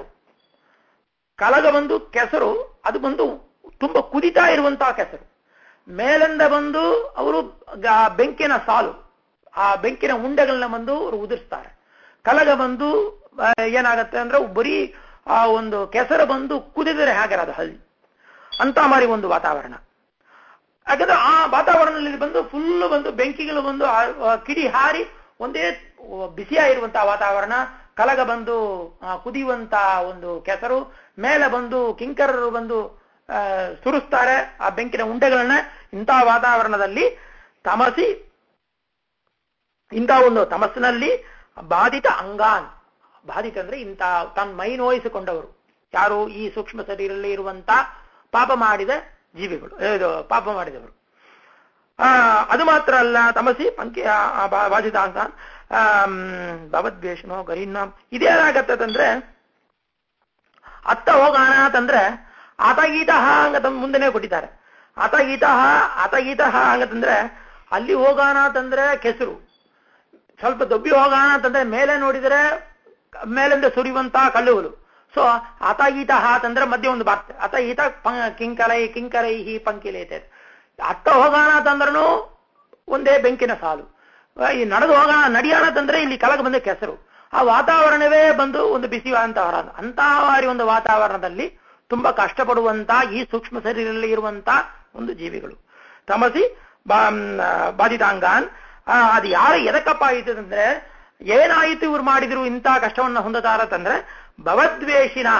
ಕಲಗ ಬಂದು ಕೆಸರು ಅದು ಬಂದು ತುಂಬಾ ಕುದಿತಾ ಇರುವಂತಹ ಕೆಸರು ಮೇಲಿಂದ ಬಂದು ಅವರು ಗ- ಬೆಂಕಿನ ಸಾಲು ಆ ಬೆಂಕಿನ ಉಂಡೆಗಳನ್ನ ಬಂದು ಅವರು ಉದುರಿಸ್ತಾರೆ ಕಲಗ ಬಂದು ಆ, ಏನಾಗತ್ತೆ ಅಂದ್ರೆ ಬರೀ ಆ ಒಂದು ಕೆಸರು ಬಂದು ಕುದಿದರೆ ಹಾಗಿರೋದು ಹಳ್ಳಿ ಅಂತ ಮಾರಿ ಒಂದು ವಾತಾವರಣ ಯಾಕಂದ್ರೆ ಆ ವಾತಾವರಣದಲ್ಲಿ ಬಂದು ಫುಲ್ ಬಂದು ಬೆಂಕಿಗಳು ಬಂದು ಆ- ಆ ಕಿಡಿ ಹಾರಿ ಒಂದೇ ಬಿಸಿಯಾಗಿರುವಂತಹ ವಾತಾವರಣ ಕಲಗ ಬಂದು ಆ, ಕುದಿಯುವಂತ ಒಂದು ಕೆಸರು ಮೇಲೆ ಬಂದು ಕಿಂಕರರು ಬಂದು ಆ, ಸುರಿಸ್ತಾರೆ ಆ ಬೆಂಕಿನ ಉಂಡೆಗಳನ್ನ ಇಂಥ ವಾತಾವರಣದಲ್ಲಿ ತಮಸಿ ಇಂಥ ಒಂದು ತಮಸ್ಸಿನಲ್ಲಿ ಬಾಧಿತ ಅಂಗಾನ್ ಬಾಧಿತ ಅಂದ್ರೆ ಇಂಥ ತನ್ನ ಮೈ ನೋಯಿಸಿಕೊಂಡವರು ಯಾರು ಈ ಸೂಕ್ಷ್ಮ ಶರೀರದಲ್ಲಿ ಇರುವಂತ ಪಾಪ ಮಾಡಿದ ಜೀವಿಗಳು ಇದು ಪಾಪ ಮಾಡಿದವರು ಆ, ಅದು ಮಾತ್ರ ಅಲ್ಲ ತಮಸಿ ಪಂಕಿ ಆ, ಆ, ಬಾ- ಬಾಧಿತ ಅಂಗಾನ್ ಆಮ್, ಭವದ್ವೇಷನೋ ಗರೀನಾಮ್ ಇದೇನಾಗತ್ತದಂದ್ರೆ ಅತ್ತ ಹೋಗೋಣ ಅಂತಂದ್ರೆ ಆತಗೀತ ಹಂಗತ ಮುಂದೆನೆ ಕೊಟ್ಟಿದ್ದಾರೆ ಆತಗೀತ ಆತಗೀತ ಹಂಗತಂದ್ರೆ ಅಲ್ಲಿ ಹೋಗೋಣ ಅಂತಂದ್ರೆ ಕೆಸರು ಸ್ವಲ್ಪ ದೊಬ್ಬಿ ಹೋಗೋಣ ಅಂತಂದ್ರೆ ಮೇಲೆ ನೋಡಿದರೆ ಮೇಲಿಂದ ಸುರಿಯುವಂತಹ ಕಲ್ಲುಗಳು ಸೊ ಆತಗೀತ ಅಂತಂದ್ರೆ ಮಧ್ಯೆ ಒಂದು ಬಾರ್ತೆ ಅತ ಈತ ಪ- ಕಿಂಕರೈ ಕಿಂಕರೈ ಹಿ ಪಂಕಿಲೇತೆ ಅತ್ತ ಹೋಗೋಣ ಅಂತಂದ್ರೂ ಒಂದೇ ಬೆಂಕಿನ ಸಾಲು ಆ, ಈ ನಡೆದು ಹೋಗೋಣ ನಡಿಯೋಣ ಅಂತಂದ್ರೆ ಇಲ್ಲಿ ಕೆಳಗೆ ಬಂದ ಕೆಸರು ಆ ವಾತಾವರಣವೇ ಬಂದು ಒಂದು ಬಿಸಿ ವಾತಾವರಣ ಅಂತ ಒಂದು ವಾತಾವರಣದಲ್ಲಿ ತುಂಬಾ ಕಷ್ಟಪಡುವಂತ ಈ ಸೂಕ್ಷ್ಮ ಶರೀರದಲ್ಲಿ ಇರುವಂತ ಒಂದು ಜೀವಿಗಳು ತಮಸಿ ಬಾ- ಮ್, ಬಾಧಿತಾಂಗಾನ್ ಆ, ಅದು ಯಾರು ಎದಕ್ಕಪ್ಪ ಆಯಿತು ಅಂದ್ರೆ ಏನಾಯಿತು ಇವ್ರು ಮಾಡಿದ್ರು ಇಂಥ ಕಷ್ಟವನ್ನ ಹೊಂದತಾರತಂದ್ರೆ ಭವದ್ವೇಷಿನಃ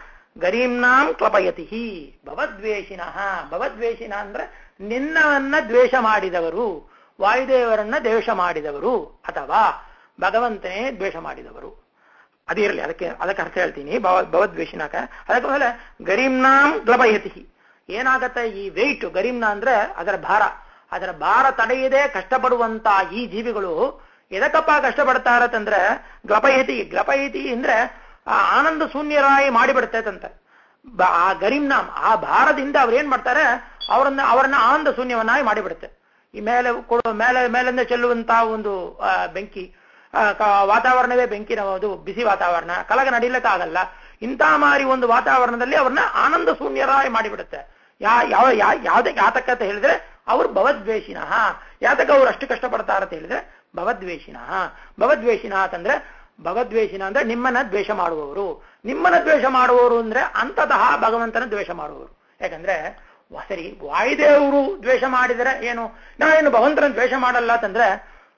ಗರೀಂನಾಂ ಕ್ಲಪಯತಿ ಭವದ್ವೇಷಿನಃ ಭವದ್ವೇಷಿನ ಅಂದ್ರೆ ನಿನ್ನವನ್ನ ದ್ವೇಷ ಮಾಡಿದವರು ವಾಯುದೇವರನ್ನ ದ್ವೇಷ ಮಾಡಿದವರು ಅಥವಾ ಭಗವಂತನೇ ದ್ವೇಷ ಮಾಡಿದವರು ಅದಿರಲಿ ಅದಕ್ಕೆ ಅದಕ್ಕೆ ಅರ್ಥ ಹೇಳ್ತೀನಿ ಭವ ಭವದ್ವೇಷಿನಾಕ ಅದಕ್ಕೆ ಮೇಲೆ ಗರೀಂನಾಂ ಗ್ಲಪಯತಿ ಏನಾಗತ್ತೆ ಈ ವೆಯ್ಟ್ ಗರೀಂನ ಅಂದ್ರೆ ಅದರ ಭಾರ ಅದರ ಭಾರ ತಡೆಯದೆ ಕಷ್ಟಪಡುವಂತ ಈ ಜೀವಿಗಳು ಎದಕ್ಕಪ್ಪ ಕಷ್ಟಪಡ್ತಾರತ್ತಂದ್ರೆ ಗ್ಲಪಯತಿ ಗ್ಲಪಯತಿ ಅಂದ್ರೆ ಆ ಆನಂದ ಶೂನ್ಯರಾಯಿ ಮಾಡಿಬಿಡ್ತೈತಂತೆ ಬ- ಆ ಗರೀಂನಾಮ್ ಆ ಭಾರದಿಂದ ಅವ್ರು ಏನ್ ಮಾಡ್ತಾರೆ ಅವರನ್ನ ಅವರನ್ನ ಆನಂದ ಶೂನ್ಯವನ್ನಾಗಿ ಮಾಡಿಬಿಡುತ್ತೆ ಈ ಮೇಲೆ ಕೊಡು ಮೇಲೆ ಮೇಲಿಂದ ಚೆಲ್ಲುವಂತ ಒಂದು ಆ, ಬೆಂಕಿ ಆ, ಕ- ವಾತಾವರಣವೇ ಬೆಂಕಿನ ಅದು ಬಿಸಿ ವಾತಾವರಣ ಕಲಗ ನಡೀಲಿಕ್ಕಾಗಲ್ಲ ಇಂಥ ಮಾರಿ ಒಂದು ವಾತಾವರಣದಲ್ಲಿ ಅವ್ರನ್ನ ಆನಂದ ಶೂನ್ಯರಾಗಿ ಮಾಡಿಬಿಡುತ್ತೆ ಯಾ ಯಾವ ಯಾ- ಯಾವ್ದೇ ಯಾತಕ ಅಂತ ಹೇಳಿದ್ರೆ ಅವ್ರು ಭವದ್ವೇಷಿನಃ ಯಾತಕ ಅವ್ರು ಅಷ್ಟು ಕಷ್ಟಪಡ್ತಾರ ಅಂತ ಹೇಳಿದ್ರೆ ಭವದ್ವೇಷಿನಃ ಭವದ್ವೇಷಿನ ಅಂತಂದ್ರೆ ಭಗವದ್ವೇಷಿನ ಅಂದ್ರೆ ನಿಮ್ಮನ್ನ ದ್ವೇಷ ಮಾಡುವವರು ನಿಮ್ಮನ್ನ ದ್ವೇಷ ಮಾಡುವವರು ಅಂದ್ರೆ ಅಂತತಃ ಭಗವಂತನ ದ್ವೇಷ ಮಾಡುವವರು ಯಾಕಂದ್ರೆ ವ- ಸರಿ ವಾಯುದೇವರು ದ್ವೇಷ ಮಾಡಿದರೆ ಏನು ನಾವೇನು ಭಗವಂತನ ದ್ವೇಷ ಮಾಡಲ್ಲ ಅಂತಂದ್ರೆ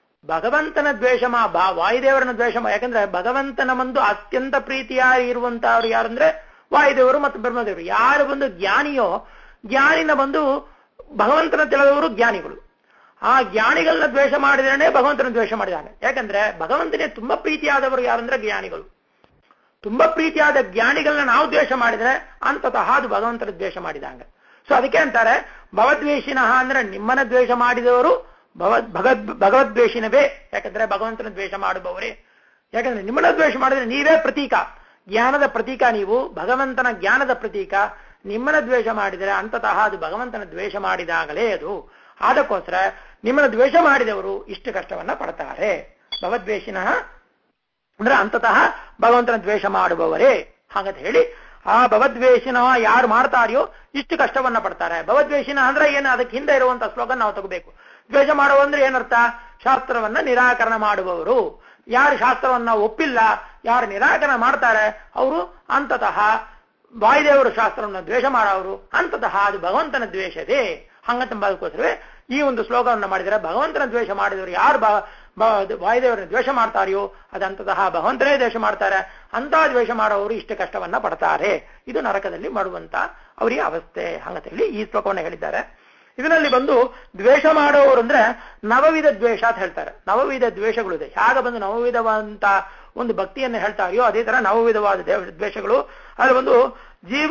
ಭಗವಂತನ ದ್ವೇಷ ಮಾ ಬಾ- ವಾಯುದೇವರನ್ನ ದ್ವೇಷ ಮಾ ಯಾಕಂದ್ರೆ ಭಗವಂತನ ಒಂದು ಅತ್ಯಂತ ಪ್ರೀತಿಯಾಗಿ ಇರುವಂತವ್ರು ಯಾರಂದ್ರೆ ವಾಯುದೇವರು ಮತ್ತು ಬ್ರಹ್ಮದೇವರು ಯಾರು ಬಂದು ಜ್ಞಾನಿಯೋ ಜ್ಞಾನಿನ ಬಂದು ಭಗವಂತನ ತಿಳಿದವರು ಜ್ಞಾನಿಗಳು ಆ ಜ್ಞಾನಿಗಳನ್ನ ದ್ವೇಷ ಮಾಡಿದ್ರೆ ಭಗವಂತನ ದ್ವೇಷ ಮಾಡಿದಾನೆ ಯಾಕಂದ್ರೆ ಭಗವಂತನೇ ತುಂಬಾ ಪ್ರೀತಿಯಾದವರು ಯಾರಂದ್ರೆ ಜ್ಞಾನಿಗಳು ತುಂಬಾ ಪ್ರೀತಿಯಾದ ಜ್ಞಾನಿಗಳನ್ನ ನಾವು ದ್ವೇಷ ಮಾಡಿದ್ರೆ ಅಂತತಃ ಅದು ಭಗವಂತನ ದ್ವೇಷ ಮಾಡಿದಂಗ ಸೊ ಅದಕ್ಕೆ ಅಂತಾರೆ ಭವದ್ವೇಷಿನಃ ಅಂದ್ರೆ ನಿಮ್ಮನ್ನ ದ್ವೇಷ ಮಾಡಿದವರು ಭಗವದ್ ಭಗವದ್ ಭಗವದ್ವೇಷಿನವೇ ಯಾಕಂದ್ರೆ ಭಗವಂತನ ದ್ವೇಷ ಮಾಡುವವರೇ ಯಾಕಂದ್ರೆ ನಿಮ್ಮನ್ನ ದ್ವೇಷ ಮಾಡಿದ್ರೆ ನೀವೇ ಪ್ರತೀಕ ಜ್ಞಾನದ ಪ್ರತೀಕ ನೀವು ಭಗವಂತನ ಜ್ಞಾನದ ಪ್ರತೀಕ ನಿಮ್ಮನ್ನ ದ್ವೇಷ ಮಾಡಿದರೆ ಅಂತತಃ ಅದು ಭಗವಂತನ ದ್ವೇಷ ಮಾಡಿದಾಗಲೇ ಅದು ಅದಕ್ಕೋಸ್ಕರ ನಿಮ್ಮನ್ನ ದ್ವೇಷ ಮಾಡಿದವರು ಇಷ್ಟು ಕಷ್ಟವನ್ನ ಪಡ್ತಾರೆ ಭಗವದ್ವೇಷಿನಃ ಅಂದ್ರೆ ಅಂತತಃ ಭಗವಂತನ ದ್ವೇಷ ಮಾಡುವವರೇ ಹಾಗಂತ ಹೇಳಿ ಆ ಭಗವದ್ವೇಷಿನ ಯಾರು ಮಾಡ್ತಾರೆಯೋ ಇಷ್ಟು ಕಷ್ಟವನ್ನ ಪಡ್ತಾರೆ ಭಗವದ್ವೇಷಿನ ಅಂದ್ರೆ ಏನು ಅದಕ್ಕೆ ಹಿಂದೆ ಇರುವಂತ ಶ್ಲೋಕ ನಾವು ತಗೋಬೇಕು ದ್ವೇಷ ಮಾಡುವ ಅಂದ್ರೆ ಏನರ್ಥ ಶಾಸ್ತ್ರವನ್ನ ನಿರಾಕರಣ ಮಾಡುವವರು ಯಾರು ಶಾಸ್ತ್ರವನ್ನ ಒಪ್ಪಿಲ್ಲ ಯಾರು ನಿರಾಕರಣ ಮಾಡ್ತಾರೆ ಅವರು ಅಂತತಃ ವಾಯುದೇವರು ಶಾಸ್ತ್ರವನ್ನು ದ್ವೇಷ ಮಾಡೋರು ಅಂತತಃ ಅದು ಭಗವಂತನ ದ್ವೇಷವೇ ಹಂಗಂತಂಬದಕ್ಕೋಸ್ಕರವೇ ಈ ಒಂದು ಶ್ಲೋಕವನ್ನು ಮಾಡಿದರೆ ಭಗವಂತನ ದ್ವೇಷ ಮಾಡಿದವರು ಯಾರು ವಾಯುದೇವರನ್ನ ದ್ವೇಷ ಮಾಡ್ತಾರೆಯೋ ಅದಂತತಃ ಭಗವಂತನೇ ದ್ವೇಷ ಮಾಡ್ತಾರೆ ಅಂತ ದ್ವೇಷ ಮಾಡೋರು ಇಷ್ಟು ಕಷ್ಟವನ್ನ ಪಡ್ತಾರೆ ಇದು ನರಕದಲ್ಲಿ ಮಾಡುವಂತ ಅವರಿಗೆ ಅವಸ್ಥೆ ಹಂಗಂತ ಹೇಳಿ ಈ ಶ್ಲೋಕವನ್ನು ಹೇಳಿದ್ದಾರೆ ಇದರಲ್ಲಿ ಬಂದು ದ್ವೇಷ ಮಾಡೋರು ಅಂದ್ರೆ ನವವಿಧ ದ್ವೇಷ ಅಂತ ಹೇಳ್ತಾರೆ ನವವಿಧ ದ್ವೇಷಗಳು ಇದೆ ಹೇಗ ಬಂದು ನವವಿಧವಾದಂತ ಒಂದು ಭಕ್ತಿಯನ್ನು ಹೇಳ್ತಾರೆಯೋ ಅದೇ ತರ ನವವಿಧವಾದ ದ್ವೇಷಗಳು ಅಲ್ಲಿ ಒಂದು ಜೀವ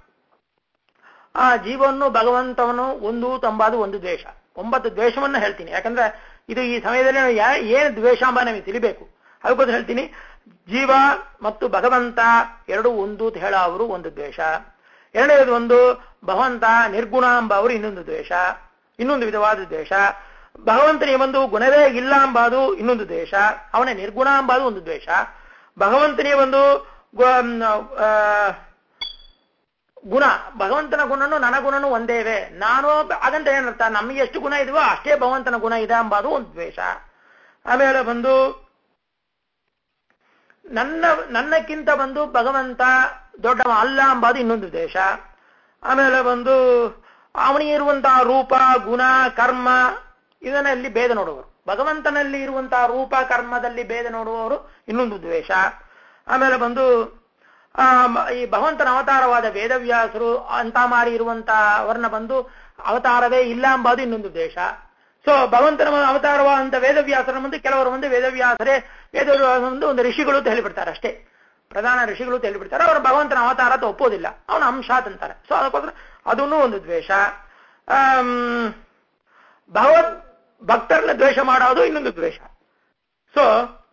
ಆ ಜೀವವನ್ನು ಭಗವಂತವನು ಒಂದು ತಂಬಾದು ಒಂದು ದ್ವೇಷ ಒಂಬತ್ತು ದ್ವೇಷವನ್ನ ಹೇಳ್ತೀನಿ ಯಾಕಂದ್ರೆ ಇದು ಈ ಸಮಯದಲ್ಲಿ ಏನು ದ್ವೇಷ ಎಂಬ ನಮಗೆ ತಿಳಿಬೇಕು ಅದಕ್ಕೋಸ್ಕರ ಹೇಳ್ತೀನಿ ಜೀವ ಮತ್ತು ಭಗವಂತ ಎರಡು ಒಂದು ಅಂತ ಹೇಳ ಅವರು ಒಂದು ದ್ವೇಷ ಎರಡನೇದು ಒಂದು ಭಗವಂತ ನಿರ್ಗುಣ ಎಂಬ ಅವರು ಇನ್ನೊಂದು ದ್ವೇಷ ಇನ್ನೊಂದು ವಿಧವಾದ ದ್ವೇಷ ಭಗವಂತನಿಗೆ ಒಂದು ಗುಣವೇ ಇಲ್ಲ ಎಂಬುದು ಇನ್ನೊಂದು ದ್ವೇಷ ಅವನೇ ನಿರ್ಗುಣ ಎಂಬುದು ಒಂದು ದ್ವೇಷ ಭಗವಂತನಿಗೆ ಒಂದು ಗುಣ ಭಗವಂತನ ಗುಣನು ನನ್ನ ಗುಣನು ಒಂದೇವೆ ನಾನು ಹಾಗಂತ ಏನರ್ಥ ನಮಗೆ ಎಷ್ಟು ಗುಣ ಇದೆಯೋ ಅಷ್ಟೇ ಭಗವಂತನ ಗುಣ ಇದೆ ಎಂಬುದು ಒಂದು ದ್ವೇಷ ಆಮೇಲೆ ಬಂದು ನನ್ನ ನನ್ನಕ್ಕಿಂತ ಬಂದು ಭಗವಂತ ದೊಡ್ಡವ ಅಲ್ಲ ಎಂಬುದು ಇನ್ನೊಂದು ದ್ವೇಷ ಆಮೇಲೆ ಬಂದು ಅವನಿಗೆ ಇರುವಂತಹ ರೂಪ ಗುಣ ಕರ್ಮ ಇದನ್ನಲ್ಲಿ ಭೇದ ನೋಡುವರು ಭಗವಂತನಲ್ಲಿ ಇರುವಂತಹ ರೂಪ ಕರ್ಮದಲ್ಲಿ ಭೇದ ನೋಡುವವರು ಇನ್ನೊಂದು ದ್ವೇಷ ಆಮೇಲೆ ಬಂದು ಆ ಈ ಭಗವಂತನ ಅವತಾರವಾದ ವೇದವ್ಯಾಸರು ಅಂತ ಮಾರಿ ಇರುವಂತಹ ಅವರನ್ನ ಬಂದು ಅವತಾರವೇ ಇಲ್ಲ ಎಂಬುದು ಇನ್ನೊಂದು ದ್ವೇಷ ಸೊ ಭಗವಂತನ ಅವತಾರವಾದಂತ ವೇದವ್ಯಾಸರ ಮುಂದೆ ಕೆಲವರು ಮುಂದೆ ವೇದವ್ಯಾಸರೇ ವೇದ ಒಂದು ಒಂದು ಋಷಿಗಳು ಅಂತ ಹೇಳಿಬಿಡ್ತಾರೆ ಅಷ್ಟೇ ಪ್ರಧಾನ ಋಷಿಗಳು ಅಂತ ಹೇಳಿಬಿಡ್ತಾರೆ ಅವರು ಭಗವಂತನ ಅವತಾರ ಅಂತ ಒಪ್ಪೋದಿಲ್ಲ ಅವನ ಅಂಶ ಅಂತಾರೆ ಸೊ ಅದಕ್ಕೋಸ್ಕರ ಅದನ್ನೂ ಒಂದು ದ್ವೇಷ ಭಗವದ್ ಭಕ್ತರನ್ನ ದ್ವೇಷ ಮಾಡೋದು ಇನ್ನೊಂದು ದ್ವೇಷ ಸೊ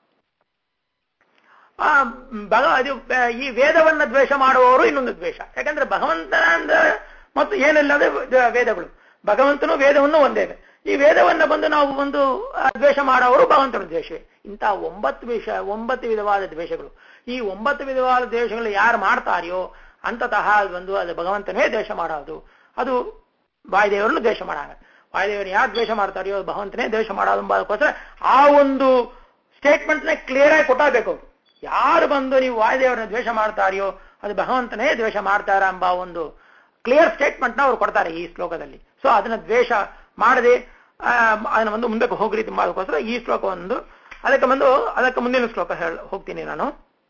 ಆ ಭಗ ಅದು ಈ ವೇದವನ್ನ ದ್ವೇಷ ಮಾಡುವವರು ಇನ್ನೊಂದು ದ್ವೇಷ ಯಾಕಂದ್ರೆ ಭಗವಂತನ ಅಂದ್ರೆ ಮತ್ತು ಏನಿಲ್ಲ ಅಂದ್ರೆ ವೇದಗಳು ಭಗವಂತನು ವೇದವನ್ನು ಒಂದೇವೆ ಈ ವೇದವನ್ನ ಬಂದು ನಾವು ಒಂದು ದ್ವೇಷ ಮಾಡೋರು ಭಗವಂತನ ದ್ವೇಷವೇ ಇಂತಹ ಒಂಬತ್ತು ವಿಷ ಒಂಬತ್ತು ವಿಧವಾದ ದ್ವೇಷಗಳು ಈ ಒಂಬತ್ತು ವಿಧವಾದ ದ್ವೇಷಗಳು ಯಾರು ಮಾಡ್ತಾರೆಯೋ ಅಂತತಃ ಬಂದು ಅದು ಭಗವಂತನೇ ದ್ವೇಷ ಮಾಡೋದು ಅದು ವಾಯುದೇವರನ್ನು ದ್ವೇಷ ಮಾಡಾಗ ವಾಯುದೇವರು ಯಾರು ದ್ವೇಷ ಮಾಡ್ತಾರೆಯೋ ಭಗವಂತನೇ ದ್ವೇಷ ಮಾಡೋದು ಎಂಬುದಕ್ಕೋಸ್ಕರ ಆ ಒಂದು ಸ್ಟೇಟ್ಮೆಂಟ್ನ ಕ್ಲಿಯರ್ ಆಗಿ ಕೊಟ್ಟಾಗಬೇಕು ಅವರು ಯಾರು ಬಂದು ನೀವು ವಾಯುದೇವರನ್ನ ದ್ವೇಷ ಮಾಡ್ತಾರೆಯೋ ಅದು ಭಗವಂತನೇ ದ್ವೇಷ ಮಾಡ್ತಾರ ಎಂಬ ಒಂದು ಕ್ಲಿಯರ್ ಸ್ಟೇಟ್ಮೆಂಟ್ ನ ಅವ್ರು ಕೊಡ್ತಾರೆ ಈ ಶ್ಲೋಕದಲ್ಲಿ ಸೊ ಅದನ್ನ ದ್ವೇಷ ಮಾಡದೆ ಅದನ್ನ ಒಂದು ಮುಂದಕ್ಕೆ ಹೋಗ್ರಿ ಮಾಡೋದಕ್ಕೋಸ್ಕರ ಈ ಶ್ಲೋಕ ಒಂದು ಅದಕ್ಕೆ ಬಂದು ಅದಕ್ಕೆ ಮುಂದಿನ ಶ್ಲೋಕ ಹೇಳ ಹೋಗ್ತೀನಿ ನಾನು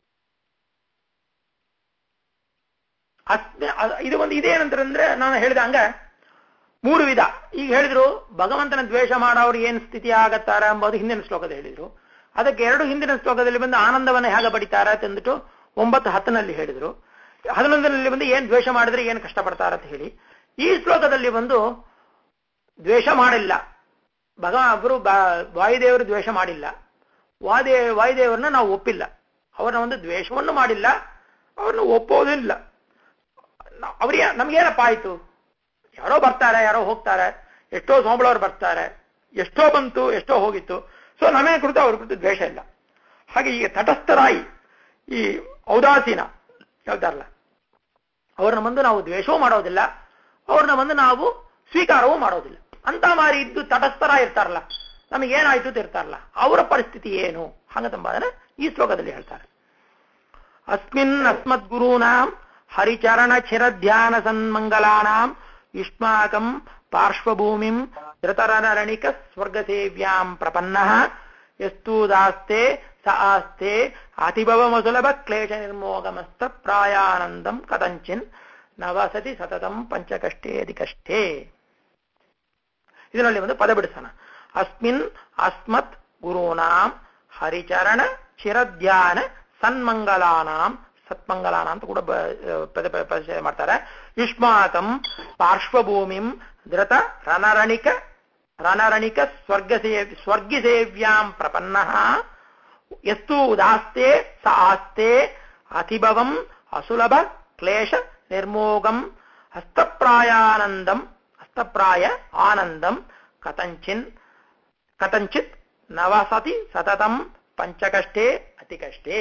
ಇದು ಒಂದು ಇದೇನಂತಂದ್ರೆ ನಾನು ಹೇಳಿದ ಹಂಗ ಮೂರು ವಿಧ ಈಗ ಹೇಳಿದ್ರು ಭಗವಂತನ ದ್ವೇಷ ಮಾಡೋರು ಏನ್ ಸ್ಥಿತಿ ಆಗತ್ತಾರ ಎಂಬುದು ಹಿಂದಿನ ಶ್ಲೋಕದ ಹೇಳಿದ್ರು ಅದಕ್ಕೆ ಎರಡು ಹಿಂದಿನ ಶ್ಲೋಕದಲ್ಲಿ ಬಂದು ಆನಂದವನ್ನು ಹೇಗೆ ಬಡಿತಾರ ಅಂತಂದ್ಬಿಟ್ಟು ಒಂಬತ್ತು ಹತ್ತನಲ್ಲಿ ಹೇಳಿದ್ರು ಹನ್ನೊಂದರಲ್ಲಿ ಬಂದು ಏನ್ ದ್ವೇಷ ಮಾಡಿದ್ರೆ ಏನ್ ಕಷ್ಟಪಡ್ತಾರ ಅಂತ ಹೇಳಿ ಈ ಶ್ಲೋಕದಲ್ಲಿ ಬಂದು ದ್ವೇಷ ಮಾಡಿಲ್ಲ ಭಗ ಅವರು ವಾಯುದೇವರು ದ್ವೇಷ ಮಾಡಿಲ್ಲ ವಾದೇ ವಾಯುದೇವರನ್ನ ನಾವು ಒಪ್ಪಿಲ್ಲ ಅವರನ್ನ ಒಂದು ದ್ವೇಷವನ್ನು ಮಾಡಿಲ್ಲ ಅವ್ರನ್ನ ಒಪ್ಪೋದಿಲ್ಲ ಅವ್ರಿಗೆ ನಮ್ಗೇನಪ್ಪ ಆಯ್ತು ಯಾರೋ ಬರ್ತಾರೆ ಯಾರೋ ಹೋಗ್ತಾರೆ ಎಷ್ಟೋ ಸೋಂಬಳವ್ರು ಬರ್ತಾರೆ ಎಷ್ಟೋ ಬಂತು ಎಷ್ಟೋ ಹೋಗಿತ್ತು ಸೊ ನಮೇ ಕುರಿತು ಅವ್ರ ಕುರಿತು ದ್ವೇಷ ಇಲ್ಲ ಹಾಗೆ ಈಗ ತಟಸ್ಥರಾಯಿ ಈ ಔದಾಸೀನ ಹೇಳ್ತಾರಲ್ಲ ಅವ್ರನ್ನ ಬಂದು ನಾವು ದ್ವೇಷವೂ ಮಾಡೋದಿಲ್ಲ ಅವ್ರನ್ನ ಬಂದು ನಾವು ಸ್ವೀಕಾರವೂ ಮಾಡೋದಿಲ್ಲ ಅಂತ ಮಾರಿ ಇದ್ದು ತಟಸ್ಥರ ಇರ್ತಾರಲ್ಲ ನಮಗೇನಾಯ್ತು ಅಂತ ಇರ್ತಾರಲ್ಲ ಅವರ ಪರಿಸ್ಥಿತಿ ಏನು ಹಂಗತಂಬುದನ್ನ ಈ ಶ್ಲೋಕದಲ್ಲಿ ಹೇಳ್ತಾರೆ ಅಸ್ಮಿನ್ ಅಸ್ಮದ್ ಗುರೂನಾಂ ಹರಿಚರಣ ಚಿರಧ್ಯಾನ ಸನ್ಮಂಗಲಾನಾಂ ಯುಷ್ಮಾಕಂ ಪಾರ್ಶ್ವಭೂಮಿಂ ಧೃತರನರಣಿಕ ಸ್ವರ್ಗಸೇವ್ಯಾಂ ಪ್ರಪನ್ನ ಯಸ್ತೂದಾಸ್ತೆ ಸ ಆಸ್ತೆ ಅತಿಭವಮಸುಲಭ ಕ್ಲೇಶ ನಿರ್ಮೋಗಮಸ್ತ ಪ್ರಾಯಾನಂದಂ ಕದಂಚಿನ್ ನವಸತಿ ಸತತಂ ಪಂಚಕಷ್ಟೇ ಅಧಿಕಷ್ಟೇ ಇದರಲ್ಲಿ ಒಂದು ಪದ ಬಿಡಿಸೋಣ ಅಸ್ಮಿನ್ ಅಸ್ಮತ್ ಗುರುನಾಂ ಹರಿಚರಣ ಚಿರಧ್ಯಾನ ಸನ್ಮಂಗಲಾನಾಂ ಸತ್ಮಂಗಲಾನ ಅಂತ ಕೂಡ ಬ- ಪದ ಪದ- ಪರಿಚಯ ಮಾಡ್ತಾರೆ ಯುಷ್ಮಾಕಂ ಪಾರ್ಶ್ವಭೂಮಿಂ ಧೃತ ರಣರಣಿಕ ರಣರಣಿಕ ಸ್ವರ್ಗಸೇ ಸ್ವರ್ಗಿಸೇವ್ಯಾಂ ಪ್ರಪನ್ನ ಎಸ್ತು ಉದಾಸ್ತೆ ಸ ಆಸ್ತೆ ಅತಿಭವಂ ಅಸುಲಭ ಕ್ಲೇಶ ನಿರ್ಮೋಗಂ ಹಸ್ತಪ್ರಾಯಾನಂದಂ ಹಸ್ತಪ್ರಾಯ ಆನಂದಂ ಕಥಂಚಿನ್ ಕಥಂಚಿತ್ ನವಸತಿ ಸತತಂ ಪಂಚಕಷ್ಟೇ ಅತಿ ಕಷ್ಟೇ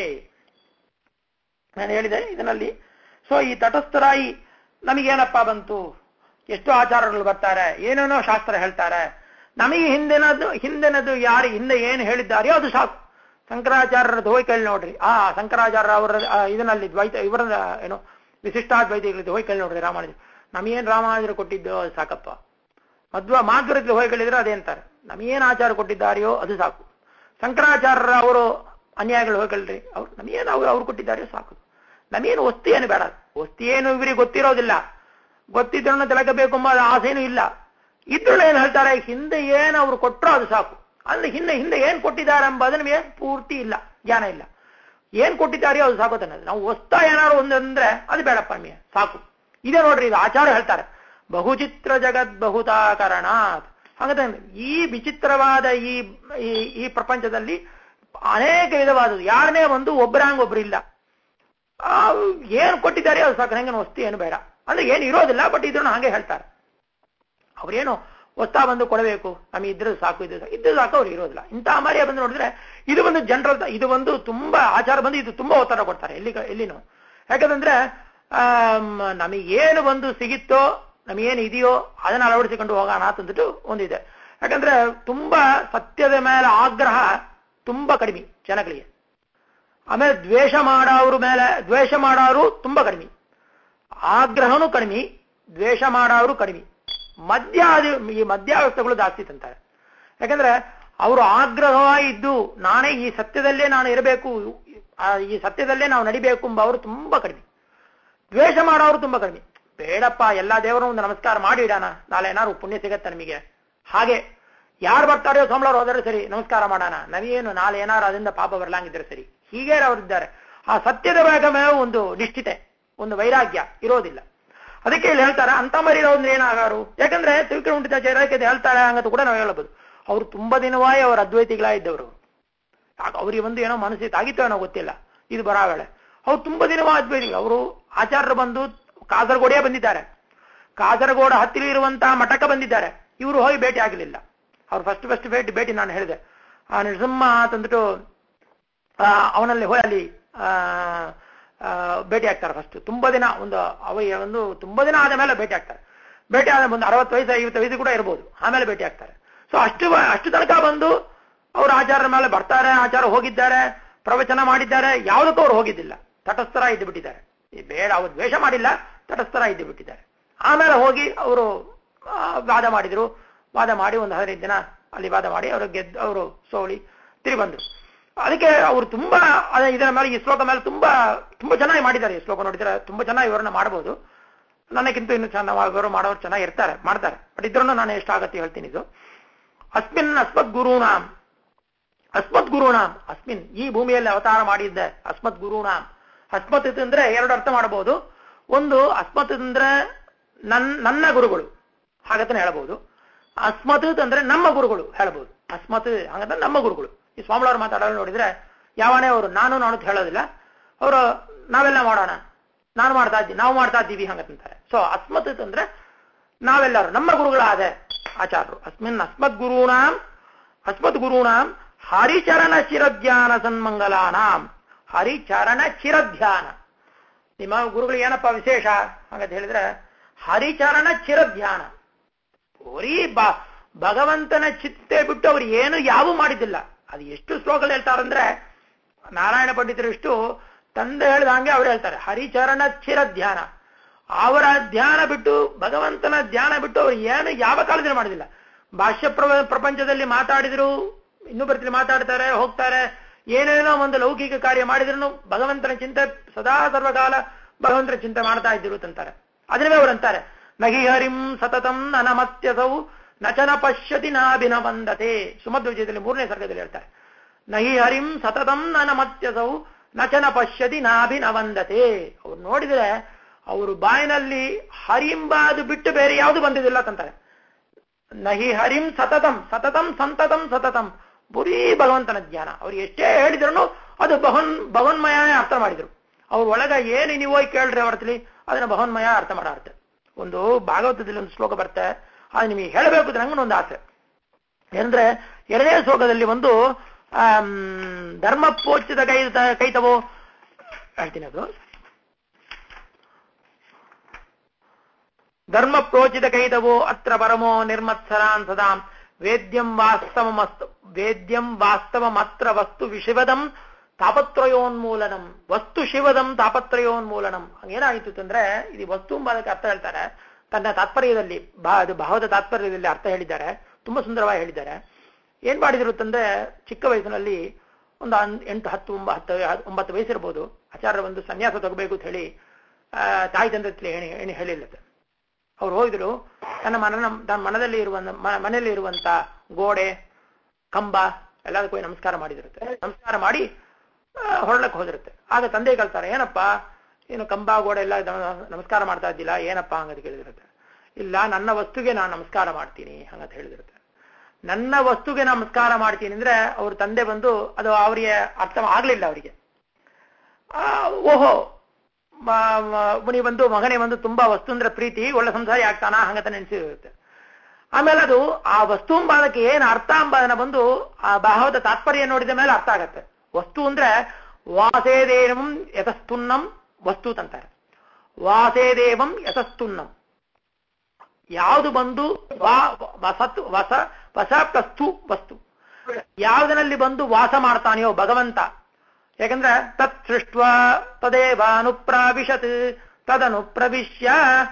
ನಾನು ಹೇಳಿದೆ ಇದರಲ್ಲಿ ಸೊ ಈ ತಟಸ್ಥರಾಯಿ ನಮಗೇನಪ್ಪ ಬಂತು ಎಷ್ಟು ಆಚಾರಗಳು ಬರ್ತಾರೆ ಏನೇನೋ ಶಾಸ್ತ್ರ ಹೇಳ್ತಾರೆ ನಮಗೆ ಹಿಂದಿನದು ಹಿಂದಿನದು ಯಾರು ಹಿಂದೆ ಏನು ಹೇಳಿದ್ದಾರೆಯೋ ಅದು ಸಾಕು ಶಂಕರಾಚಾರ್ಯರದ್ದು ಹೋಗಿ ಕೇಳಿ ನೋಡ್ರಿ ಆ ಶಂಕರಾಚಾರ್ಯ ಅವರ ಆ, ಇದರಲ್ಲಿ ದ್ವೈತ ಇವರ ಏನು ವಿಶಿಷ್ಟಾದ್ವೈತಿಗಳಿದ್ದು ಹೋಗಿ ಕೇಳಿ ನೋಡ್ರಿ ರಾಮಾನುಜ ನಮಗೇನು ರಾಮಾನುಜರು ಕೊಟ್ಟಿದ್ದೋ ಅದು ಸಾಕಪ್ಪ ಮಧ್ವ ಮಾಧುರದಲ್ಲಿ ಹೋಗಿ ಕೇಳಿದ್ರೆ ಅದೇ ಅಂತಾರೆ ನಮಗೇನು ಆಚಾರ ಕೊಟ್ಟಿದ್ದಾರೆಯೋ ಅದು ಸಾಕು ಶಂಕರಾಚಾರ್ಯರ ಅವರು ಅನ್ಯಾಯಗಳು ಹೋಗಿ ಕೇಳ್ರಿ ಅವ್ರು ನಮಗೇನು ಅವ್ರು ಅವ್ರು ಕೊಟ್ಟಿದ್ದಾರೆಯೋ ಸಾಕು ನಮಗೇನು ವಸ್ತು ಏನು ಬೇಡ ವಸ್ತು ಏನು ಇವರಿಗೆ ಗೊತ್ತಿರೋದಿಲ್ಲ ಗೊತ್ತಿದ್ರೂ ತಿಳಕಬೇಕು ಎಂಬ ಆಸೆನೂ ಇಲ್ಲ ಇದ್ರೂ ಏನು ಹೇಳ್ತಾರೆ ಹಿಂದೆ ಏನು ಅವ್ರು ಕೊಟ್ಟರೋ ಅದು ಸಾಕು ಅಂದ್ರೆ ಹಿಂದೆ ಹಿಂದೆ ಏನ್ ಕೊಟ್ಟಿದ್ದಾರೆ ಎಂಬುದು ನಮಗೆ ಪೂರ್ತಿ ಇಲ್ಲ ಜ್ಞಾನ ಇಲ್ಲ ಏನ್ ಕೊಟ್ಟಿದ್ದಾರೆಯೋ ಅದು ಸಾಕು ಅನ್ನೋದು ನಾವು ವಸ್ತ ಏನಾದ್ರು ಒಂದು ಅಂದ್ರೆ ಅದು ಬೇಡಪ್ಪ ನಮಗೆ ಸಾಕು ಇದೇ ನೋಡ್ರಿ ಇದು ಆಚಾರ ಹೇಳ್ತಾರೆ ಬಹುಚಿತ್ರ ಜಗತ್ ಬಹುತಾಕರಣಾತ್ ಹಾಗಾದ್ರೆ ಈ ವಿಚಿತ್ರವಾದ ಈ ಈ- ಈ ಪ್ರಪಂಚದಲ್ಲಿ ಅನೇಕ ವಿಧವಾದದ್ದು ಯಾರನ್ನೇ ಒಂದು ಒಬ್ಬರಂಗ ಒಬ್ರಿಲ್ಲ ಆ, ಏನ್ ಕೊಟ್ಟಿದ್ದಾರೆ ಅದು ಸಾಕು ನಂಗೆ ವಸ್ತು ಏನು ಬೇಡ ಅಂದ್ರೆ ಏನು ಇರೋದಿಲ್ಲ ಬಟ್ ಇದನ್ನು ಹಾಗೆ ಹೇಳ್ತಾರೆ ಅವ್ರೇನು ಹೊಸ್ತಾ ಬಂದು ಕೊಡಬೇಕು ನಮಗೆ ಇದ್ರೆ ಸಾಕು ಇದು ಸಾಕು ಇದ್ದು ಸಾಕು ಅವ್ರು ಇರೋದಿಲ್ಲ ಇಂಥ ಅಮಾರ್ಯ ಬಂದು ನೋಡಿದ್ರೆ ಇದು ಒಂದು ಜನರಲ್ ಇದು ಒಂದು ತುಂಬಾ ಆಚಾರ ಬಂದು ಇದು ತುಂಬಾ ಒತ್ತಡ ಕೊಡ್ತಾರೆ ಎಲ್ಲಿ ಎಲ್ಲಿನೂ ಯಾಕಂದ್ರೆ ಆಮ್, ನಮಗೇನು ಒಂದು ಸಿಗಿತ್ತೋ ನಮಗೇನು ಇದೆಯೋ ಅದನ್ನ ಅಳವಡಿಸಿಕೊಂಡು ಹೋಗೋಣ ಅಂತಂದ್ಬಿಟ್ಟು ಒಂದಿದೆ ಯಾಕಂದ್ರೆ ತುಂಬಾ ಸತ್ಯದ ಮೇಲೆ ಆಗ್ರಹ ತುಂಬಾ ಕಡಿಮೆ ಜನಗಳಿಗೆ ಆಮೇಲೆ ದ್ವೇಷ ಮಾಡೋವ್ರ ಮೇಲೆ ದ್ವೇಷ ಮಾಡೋರು ತುಂಬಾ ಕಡಿಮೆ ಆಗ್ರಹನೂ ಕಡಿಮೆ ದ್ವೇಷ ಮಾಡೋರು ಕಡಿಮೆ ಮಧ್ಯ ಅದು- ಈ ಮಧ್ಯಾವಸ್ಥೆಗಳು ಜಾಸ್ತಿ ತಂತಾರೆ ಯಾಕಂದ್ರೆ ಅವರು ಆಗ್ರಹವಾಗಿ ಇದ್ದು ನಾನೇ ಈ ಸತ್ಯದಲ್ಲೇ ನಾನು ಇರಬೇಕು ಆ, ಈ ಸತ್ಯದಲ್ಲೇ ನಾವು ನಡಿಬೇಕು ಎಂಬ ಅವರು ತುಂಬಾ ಕಡಿಮೆ ದ್ವೇಷ ಮಾಡೋರು ತುಂಬಾ ಕಡಿಮೆ ಬೇಡಪ್ಪ ಎಲ್ಲಾ ದೇವರು ಒಂದು ನಮಸ್ಕಾರ ಮಾಡಿ ಇಡೋಣ ನಾಳೆ ಏನಾದ್ರು ಪುಣ್ಯ ಸಿಗತ್ತೆ ನಮಗೆ ಹಾಗೆ ಯಾರು ಬರ್ತಾರೋ ಸೋಮವಾರ ಹೋದರೆ ಸರಿ ನಮಸ್ಕಾರ ಮಾಡೋಣ ನಮಗೇನು ನಾಳೆ ಏನಾರು ಅದರಿಂದ ಪಾಪ ಬರ್ಲಾಂಗಿದ್ರೆ ಸರಿ ಹೀಗೆ ಅವರಿದ್ದಾರೆ ಆ ಸತ್ಯದ ಬಗ್ಗೆ ಮೇಲೆ ಒಂದು ನಿಷ್ಠಿತೆ ಒಂದು ವೈರಾಗ್ಯ ಇರೋದಿಲ್ಲ ಅದಕ್ಕೆ ಇಲ್ಲಿ ಹೇಳ್ತಾರೆ ಅಂತ ಮರಿರೋ ಅಂದ್ರೆ ಏನಾಗಾರು ಯಾಕಂದ್ರೆ ತಿಳ್ಕೊಂಡು ಇದು ಹೇಳ್ತಾರೆ ಹಂಗಂತ ಕೂಡ ನಾವು ಹೇಳಬಹುದು ಅವ್ರು ತುಂಬಾ ದಿನವಾಯಿ ಅವರ ಅದ್ವೈತಿಗಳಾಗಿದ್ದವರು ಅವ್ರಿಗೆ ಒಂದು ಏನೋ ಮನಸ್ಸಿತ್ತು ಆಗಿತ್ತೋ ಏನೋ ಗೊತ್ತಿಲ್ಲ ಇದು ಬರಾವೇಳೆ ಅವ್ರು ತುಂಬಾ ದಿನವ ಅದ್ವೈತಿ ಅವರು ಆಚಾರ್ಯರು ಬಂದು ಕಾಸರಗೋಡಿಯೇ ಬಂದಿದ್ದಾರೆ ಕಾಸರಗೋಡ ಹತ್ತಿರ ಇರುವಂತಹ ಮಠಕ್ಕೆ ಬಂದಿದ್ದಾರೆ ಇವರು ಹೋಗಿ ಭೇಟಿ ಆಗಲಿಲ್ಲ ಅವ್ರು ಫಸ್ಟ್ ಫಸ್ಟ್ ಭೇಟಿ ಭೇಟಿ ನಾನು ಹೇಳಿದೆ ಆ ನರಸಿಂಹ ಅಂತಂದ್ಬಿಟ್ಟು ಆ, ಅವನಲ್ಲಿ ಹೋಗಿ ಅಲ್ಲಿ ಆ, ಆ, ಭೇಟಿ ಆಗ್ತಾರೆ ಫಸ್ಟ್ ತುಂಬಾ ದಿನ ಒಂದು ಅವ ಒಂದು ತುಂಬಾ ದಿನ ಆದ ಮೇಲೆ ಭೇಟಿ ಆಗ್ತಾರೆ ಭೇಟಿ ಆದ ಒಂದು ಅರವತ್ತು ವಯಸ್ಸು ಐವತ್ತು ವಯಸ್ಸು ಕೂಡ ಇರ್ಬೋದು ಆಮೇಲೆ ಭೇಟಿ ಆಗ್ತಾರೆ ಸೊ ಅಷ್ಟು ವ- ಅಷ್ಟು ತನಕ ಬಂದು ಅವರು ಆಚಾರ್ಯರ ಮೇಲೆ ಬರ್ತಾರೆ ಆಚಾರ ಹೋಗಿದ್ದಾರೆ ಪ್ರವಚನ ಮಾಡಿದ್ದಾರೆ ಯಾವುದಕ್ಕೂ ಅವ್ರು ಹೋಗಿದ್ದಿಲ್ಲ ತಟಸ್ಥರ ಇದ್ದು ಬಿಟ್ಟಿದ್ದಾರೆ ಈ ಬೇಡ ಅವ್ರು ದ್ವೇಷ ಮಾಡಿಲ್ಲ ತಟಸ್ಥರ ಇದ್ದು ಬಿಟ್ಟಿದ್ದಾರೆ ಆಮೇಲೆ ಹೋಗಿ ಅವರು ಆ, ವಾದ ಮಾಡಿದ್ರು ವಾದ ಮಾಡಿ ಒಂದು ಹದಿನೈದು ದಿನ ಅಲ್ಲಿ ವಾದ ಮಾಡಿ ಅವರು ಗೆದ್ದು ಅವರು ಸೋಲಿ ತಿರುಗಿ ಬಂದ್ರು ಅದಕ್ಕೆ ಅವರು ತುಂಬಾ ಅದೇ ಇದರ ಮೇಲೆ ಈ ಶ್ಲೋಕ ಮೇಲೆ ತುಂಬಾ ತುಂಬಾ ಚೆನ್ನಾಗಿ ಮಾಡಿದ್ದಾರೆ ಈ ಶ್ಲೋಕ ನೋಡಿದ್ರೆ ತುಂಬಾ ಚೆನ್ನಾಗಿ ವಿವರಣೆ ಮಾಡಬಹುದು ನನಗಿಂತ ಇನ್ನು ಚೆನ್ನಾಗಿ ವಿವರ ಮಾಡೋರು ಚೆನ್ನಾಗಿ ಇರ್ತಾರೆ ಮಾಡ್ತಾರೆ ಬಟ್ ಇದ್ರೂ ನಾನು ಎಷ್ಟಾಗತ್ತೆ ಹೇಳ್ತೀನಿ ಇದು ಅಸ್ಮಿನ್ ಅಸ್ಮತ್ ಗುರುನಾಂ ಅಸ್ಮತ್ ಗುರುನಾಂ ಅಸ್ಮಿನ್ ಈ ಭೂಮಿಯಲ್ಲಿ ಅವತಾರ ಮಾಡಿದ್ದೆ ಅಸ್ಮತ್ ಗುರುನಾಂ ಅಸ್ಮತ್ ಅಂದ್ರೆ ಎರಡು ಅರ್ಥ ಮಾಡಬಹುದು ಒಂದು ಅಸ್ಮತ್ ಅಂದ್ರೆ ನನ್ ನನ್ನ ಗುರುಗಳು ಹಾಗಂತಾನೆ ಹೇಳಬಹುದು ಅಸ್ಮತ್ ಅಂದ್ರೆ ನಮ್ಮ ಗುರುಗಳು ಹೇಳಬಹುದು ಅಸ್ಮತ್ ಹಾಗಂದ್ರೆ ನಮ್ಮ ಗುರುಗಳು ಈ ಸ್ವಾಮಿಗಳವ್ರು ಮಾತಾಡೋದು ನೋಡಿದ್ರೆ ಯಾವನೇ ಅವರು ನಾನು ನಾನು ಅಂತ ಹೇಳೋದಿಲ್ಲ ಅವರು ನಾವೆಲ್ಲ ಮಾಡೋಣ ನಾನು ಮಾಡ್ತಾ ಇದ್ದೀವಿ ನಾವು ಮಾಡ್ತಾ ಇದ್ದೀವಿ ಹಂಗಂತಾರೆ ಸೊ ಅಸ್ಮತ್ ಅಂದ್ರೆ ನಾವೆಲ್ಲರೂ ನಮ್ಮ ಗುರುಗಳಾದ ಆಚಾರ್ಯರು ಅಸ್ಮಿನ್ ಅಸ್ಮದ್ ಗುರುನಾಂ ಅಸ್ಮತ್ ಗುರುನಾಂ ಹರಿಚರಣ ಚಿರಧ್ಯಾನ ಸನ್ಮಂಗಲಾನಾಂ ಹರಿಚರಣ ಚಿರಧ್ಯಾನ ನಿಮ್ಮ ಗುರುಗಳು ಏನಪ್ಪ ವಿಶೇಷ ಹಾಗಂತ ಹೇಳಿದ್ರೆ ಹರಿಚರಣ ಚಿರಧ್ಯಾನ ಬರೀ ಬ ಭಗವಂತನ ಚಿತ್ತೆ ಬಿಟ್ಟು ಅವ್ರು ಏನು ಯಾವೂ ಮಾಡಿದ್ದಿಲ್ಲ ಅದು ಎಷ್ಟು ಶ್ಲೋಕಗಳು ಹೇಳ್ತಾರಂದ್ರೆ ನಾರಾಯಣ ಪಂಡಿತರು ಇಷ್ಟು ತಂದೆ ಹೇಳ್ದ ಹಂಗೆ ಅವ್ರು ಹೇಳ್ತಾರೆ ಹರಿಚರಣ ಚಿರ ಧ್ಯಾನ ಅವರ ಧ್ಯಾನ ಬಿಟ್ಟು ಭಗವಂತನ ಧ್ಯಾನ ಬಿಟ್ಟು ಅವ್ರು ಏನು ಯಾವ ಕಾಲದಲ್ಲಿ ಮಾಡಿದಿಲ್ಲ ಭಾಷ್ಯ ಪ್ರ- ಪ್ರಪಂಚದಲ್ಲಿ ಮಾತಾಡಿದ್ರು ಇನ್ನೊಬ್ಬರಲ್ಲಿ ಮಾತಾಡ್ತಾರೆ ಹೋಗ್ತಾರೆ ಏನೇನೋ ಒಂದು ಲೌಕಿಕ ಕಾರ್ಯ ಮಾಡಿದ್ರು ಭಗವಂತನ ಚಿಂತೆ ಸದಾ ಸರ್ವಕಾಲ ಭಗವಂತನ ಚಿಂತೆ ಮಾಡ್ತಾ ಇದ್ರು ಅಂತಾರೆ ಅದನ್ನೇ ಅವರು ಅಂತಾರೆ ನಹಿ ಹರಿಂ ಸತತಂ ನನಮತ್ಯಸೌ ನಚನ ಪಶ್ಯತಿ ನಾಭಿನವಂದತೆ ಸುಮಧ್ವ ವಿಜಯದಲ್ಲಿ ಮೂರನೇ ಸರ್ಗದಲ್ಲಿ ಹೇಳ್ತಾರೆ ನಹಿ ಹರಿಂ ಸತತಂ ನನಮತ್ಯಸೌ ನಚನ ಪಶ್ಯತಿ ನಾಭಿನವಂದತೆ ಅವ್ರು ನೋಡಿದ್ರೆ ಅವರು ಬಾಯಿನಲ್ಲಿ ಹರಿಂಬಾದು ಬಿಟ್ಟು ಬೇರೆ ಯಾವುದು ಬಂದಿದ್ದಿಲ್ಲ ಅಂತಾರೆ ನಹಿ ಹರಿಂ ಸತತಂ ಸತತಂ ಸಂತತಂ ಸತತಂ ಬರೀ ಭಗವಂತನ ಜ್ಞಾನ ಅವ್ರು ಎಷ್ಟೇ ಹೇಳಿದ್ರು ಅದು ಭಗವನ್ ಭಗವನ್ಮಯನೇ ಅರ್ಥ ಮಾಡಿದ್ರು ಅವ್ರ ಒಳಗ ಏನು ನೀವು ಹೋಗಿ ಕೇಳ್ರಿ ಅವರತ್ಲಿ ಅದನ್ನ ಭಗವನ್ಮಯ ಅರ್ಥ ಮಾಡಾರ್ಥ ಒಂದು ಭಾಗವತದಲ್ಲಿ ಒಂದು ಶ್ಲೋಕ ಬರುತ್ತೆ ಅದು ನಿಮಗೆ ಹೇಳಬೇಕು ನಂಗೂ ಒಂದು ಆಸೆ ಏನಂದ್ರೆ ಎರಡನೇ ಶ್ಲೋಕದಲ್ಲಿ ಒಂದು ಆಮ್, ಧರ್ಮ ಪೋಚಿತ ಕೈ ಕೈತವೋ ಹೇಳ್ತೀನಿ ಅದು ಧರ್ಮ ಪ್ರೋಚಿತ ಕೈತವೋ ಅತ್ರ ಪರಮೋ ನಿರ್ಮತ್ಸರಾನ್ ಸದಾಂ ವೇದ್ಯಂ ವಾಸ್ತವಮಸ್ತು ವೇದ್ಯಂ ವಾಸ್ತವಮತ್ರ ವಸ್ತು ವಿಷಿವದಂ ತಾಪತ್ರಯೋನ್ಮೂಲನಂ ವಸ್ತು ಶಿವದಂ ತಾಪತ್ರಯೋನ್ಮೂಲನಂ ಏನಾಯಿತು ಅಂದ್ರೆ ಇದು ವಸ್ತು ಎಂಬುದಕ್ಕೆ ಅರ್ಥ ಹೇಳ್ತಾರೆ ತನ್ನ ತಾತ್ಪರ್ಯದಲ್ಲಿ ಬಾ- ಅದು ಭಾವದ ತಾತ್ಪರ್ಯದಲ್ಲಿ ಅರ್ಥ ಹೇಳಿದ್ದಾರೆ ತುಂಬಾ ಸುಂದರವಾಗಿ ಹೇಳಿದ್ದಾರೆ ಏನ್ ಮಾಡಿದ್ರು ಅಂತಂದ್ರೆ ಚಿಕ್ಕ ವಯಸ್ಸಿನಲ್ಲಿ ಒಂದು ಹನ್- ಎಂಟು ಹತ್ತು ಒಂಬ- ಹತ್ತು ಒಂಬತ್ತು ವಯಸ್ಸಿರ್ಬೋದು ಆಚಾರ್ಯ ಒಂದು ಸನ್ಯಾಸ ತಗೋಬೇಕು ಅಂತ ಹೇಳಿ ಆ, ತಾಯಿ ತಂದೆ ಹತ್ರ ಹೇಳಿ ಹೇಳಿ ಹೇಳಿಲ್ಲ ಅವ್ರು ಹೋಗಿದ್ರು ತನ್ನ ಮನ ತನ್ನ ಮನದಲ್ಲಿ ಇರುವ ಮನೆಯಲ್ಲಿ ಇರುವಂತ ಗೋಡೆ ಕಂಬ ಎಲ್ಲದಕ್ಕೂ ಹೋಗಿ ನಮಸ್ಕಾರ ಮಾಡಿದಿರುತ್ತೆ ನಮಸ್ಕಾರ ಮಾಡಿ ಆ, ಹೊರಡಕ್ಕೆ ಹೋದಿರುತ್ತೆ ಆಗ ತಂದೆ ಕೇಳ್ತಾರೆ ಏನಪ್ಪ ಏನು ಕಂಬ ಗೋಡೆ ಎಲ್ಲ ನಮ- ನಮಸ್ಕಾರ ಮಾಡ್ತಾ ಇದ್ದಿಲ್ಲ ಏನಪ್ಪ ಹಂಗಂತ ಕೇಳಿದಿರುತ್ತೆ ಇಲ್ಲ ನನ್ನ ವಸ್ತುಗೆ ನಾನು ನಮಸ್ಕಾರ ಮಾಡ್ತೀನಿ ಹಂಗಂತ ಹೇಳಿದಿರುತ್ತೆ ನನ್ನ ವಸ್ತುಗೆ ನಮಸ್ಕಾರ ಮಾಡ್ತೀನಿ ಅಂದ್ರೆ ಅವ್ರ ತಂದೆ ಬಂದು ಅದು ಅವರಿಗೆ ಅರ್ಥ ಆಗ್ಲಿಲ್ಲ ಅವರಿಗೆ ಆ, ಓಹೋ ಮ- ಮ- ಮುನಿ ಬಂದು ಮಗನೇ ಬಂದು ತುಂಬಾ ವಸ್ತು ಅಂದ್ರೆ ಪ್ರೀತಿ ಒಳ್ಳೆ ಸಂಸಾರಿ ಆಗ್ತಾನ ಹಂಗಂತ ನೆನೆಸಿರುತ್ತೆ ಆಮೇಲೆ ಅದು ಆ ವಸ್ತು ಎಂಬುದಕ್ಕೆ ಏನ್ ಅರ್ಥ ಎಂಬುದನ್ನ ಬಂದು ಆ ಭಾವದ ತಾತ್ಪರ್ಯ ನೋಡಿದ ಮೇಲೆ ಅರ್ಥ ಆಗತ್ತೆ ವಸ್ತು ಅಂದ್ರೆ ವಾಸೇದೇವಂ ಯತಸ್ತುನ್ನಂ ವಸ್ತು ಅಂತಾರೆ ವಾಸೇದೇವಂ ಯತಸ್ತುನ್ನಂ ಯಾವುದು ಬಂದು ವಾ- ವಸತ್ ವಸ ವಸ ಪ್ಲಸ್ತು ವಸ್ತು ಯಾವುದರಲ್ಲಿ ಬಂದು ವಾಸ ಮಾಡ್ತಾನೆಯೋ ಭಗವಂತ ಯಾಕಂದ್ರೆ ತತ್ ಸೃಷ್ಟ ತದೇವಾನುಪ್ರಾವಿಶತ್ ತದನು ಪ್ರವಿಶ್ಯ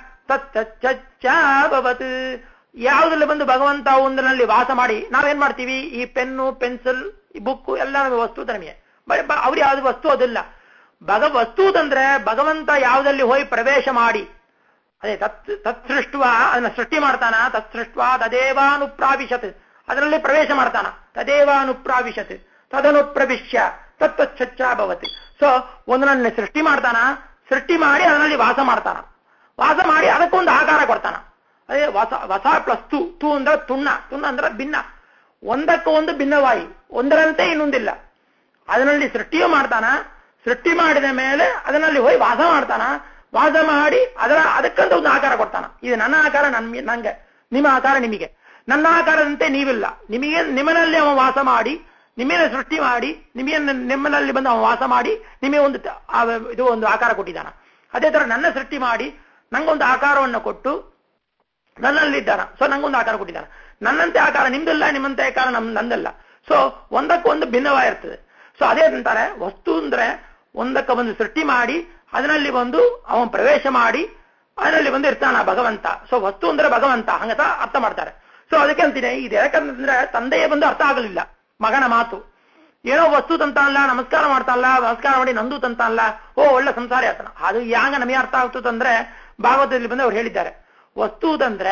ತಚ್ಚಭವತ್ ಯಾವುದ್ರಲ್ಲಿ ಬಂದು ಭಗವಂತ ಒಂದರಲ್ಲಿ ವಾಸ ಮಾಡಿ ನಾವೇನ್ ಮಾಡ್ತೀವಿ ಈ ಪೆನ್ನು ಪೆನ್ಸಿಲ್ ಈ ಬುಕ್ ಎಲ್ಲ ನಮಗೆ ವಸ್ತು ನಮಗೆ ಅವ್ರು ಯಾವ್ದು ವಸ್ತು ಅದಿಲ್ಲ ಭಗ ವಸ್ತು ಅಂದ್ರೆ ಭಗವಂತ ಯಾವುದಲ್ಲಿ ಹೋಗಿ ಪ್ರವೇಶ ಮಾಡಿ ಅದೇ ತತ್ ತತ್ಸೃಷ್ಟ ಅದನ್ನ ಸೃಷ್ಟಿ ಮಾಡ್ತಾನ ತತ್ಸೃಷ್ಟ ತದೇವಾನುಪ್ರಾವಿಶತ್ ಅದರಲ್ಲಿ ಪ್ರವೇಶ ಮಾಡ್ತಾನ ತದೇವಾನುಪ್ರಾವಿಶತ್ ತದನುಪ್ರವಿಶ್ಯ ತತ್ವಚ್ಛಾಭವತಿ ಸೊ ಒಂದರಲ್ಲಿ ಸೃಷ್ಟಿ ಮಾಡ್ತಾನ ಸೃಷ್ಟಿ ಮಾಡಿ ಅದರಲ್ಲಿ ವಾಸ ಮಾಡ್ತಾನ ವಾಸ ಮಾಡಿ ಅದಕ್ಕೊಂದು ಆಕಾರ ಕೊಡ್ತಾನ ಅದೇ ವಸ ವಸ ಪ್ಲಸ್ ತು ತು ಅಂದ್ರೆ ತುಣ್ಣ ತುಣ್ಣ ಅಂದ್ರೆ ಭಿನ್ನ ಒಂದಕ್ಕೆ ಒಂದು ಭಿನ್ನವಾಯಿ ಒಂದರಂತೆ ಇನ್ನೊಂದಿಲ್ಲ ಅದರಲ್ಲಿ ಸೃಷ್ಟಿಯೂ ಮಾಡ್ತಾನ ಸೃಷ್ಟಿ ಮಾಡಿದ ಮೇಲೆ ಅದರಲ್ಲಿ ಹೋಗಿ ವಾಸ ಮಾಡ್ತಾನ ವಾಸ ಮಾಡಿ ಅದರ ಅದಕ್ಕಂತ ಒಂದು ಆಕಾರ ಕೊಡ್ತಾನ ಇದು ನನ್ನ ಆಕಾರ ನನ್ ನಂಗೆ ನಿಮ್ಮ ಆಕಾರ ನಿಮಗೆ ನನ್ನ ಆಕಾರದಂತೆ ನೀವಿಲ್ಲ ನಿಮಗೆ ನಿಮ್ಮನಲ್ಲಿ ಅವ ವಾಸ ಮಾಡಿ ನಿಮ್ಮನ್ನ ಸೃಷ್ಟಿ ಮಾಡಿ ನಿಮಗೆ ನಿಮ್ಮನಲ್ಲಿ ಬಂದು ಅವ ವಾಸ ಮಾಡಿ ನಿಮಗೆ ಒಂದು ತ- ಆ ಇದು ಒಂದು ಆಕಾರ ಕೊಟ್ಟಿದ್ದಾನ ಅದೇ ತರ ನನ್ನ ಸೃಷ್ಟಿ ಮಾಡಿ ನಂಗೊಂದು ಆಕಾರವನ್ನು ಕೊಟ್ಟು ನನ್ನಲ್ಲಿದ್ದಾನ ಸೊ ನಂಗೊಂದು ಆಕಾರ ಕೊಟ್ಟಿದ್ದಾನ ನನ್ನಂತೆ ಆಕಾರ ನಿಮ್ದಿಲ್ಲ ನಿಮ್ಮಂತೆ ಆಕಾರ ನಮ್ ನಂದಲ್ಲ ಸೊ ಒಂದಕ್ಕೊಂದು ಭಿನ್ನವಾಗಿರ್ತದೆ ಸೊ ಅದೇ ಅಂತಾರೆ ವಸ್ತು ಅಂದ್ರೆ ಒಂದಕ್ಕೆ ಒಂದು ಸೃಷ್ಟಿ ಮಾಡಿ ಅದರಲ್ಲಿ ಒಂದು ಅವನ್ ಪ್ರವೇಶ ಮಾಡಿ ಅದರಲ್ಲಿ ಒಂದು ಇರ್ತಾನ ಭಗವಂತ ಸೊ ವಸ್ತು ಅಂದ್ರೆ ಭಗವಂತ ಹಂಗತ ಅರ್ಥ ಮಾಡ್ತಾರೆ ಸೊ ಅದಕ್ಕೆ ಅಂತೀನಿ ಇದು ಯಾಕಂತಂದ್ರೆ ತಂದೆಯೇ ಬಂದು ಅರ್ಥ ಆಗಲಿಲ್ಲ ಮಗನ ಮಾತು ಏನೋ ವಸ್ತು ತಂತಾನಲ್ಲ ನಮಸ್ಕಾರ ಮಾಡ್ತಾನಲ್ಲ ನಮಸ್ಕಾರ ಮಾಡಿ ನಂದು ತಂತಾನಲ್ಲ ಓ ಒಳ್ಳೆ ಸಂಸಾರಿ ಆತನ ಅದು ಯಾಂಗ ನಮಗೆ ಅರ್ಥ ಆಗ್ತದಂದ್ರೆ ಭಾಗವತದಲ್ಲಿ ಬಂದು ಅವ್ರು ಹೇಳಿದ್ದಾರೆ ವಸ್ತು ತಂದ್ರೆ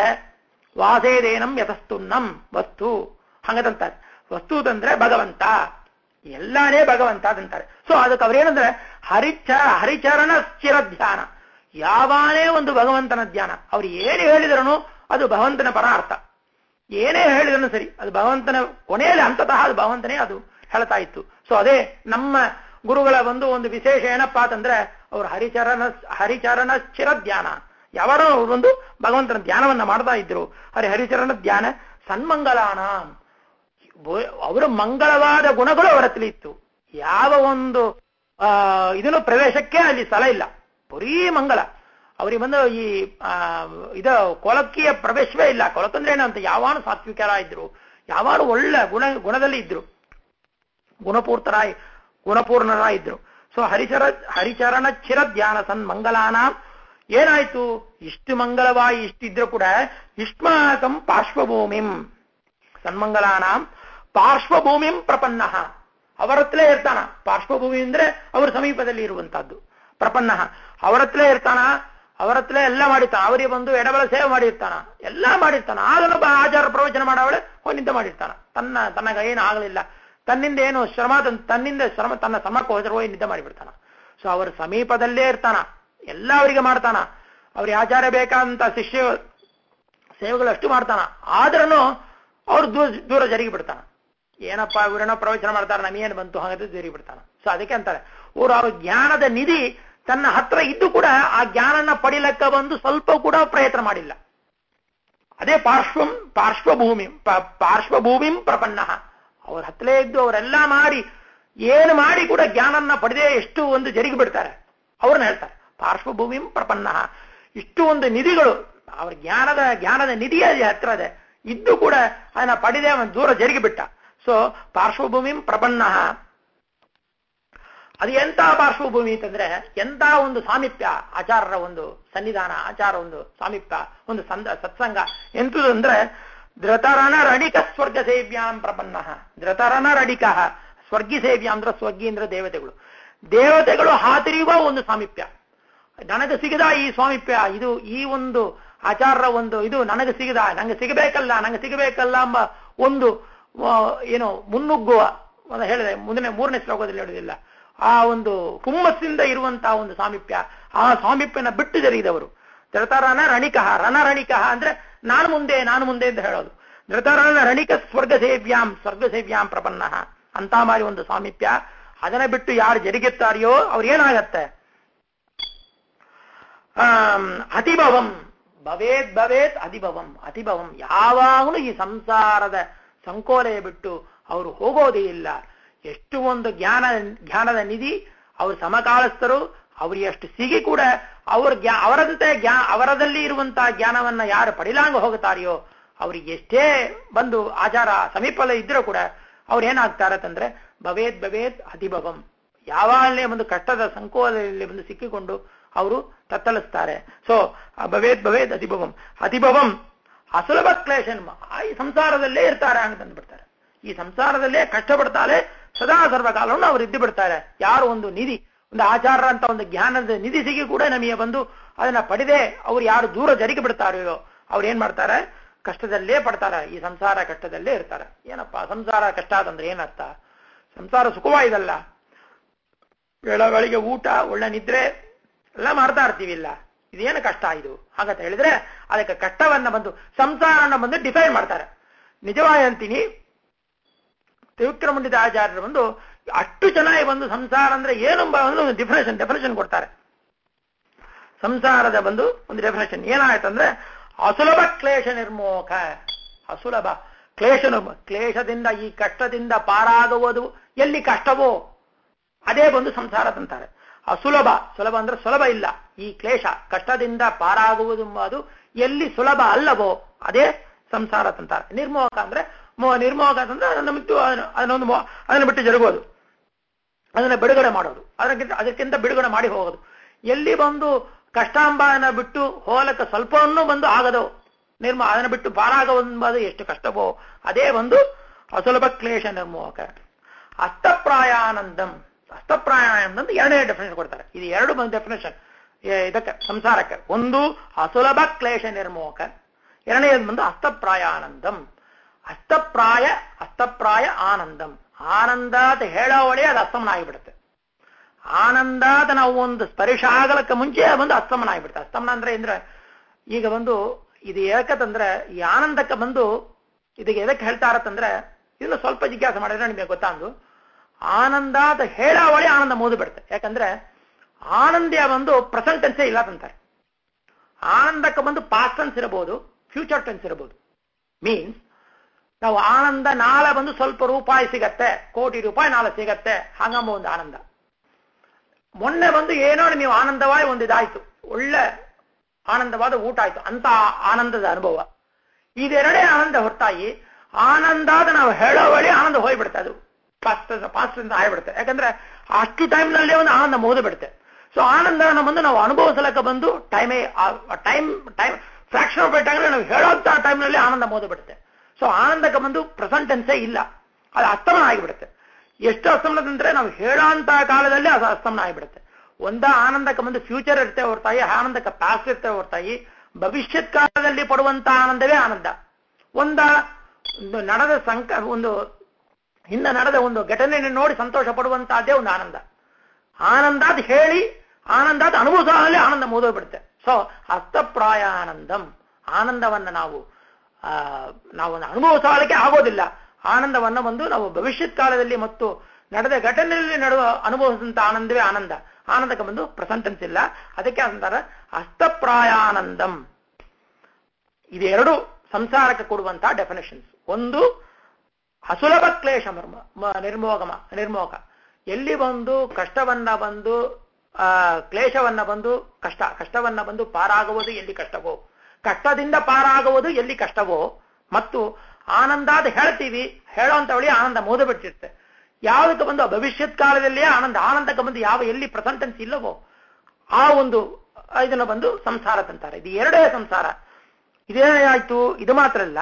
ವಾಸೇದೇನಂ ಯತಸ್ತುನ್ನಂ ವಸ್ತು ಹಂಗದಂತಾರೆ ವಸ್ತು ತಂದ್ರೆ ಭಗವಂತ ಎಲ್ಲಾನೇ ಭಗವಂತ ಅಂತಾರೆ ಸೊ ಅದಕ್ಕೆ ಅವ್ರೇನಂದ್ರೆ ಹರಿಚ ಹರಿಚರಣ ಸ್ಥಿರ ಧ್ಯಾನ ಯಾವಾನೇ ಒಂದು ಭಗವಂತನ ಧ್ಯಾನ ಅವ್ರು ಏನು ಹೇಳಿದ್ರೂ ಅದು ಭಗವಂತನ ಪರ ಅರ್ಥ ಏನೇ ಹೇಳಿದ್ರು ಸರಿ ಅದು ಭಗವಂತನ ಕೊನೆಯಲ್ಲಿ ಅಂತತಃ ಅದು ಭಗವಂತನೇ ಅದು ಹೇಳ್ತಾ ಇತ್ತು ಸೊ ಅದೇ ನಮ್ಮ ಗುರುಗಳ ಒಂದು ಒಂದು ವಿಶೇಷ ಏನಪ್ಪಾ ಅಂತಂದ್ರೆ ಅವರು ಹರಿಚರಣ ಹರಿಚರಣ ಸ್ಥಿರ ಧ್ಯಾನ ಯಾವಾರೋ ಅವ್ರು ಒಂದು ಭಗವಂತನ ಧ್ಯಾನವನ್ನ ಮಾಡ್ತಾ ಇದ್ರು ಹರಿ ಹರಿಚರಣ ಧ್ಯಾನ ಸನ್ಮಂಗಲಾನ ಅವರ ಮಂಗಳವಾದ ಗುಣಗಳು ಅವರ ಹತ್ರ ಇತ್ತು ಯಾವ ಒಂದು ಆ ಇದನ್ನು ಪ್ರವೇಶಕ್ಕೆ ಅಲ್ಲಿ ಸ್ಥಳ ಇಲ್ಲ ಬರೀ ಮಂಗಳ ಅವರಿಗೆ ಬಂದು ಈ ಆ ಇದ ಕೊಳಕ್ಕಿಯ ಪ್ರವೇಶವೇ ಇಲ್ಲ ಕೊಳಕಂದ್ರೆ ಏನು ಅಂತ ಯಾವಾನು ಸಾತ್ವಿಕರ ಇದ್ರು ಯಾವಾನು ಒಳ್ಳೆ ಗುಣ ಗುಣದಲ್ಲಿ ಇದ್ರು ಗುಣಪೂರ್ತರಾಯ್ ಗುಣಪೂರ್ಣರಾಯ ಇದ್ರು ಸೊ ಹರಿಚರ ಹರಿಚರಣ ಚಿರ ಧ್ಯಾನ ಸನ್ ಮಂಗಲಾನ ಏನಾಯ್ತು ಇಷ್ಟು ಮಂಗಳವಾಯಿ ಇಷ್ಟಿದ್ರು ಕೂಡ ಇಷ್ಮಾಕಂ ಪಾರ್ಶ್ವಭೂಮಿಂ ಸನ್ಮಂಗಲಾನಾಂ ಪಾರ್ಶ್ವಭೂಮಿಂ ಪ್ರಪನ್ನ ಅವರತ್ಲೇ ಇರ್ತಾನ ಪಾರ್ಶ್ವಭೂಮಿ ಅಂದ್ರೆ ಅವರ ಸಮೀಪದಲ್ಲಿ ಇರುವಂತಹದ್ದು ಪ್ರಪನ್ನ ಅವರತ್ಲೇ ಇರ್ತಾನ ಅವರತ್ಲೇ ಎಲ್ಲ ಮಾಡಿರ್ತಾನ ಅವರಿಗೆ ಬಂದು ಎಡಬಲ ಸೇವೆ ಮಾಡಿರ್ತಾನ ಎಲ್ಲ ಮಾಡಿರ್ತಾನ ಆಗಲೊಬ್ಬ ಆಚಾರ ಪ್ರವಚನ ಮಾಡವಳೆ ನಿಂತ ಮಾಡಿರ್ತಾನ ತನ್ನ ತನಗ ಏನು ಆಗಲಿಲ್ಲ ತನ್ನಿಂದ ಏನು ಶ್ರಮ ತನ್- ತನ್ನಿಂದ ಶ್ರಮ ತನ್ನ ಶ್ರಮಕ್ಕೆ ಹೋದ್ರೆ ಹೋಗಿ ನಿದ್ದೆ ಮಾಡಿಬಿಡ್ತಾನ ಸೊ ಅವರ ಸಮೀಪದಲ್ಲೇ ಇರ್ತಾನ ಎಲ್ಲ ಅವರಿಗೆ ಮಾಡ್ತಾನ ಅವ್ರಿಗೆ ಆಚಾರ ಬೇಕಾದಂತ ಶಿಷ್ಯ ಸೇವೆಗಳಷ್ಟು ಮಾಡ್ತಾನ ಆದ್ರೂ ಅವ್ರು ದೂರ ದೂರ ಜರುಗಿ ಬಿಡ್ತಾನ ಏನಪ್ಪ ಇವರೇನೋ ಪ್ರವಚನ ಮಾಡ್ತಾರೆ ನಮಗೇನು ಬಂತು ಹಾಗಾದ್ರೆ ಜರುಗಿ ಬಿಡ್ತಾನ ಸೊ ಅದಕ್ಕೆ ಅಂತಾರೆ ಅವ್ರು ಅವ್ರ ಜ್ಞಾನದ ನಿಧಿ ತನ್ನ ಹತ್ರ ಇದ್ದು ಕೂಡ ಆ ಜ್ಞಾನನ ಪಡಿಲಕ್ಕ ಬಂದು ಸ್ವಲ್ಪ ಕೂಡ ಪ್ರಯತ್ನ ಮಾಡಿಲ್ಲ ಅದೇ ಪಾರ್ಶ್ವಂ ಪಾರ್ಶ್ವಭೂಮಿ ಪ- ಪಾರ್ಶ್ವಭೂಮಿಂ ಪ್ರಪನ್ನ ಅವ್ರ ಹತ್ತಲೇ ಇದ್ದು ಅವರೆಲ್ಲ ಮಾಡಿ ಏನು ಮಾಡಿ ಕೂಡ ಜ್ಞಾನನ್ನ ಪಡೆದೇ ಎಷ್ಟು ಒಂದು ಜರುಗಿ ಬಿಡ್ತಾರೆ ಅವ್ರನ್ನ ಹೇಳ್ತಾರೆ ಪಾರ್ಶ್ವಭೂಮಿಂ ಪ್ರಪನ್ನ ಇಷ್ಟು ಒಂದು ನಿಧಿಗಳು ಅವ್ರ ಜ್ಞಾನದ ಜ್ಞಾನದ ನಿಧಿಯ ಹತ್ರ ಇದೆ ಇದ್ದು ಕೂಡ ಅದನ್ನ ಪಡೆದೇ ಅವನು ದೂರ ಜರುಗಿ ಬಿಟ್ಟ ಸೊ ಪಾರ್ಶ್ವಭೂಮಿಂ ಪ್ರಪನ್ನ ಅದು ಎಂತ ಪಾರ್ಶ್ವಭೂಮಿ ಅಂತಂದ್ರೆ ಎಂತ ಒಂದು ಸಾಮೀಪ್ಯ ಆಚಾರರ ಒಂದು ಸನ್ನಿಧಾನ ಆಚಾರ ಒಂದು ಸಾಮೀಪ್ಯ ಒಂದು ಸಂದ ಸತ್ಸಂಗ ಎಂತದು ಅಂದ್ರೆ ಧೃತರನ ರಣಿಕ ಸ್ವರ್ಗ ಸೇವ್ಯಾಂ ಪ್ರಪನ್ನ ಧೃತರನ ರಣಿಕ ಸ್ವರ್ಗಿ ಸೇವ್ಯ ಅಂದ್ರೆ ಸ್ವರ್ಗಿ ಅಂದ್ರೆ ದೇವತೆಗಳು ದೇವತೆಗಳು ಹಾತಿರಿಯುವ ಒಂದು ಸಾಮೀಪ್ಯ ನನಗೆ ಸಿಗದ ಈ ಸ್ವಾಮಿಪ್ಯ ಇದು ಈ ಒಂದು ಆಚಾರರ ಒಂದು ಇದು ನನಗೆ ಸಿಗದ ನಂಗೆ ಸಿಗಬೇಕಲ್ಲ ನಂಗೆ ಸಿಗಬೇಕಲ್ಲ ಎಂಬ ಒಂದು ಆ, ಏನು ಮುನ್ನುಗ್ಗುವ ಅಂತ ಹೇಳಿದೆ ಮುಂದಿನ ಮೂರನೇ ಶ್ಲೋಕದಲ್ಲಿ ಹೇಳುವುದಿಲ್ಲ ಆ ಒಂದು ಹುಮ್ಮಸ್ಸಿಂದ ಇರುವಂತಹ ಒಂದು ಸಾಮೀಪ್ಯ ಆ ಸಾಮೀಪ್ಯನ ಬಿಟ್ಟು ಜರುಗಿದವರು ಧೃತರನ ರಣಿಕಃ ರಣರಣಿಕಃ ಅಂದ್ರೆ ನಾನು ಮುಂದೆ ನಾನು ಮುಂದೆ ಅಂತ ಹೇಳೋದು ಧೃತರನ ರಣಿಕ ಸ್ವರ್ಗ ಸೇವ್ಯಾಂ ಸ್ವರ್ಗ ಸೇವ್ಯಾಂ ಪ್ರಪನ್ನ ಅಂತ ಮಾರಿ ಒಂದು ಸಾಮೀಪ್ಯ ಅದನ್ನ ಬಿಟ್ಟು ಯಾರು ಜರುಗುತ್ತಾರೆಯೋ ಅವ್ರು ಏನಾಗತ್ತೆ ಆಮ್, ಅತಿಭವಂ ಭವೇತ್ ಭವೇತ್ ಅತಿಭವಂ ಅತಿಭವಂ ಯಾವಾಗಲೂ ಈ ಸಂಸಾರದ ಸಂಕೋಲೆ ಬಿಟ್ಟು ಅವರು ಹೋಗೋದೇ ಇಲ್ಲ ಎಷ್ಟು ಒಂದು ಜ್ಞಾನ ಜ್ಞಾನದ ನಿಧಿ ಅವರು ಸಮಕಾಲಸ್ಥರು ಅವ್ರಿಗೆ ಎಷ್ಟು ಸಿಗಿ ಕೂಡ ಅವ್ರ ಜ್ಞಾ ಅವರಂತೆ ಜ್ಞಾ ಅವರದಲ್ಲಿ ಇರುವಂತಹ ಜ್ಞಾನವನ್ನ ಯಾರು ಪಡಿಲಾಂಗ ಹೋಗುತ್ತಾರೆಯೋ ಅವ್ರಿಗೆ ಎಷ್ಟೇ ಬಂದು ಆಚಾರ ಸಮೀಪಲ್ಲೇ ಇದ್ರೂ ಕೂಡ ಅವ್ರು ಏನಾಗ್ತಾರತ್ತಂದ್ರೆ ಭವೇತ್ ಭವೇತ್ ಅತಿಭವಂ ಯಾವಾಗಲೇ ಒಂದು ಕಷ್ಟದ ಸಂಕೋಲದಲ್ಲಿ ಬಂದು ಸಿಕ್ಕಿಕೊಂಡು ಅವರು ತತ್ತಳಿಸ್ತಾರೆ ಸೊ ಭವೇದ್ ಭವೇದ್ ಅತಿಭವಂ ಅತಿಭವಂ ಅಸುಲಭ ಕ್ಲೇಶನ್ ಈ ಸಂಸಾರದಲ್ಲೇ ಇರ್ತಾರೆ ಅಂತ ಬಿಡ್ತಾರೆ ಈ ಸಂಸಾರದಲ್ಲೇ ಕಷ್ಟಪಡ್ತಾರೆ ಸದಾ ಸರ್ವಕಾಲವನ್ನು ಅವ್ರು ಇದ್ದು ಬಿಡ್ತಾರೆ ಯಾರು ಒಂದು ನಿಧಿ ಒಂದು ಆಚಾರ ಅಂತ ಒಂದು ಜ್ಞಾನದ ನಿಧಿ ಸಿಗಿ ಕೂಡ ನಮಗೆ ಬಂದು ಅದನ್ನ ಪಡೆದೇ ಅವ್ರು ಯಾರು ದೂರ ಜರುಗಿ ಬಿಡ್ತಾರೆಯೋ ಅವ್ರು ಏನ್ ಮಾಡ್ತಾರೆ ಕಷ್ಟದಲ್ಲೇ ಪಡ್ತಾರೆ ಈ ಸಂಸಾರ ಕಷ್ಟದಲ್ಲೇ ಇರ್ತಾರೆ ಏನಪ್ಪಾ ಸಂಸಾರ ಕಷ್ಟ ಅಂತಂದ್ರೆ ಏನರ್ಥ ಸಂಸಾರ ಸುಖವಾಯಿದಲ್ಲ ವೇಳಗಳಿಗೆ ಊಟ ಒಳ್ಳೆ ನಿದ್ರೆ ಎಲ್ಲ ಮಾಡ್ತಾ ಇರ್ತೀವಿ ಇಲ್ಲ ಇದೇನು ಕಷ್ಟ ಇದು ಹಾಗಂತ ಹೇಳಿದ್ರೆ ಅದಕ್ಕೆ ಕಷ್ಟವನ್ನ ಬಂದು ಸಂಸಾರನ ಬಂದು ಡಿಫೈನ್ ಮಾಡ್ತಾರೆ ನಿಜವಾಗಿ ಅಂತೀನಿ ತ್ರಿವಿಕ್ರಮಂಡಿತ ಆಚಾರ್ಯರು ಬಂದು ಅಷ್ಟು ಚೆನ್ನಾಗಿ ಬಂದು ಸಂಸಾರ ಅಂದ್ರೆ ಏನಂಬ ಒಂದು ಡಿಫಿನೇಷನ್ ಡೆಫಿನೇಷನ್ ಕೊಡ್ತಾರೆ ಸಂಸಾರದ ಬಂದು ಒಂದು ಡೆಫಿನೇಷನ್ ಏನಾಯ್ತಂದ್ರೆ ಅಸುಲಭ ಕ್ಲೇಶ ನಿರ್ಮೋಖ ಅಸುಲಭ ಕ್ಲೇಶ ನಿರ್ಮ- ಕ್ಲೇಶದಿಂದ ಈ ಕಷ್ಟದಿಂದ ಪಾರಾಗುವುದು ಎಲ್ಲಿ ಕಷ್ಟವೋ ಅದೇ ಬಂದು ಸಂಸಾರ ತಂತಾರೆ ಅಸುಲಭ ಸುಲಭ ಅಂದ್ರೆ ಸುಲಭ ಇಲ್ಲ ಈ ಕ್ಲೇಶ ಕಷ್ಟದಿಂದ ಪಾರಾಗುವುದು ಅದು ಎಲ್ಲಿ ಸುಲಭ ಅಲ್ಲವೋ ಅದೇ ಸಂಸಾರ ತಂತಾರೆ ನಿರ್ಮೋಹಕ ಅಂದ್ರೆ ಮೋ- ನಿರ್ಮೋಹಕ ಅಂತಂದ್ರೆ ಅದನ್ನ ಬಿಟ್ಟು ಅದನ್ನ- ಅದನ್ನೊಂದು ಮೋ- ಅದನ್ನ ಬಿಟ್ಟು ಜರುಗೋದು ಅದನ್ನ ಬಿಡುಗಡೆ ಮಾಡೋದು ಅದಕ್ಕಿಂತ ಅದಕ್ಕಿಂತ ಬಿಡುಗಡೆ ಮಾಡಿ ಹೋಗೋದು ಎಲ್ಲಿ ಬಂದು ಕಷ್ಟಾಂಬನ ಬಿಟ್ಟು ಹೋಲಕ್ಕೆ ಸ್ವಲ್ಪವನ್ನು ಬಂದು ಆಗದೋ ನಿರ್ಮ ಅದನ್ನ ಬಿಟ್ಟು ಪಾರಾಗುವುದು ಎಷ್ಟು ಕಷ್ಟವೋ ಅದೇ ಒಂದು ಅಸುಲಭ ಕ್ಲೇಶ ನಿರ್ಮೋಹಕ ಅಷ್ಟಪ್ರಾಯಾನಂದಂ ಅಷ್ಟಪ್ರಾಯಾನಂದ ಅಂತ ಎರಡನೇ ಡೆಫಿನೇಷನ್ ಕೊಡ್ತಾರೆ ಇದು ಎರಡು ಬಂದು ಡೆಫಿನೇಷನ್ ಇದಕ್ಕೆ ಸಂಸಾರಕ್ಕೆ ಒಂದು ಅಸುಲಭ ಕ್ಲೇಶ ನಿರ್ಮೋಹಕ ಎರಡನೇದು ಬಂದು ಅಷ್ಟಪ್ರಾಯಾನಂದಂ ಅಷ್ಟಪ್ರಾಯ ಅಷ್ಟಪ್ರಾಯ ಆನಂದಂ ಆನಂದ ಅಂತ ಹೇಳೋವಳೆ ಅದು ಅಸ್ತಮನ ಆಗಿಬಿಡುತ್ತೆ ಆನಂದ ಅಂತ ನಾವು ಒಂದು ಸ್ಪರ್ಶ ಆಗಲಕ್ಕೆ ಮುಂಚೆ ಬಂದು ಅಸ್ತಮನ ಆಗಿಬಿಡುತ್ತೆ ಅಸ್ತಮನ ಅಂದ್ರೆ ಅಂದ್ರೆ ಈಗ ಬಂದು ಇದು ಯಾಕಂತಂದ್ರೆ ಈ ಆನಂದಕ್ಕೆ ಬಂದು ಇದಕ್ಕೆ ಎದಕ್ಕೆ ಹೇಳ್ತಾ ಇರತ್ತಂದ್ರೆ ಇದನ್ನು ಸ್ವಲ್ಪ ಜಿಜ್ಞಾಸೆ ಮಾಡಿದ್ರೆ ನಿಮಗೆ ಗೊತ್ತಾಂದು ಆನಂದ ಅಂತ ಹೇಳೋವಳೆ ಆನಂದ ಮುಗಿದು ಬಿಡುತ್ತೆ ಯಾಕಂದ್ರೆ ಆನಂದ್ಯ ಬಂದು ಪ್ರೆಸೆಂಟ್ ಟೆನ್ಸೇ ಇಲ್ಲ ಅಂತಾರೆ ಆನಂದಕ್ಕೆ ಬಂದು ಪಾಸ್ಟ್ ಟೆನ್ಸ್ ಇರಬಹುದು ಫ್ಯೂಚರ್ ಟೆನ್ಸ್ ಇರಬಹುದು ಮೀನ್ಸ್ ನಾವು ಆನಂದ ನಾಳೆ ಬಂದು ಸ್ವಲ್ಪ ರೂಪಾಯಿ ಸಿಗತ್ತೆ ಕೋಟಿ ರೂಪಾಯಿ ನಾಳೆ ಸಿಗತ್ತೆ ಹಂಗಂಬ ಒಂದು ಆನಂದ ಮೊನ್ನೆ ಬಂದು ಏನೋ ನೀವು ಆನಂದವಾಗಿ ಒಂದು ಇದಾಯ್ತು ಒಳ್ಳೆ ಆನಂದವಾದ ಊಟ ಆಯ್ತು ಅಂತ ಆನಂದದ ಅನುಭವ ಇದೆರಡೇ ಆನಂದ ಹೊರತಾಗಿ ಆನಂದಾದ ನಾವು ಹೇಳೋ ಬಳಿ ಆನಂದ ಹೋಗ್ಬಿಡುತ್ತೆ ಅದು ಫಾಸ್ಟ್ ಫಾಸ್ಟ್ ಅಂತ ಆಗ್ಬಿಡುತ್ತೆ ಯಾಕಂದ್ರೆ ಅಷ್ಟು ಟೈಮ್ನಲ್ಲೇ ಒಂದು ಆನಂದ ಮುಗಿದು ಬಿಡುತ್ತೆ ಸೊ ಆನಂದನ ಬಂದು ನಾವು ಅನುಭವಿಸಲಕ್ಕೆ ಬಂದು ಟೈಮೇ time time fraction of time ನಾವು ಹೇಳೋಂತ ಟೈಮ್ನಲ್ಲಿ ಆನಂದ ಮುಗಿದು ಬಿಡುತ್ತೆ ಸೊ ಆನಂದಕ್ಕೆ ಬಂದು ಪ್ರೆಸೆಂಟ್ ಟೆನ್ಸೇ ಇಲ್ಲ ಅದು ಅಸ್ತಮನ ಆಗಿಬಿಡುತ್ತೆ ಎಷ್ಟು ಅಸ್ತಮನದಂದ್ರೆ ನಾವು ಹೇಳೋಂತ ಕಾಲದಲ್ಲಿ ಅದು ಅಸ್ತಮನ ಆಗಿಬಿಡುತ್ತೆ ಒಂದ ಆನಂದಕ್ಕೆ ಬಂದು ಫ್ಯೂಚರ್ ಇರುತ್ತೆ ಹೊರತಾಗಿ ಆನಂದಕ್ಕೆ ಪಾಸ್ಟ್ ಇರುತ್ತೆ ಹೊರತಾಗಿ ಭವಿಷ್ಯತ್ ಕಾಲದಲ್ಲಿ ಪಡುವಂತ ಆನಂದವೇ ಆನಂದ ಒಂದ ಒಂದು ನಡೆದ ಸಂಕ ಒಂದು ಹಿಂದೆ ನಡೆದ ಒಂದು ಘಟನೆಯನ್ನು ನೋಡಿ ಸಂತೋಷ ಪಡುವಂತಹದ್ದೇ ಒಂದು ಆನಂದ ಆನಂದಾದ್ ಹೇಳಿ ಆನಂದಾದ್ ಅನುಭವಿಸೋದ್ರಲ್ಲಿ ಆನಂದ ಮುಗಿದೋಗ್ಬಿಡುತ್ತೆ ಸೊ ಹಸ್ತಪ್ರಾಯ ಆನಂದಂ ಆನಂದವನ್ನ ನಾವು ಆ, ನಾವು ಅನುಭವಿಸಲಿಕ್ಕೆ ಆಗೋದಿಲ್ಲ ಆನಂದವನ್ನ ಒಂದು ನಾವು ಭವಿಷ್ಯತ್ ಕಾಲದಲ್ಲಿ ಮತ್ತು ನಡೆದ ಘಟನೆಯಲ್ಲಿ ನಡುವ ಅನುಭವಿಸಿದಂತ ಆನಂದವೇ ಆನಂದ ಆನಂದಕ್ಕೆ ಬಂದು ಪ್ರೆಸೆಂಟೆನ್ಸ್ ಇಲ್ಲ ಅದಕ್ಕೆ ಅಂತಾರೆ ಹಸ್ತಪ್ರಾಯಾನಂದಂ ಇದೆರಡು ಸಂಸಾರಕ್ಕೆ ಕೊಡುವಂತಹ ಡೆಫಿನೇಷನ್ಸ್ ಒಂದು ಅಸುಲಭ ಕ್ಲೇಶ ಮರ್ಮ ಮ- ನಿರ್ಮೋಗಮ ನಿರ್ಮೋಗ ಎಲ್ಲಿ ಬಂದು ಕಷ್ಟವನ್ನ ಬಂದು ಆ ಕ್ಲೇಶವನ್ನ ಬಂದು ಕಷ್ಟ ಕಷ್ಟವನ್ನ ಬಂದು ಪಾರಾಗುವುದು ಎಲ್ಲಿ ಕಷ್ಟವೋ ಕಷ್ಟದಿಂದ ಪಾರಾಗುವುದು ಎಲ್ಲಿ ಕಷ್ಟವೋ ಮತ್ತು ಆನಂದಾದ ಹೇಳ್ತೀವಿ ಹೇಳೋಂತ ಬಳಿ ಆನಂದ ಮೋದ ಬಿಟ್ಟಿರುತ್ತೆ ಯಾವುದಕ್ಕೆ ಬಂದು ಭವಿಷ್ಯತ್ ಕಾಲದಲ್ಲಿಯೇ ಆನಂದ ಆನಂದಕ್ಕೆ ಬಂದು ಯಾವ ಎಲ್ಲಿ ಪ್ರೆಸೆಂಟೆನ್ಸ್ ಇಲ್ಲವೋ ಆ ಒಂದು ಇದನ್ನ ಬಂದು ಸಂಸಾರ ತಂತಾರೆ ಇದು ಎರಡೇ ಸಂಸಾರ ಇದೇ ಆಯ್ತು ಇದು ಮಾತ್ರ ಅಲ್ಲ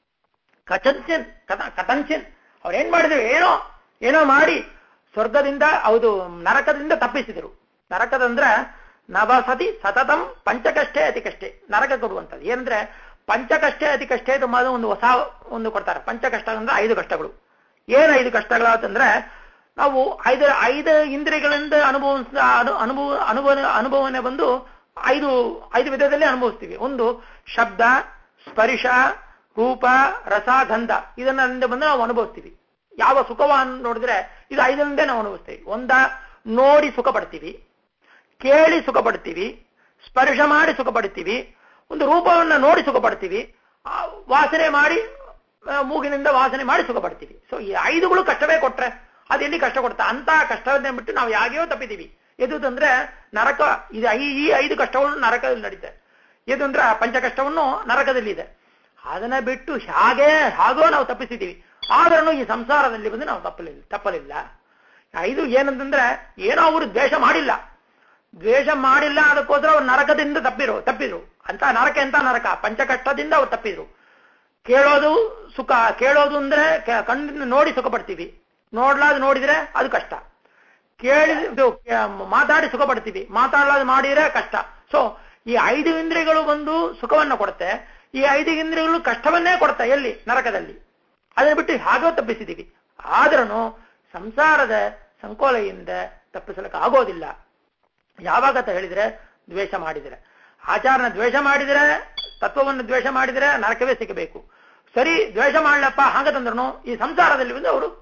ಕಚಂಚಿನ್ ಕಥ ಕಥಂಚಿನ್ ಅವ್ರು ಏನ್ ಮಾಡಿದ್ರು ಏನೋ ಏನೋ ಮಾಡಿ ಸ್ವರ್ಗದಿಂದ ಹೌದು ನರಕದಿಂದ ತಪ್ಪಿಸಿದರು ನರಕದಂದ್ರೆ ನವಸತಿ ಸತತಂ ಪಂಚಕಷ್ಟೇ ಅತಿ ಕಷ್ಟೇ ನರಕ ಕೊಡುವಂಥದ್ದು ಏನಂದ್ರೆ ಪಂಚಕಷ್ಟೇ ಅತಿ ಕಷ್ಟೇ ಇದು ಮೊದಲು ಒಂದು ಹೊಸ ಒಂದು ಕೊಡ್ತಾರೆ ಪಂಚಕಷ್ಟ ಅಂದ್ರೆ ಐದು ಕಷ್ಟಗಳು ಏನು ಐದು ಕಷ್ಟಗಳು ಅಂತಂದ್ರೆ ನಾವು ಐದು ಐದು ಇಂದ್ರಿಯಗಳಿಂದ ಅನುಭವಿಸ ಅನು- ಅನುಭವ ಅನುಭವ ಅನುಭವನೆ ಬಂದು ಐದು ಐದು ವಿಧದಲ್ಲಿ ಅನುಭವಿಸ್ತೀವಿ ಒಂದು ಶಬ್ದ ಸ್ಪರ್ಶ ರೂಪ ರಸ ಗಂಧ ಇದನ್ನ ಬಂದು ನಾವು ಅನುಭವಿಸ್ತೀವಿ ಯಾವ ಸುಖವನ್ನು ನೋಡಿದ್ರೆ ಇದು ಐದರಿಂದೇ ನಾವು ಅನುಭವಿಸ್ತೀವಿ ಒಂದ ನೋಡಿ ಸುಖ ಪಡ್ತೀವಿ ಕೇಳಿ ಸುಖ ಪಡ್ತೀವಿ ಸ್ಪರ್ಶ ಮಾಡಿ ಸುಖ ಪಡ್ತೀವಿ ಒಂದು ರೂಪವನ್ನ ನೋಡಿ ಸುಖ ಪಡ್ತೀವಿ ಆ ವಾಸನೆ ಮಾಡಿ ಆ, ಮೂಗಿನಿಂದ ವಾಸನೆ ಮಾಡಿ ಸುಖ ಪಡ್ತೀವಿ ಸೊ ಈ ಐದುಗಳು ಕಷ್ಟವೇ ಕೊಟ್ರೆ ಅದು ಎಲ್ಲಿ ಕಷ್ಟ ಕೊಡ್ತಾ ಅಂತ ಕಷ್ಟವನ್ನೇ ಬಿಟ್ಟು ನಾವು ಯಾಗ್ಯೋ ತಪ್ಪಿದ್ದೀವಿ ಎದುದಂದ್ರೆ ನರಕ ಇದು ಐ- ಈ ಐದು ಕಷ್ಟಗಳು ನರಕದಲ್ಲಿ ನಡೀತೆ ಎದು ಅಂದ್ರೆ ಆ ಪಂಚ ಕಷ್ಟವನ್ನು ನರಕದಲ್ಲಿ ಇದೆ ಅದನ್ನ ಬಿಟ್ಟು ಹಾಗೆ ಹಾಗೋ ನಾವು ತಪ್ಪಿಸಿದ್ದೀವಿ ಆದ್ರೂ ಈ ಸಂಸಾರದಲ್ಲಿ ಬಂದು ನಾವು ತಪ್ಪಲಿಲ್ಲ ತಪ್ಪಲಿಲ್ಲ ಐದು ಏನಂತಂದ್ರೆ ಏನೋ ಅವರು ದ್ವೇಷ ಮಾಡಿಲ್ಲ ದ್ವೇಷ ಮಾಡಿಲ್ಲ ಅದಕ್ಕೋಸ್ಕರ ಅವ್ರು ನರಕದಿಂದ ತಪ್ಪಿರು ತಪ್ಪಿದ್ರು ಅಂತ ನರಕ ಎಂತ ನರಕ ಪಂಚಕಷ್ಟದಿಂದ ಅವ್ರು ತಪ್ಪಿದ್ರು ಕೇಳೋದು ಸುಖ ಕೇಳೋದು ಅಂದ್ರೆ ಕ- ಕಣ್ಣಿಂದ ನೋಡಿ ಸುಖ ಪಡ್ತೀವಿ ನೋಡ್ಲಾದ್ ನೋಡಿದ್ರೆ ಅದು ಕಷ್ಟ ಕೇಳಿ ಇದು, ಕೆ- ಮಾತಾಡಿ ಸುಖ ಪಡ್ತೀವಿ ಮಾತಾಡ್ಲಾದ್ ಮಾಡಿದ್ರೆ ಕಷ್ಟ ಸೊ ಈ ಐದು ಇಂದ್ರಿಯಗಳು ಬಂದು ಸುಖವನ್ನ ಕೊಡುತ್ತೆ ಈ ಐದು ಇಂದ್ರಿಯಗಳು ಕಷ್ಟವನ್ನೇ ಕೊಡುತ್ತೆ ಎಲ್ಲಿ ನರಕದಲ್ಲಿ ಅದನ್ನ ಬಿಟ್ಟು ಹಾಗೋ ತಪ್ಪಿಸಿದೀವಿ ಆದ್ರೂ ಸಂಸಾರದ ಸಂಕೋಲೆಯಿಂದ ತಪ್ಪಿಸಲಿಕ್ಕೆ ಆಗೋದಿಲ್ಲ ಯಾವಾಗ ಅಂತ ಹೇಳಿದ್ರೆ ದ್ವೇಷ ಮಾಡಿದರೆ ಆಚಾರನ ದ್ವೇಷ ಮಾಡಿದರೆ ತತ್ವವನ್ನು ದ್ವೇಷ ಮಾಡಿದರೆ ನರಕವೇ ಸಿಗಬೇಕು ಸರಿ ದ್ವೇಷ ಮಾಡ್ಲಪ್ಪ ಹಾಗಂದ್ರೂ ಈ ಸಂಸಾರದಲ್ಲಿ ಬಂದು ಅವರು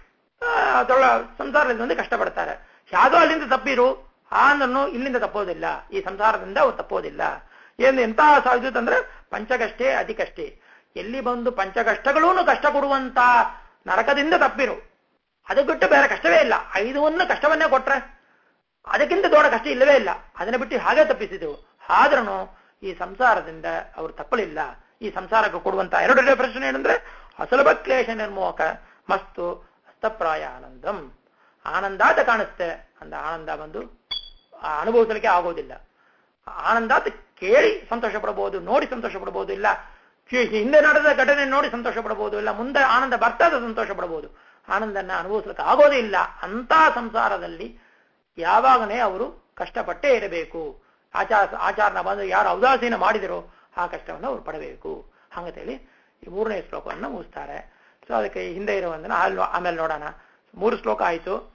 ತೊಳ್ಳ ಸಂಸಾರದಲ್ಲಿ ಬಂದು ಕಷ್ಟಪಡ್ತಾರೆ ಯಾವುದೋ ಅಲ್ಲಿಂದ ತಪ್ಪಿರು ಅಂದ್ರೂ ಇಲ್ಲಿಂದ ತಪ್ಪೋದಿಲ್ಲ ಈ ಸಂಸಾರದಿಂದ ಅವ್ರು ತಪ್ಪೋದಿಲ್ಲ ಏನು ಎಂತ ಸಾಧ್ಯ ಅಂದ್ರೆ ಪಂಚಕಷ್ಟೇ ಅಧಿಕಷ್ಟೇ ಎಲ್ಲಿ ಬಂದು ಪಂಚಕಷ್ಟಗಳೂ ಕಷ್ಟ ಕೊಡುವಂತ ನರಕದಿಂದ ತಪ್ಪಿರು ಅದು ಬಿಟ್ಟು ಬೇರೆ ಕಷ್ಟವೇ ಇಲ್ಲ ಐದವನ್ನು ಕಷ್ಟವನ್ನೇ ಕೊಟ್ರೆ ಅದಕ್ಕಿಂತ ದೊಡ್ಡ ಕಷ್ಟ ಇಲ್ಲವೇ ಇಲ್ಲ ಅದನ್ನ ಬಿಟ್ಟು ಹಾಗೆ ತಪ್ಪಿಸಿದೆವು ಆದ್ರೂ ಈ ಸಂಸಾರದಿಂದ ಅವರು ತಪ್ಪಲಿಲ್ಲ ಈ ಸಂಸಾರಕ್ಕೆ ಕೊಡುವಂತ ಎರಡು ಪ್ರಶ್ನೆ ಏನಂದ್ರೆ ಅಸುಲಭ ಕ್ಲೇಶ ನಿರ್ಮೋಕ ಮಸ್ತು ಹಸ್ತಪ್ರಾಯ ಆನಂದಂ ಆನಂದಾತ ಕಾಣಿಸುತ್ತೆ ಅಂದ ಆನಂದ ಬಂದು ಆ ಅನುಭವಿಸಲಿಕ್ಕೆ ಆಗೋದಿಲ್ಲ ಆನಂದಾತ ಕೇಳಿ ಸಂತೋಷ ಪಡಬಹುದು ನೋಡಿ ಸಂತೋಷ ಪಡಬಹುದು ಇಲ್ಲ ಹಿ- ಹಿಂದೆ ನಡೆದ ಘಟನೆ ನೋಡಿ ಸಂತೋಷ ಪಡಬಹುದು ಇಲ್ಲ ಮುಂದೆ ಆನಂದ ಬರ್ತದ ಸಂತೋಷ ಪಡಬಹುದು ಆನಂದನ ಅನುಭವಿಸಲಿಕ್ಕೆ ಆಗೋದೇ ಇಲ್ಲ ಅಂತ ಸಂಸಾರದಲ್ಲಿ ಯಾವಾಗನೇ ಅವರು ಕಷ್ಟಪಟ್ಟೇ ಇರಬೇಕು ಆಚಾರ ಆಚಾರನ ಬಂದು ಯಾರು ಔದಾಸೀನ ಮಾಡಿದರೋ ಆ ಕಷ್ಟವನ್ನು ಅವರು ಪಡಬೇಕು ಹಂಗಂತೇಳಿ ಈ ಮೂರನೇ ಶ್ಲೋಕವನ್ನು ಮುಗಿಸ್ತಾರೆ ಸೊ ಅದಕ್ಕೆ ಹಿಂದೆ ಇರುವಂದನ್ನ ಆಮೇಲೆ ನೋಡೋಣ ಮೂರು ಶ್ಲೋಕ ಆಯಿತು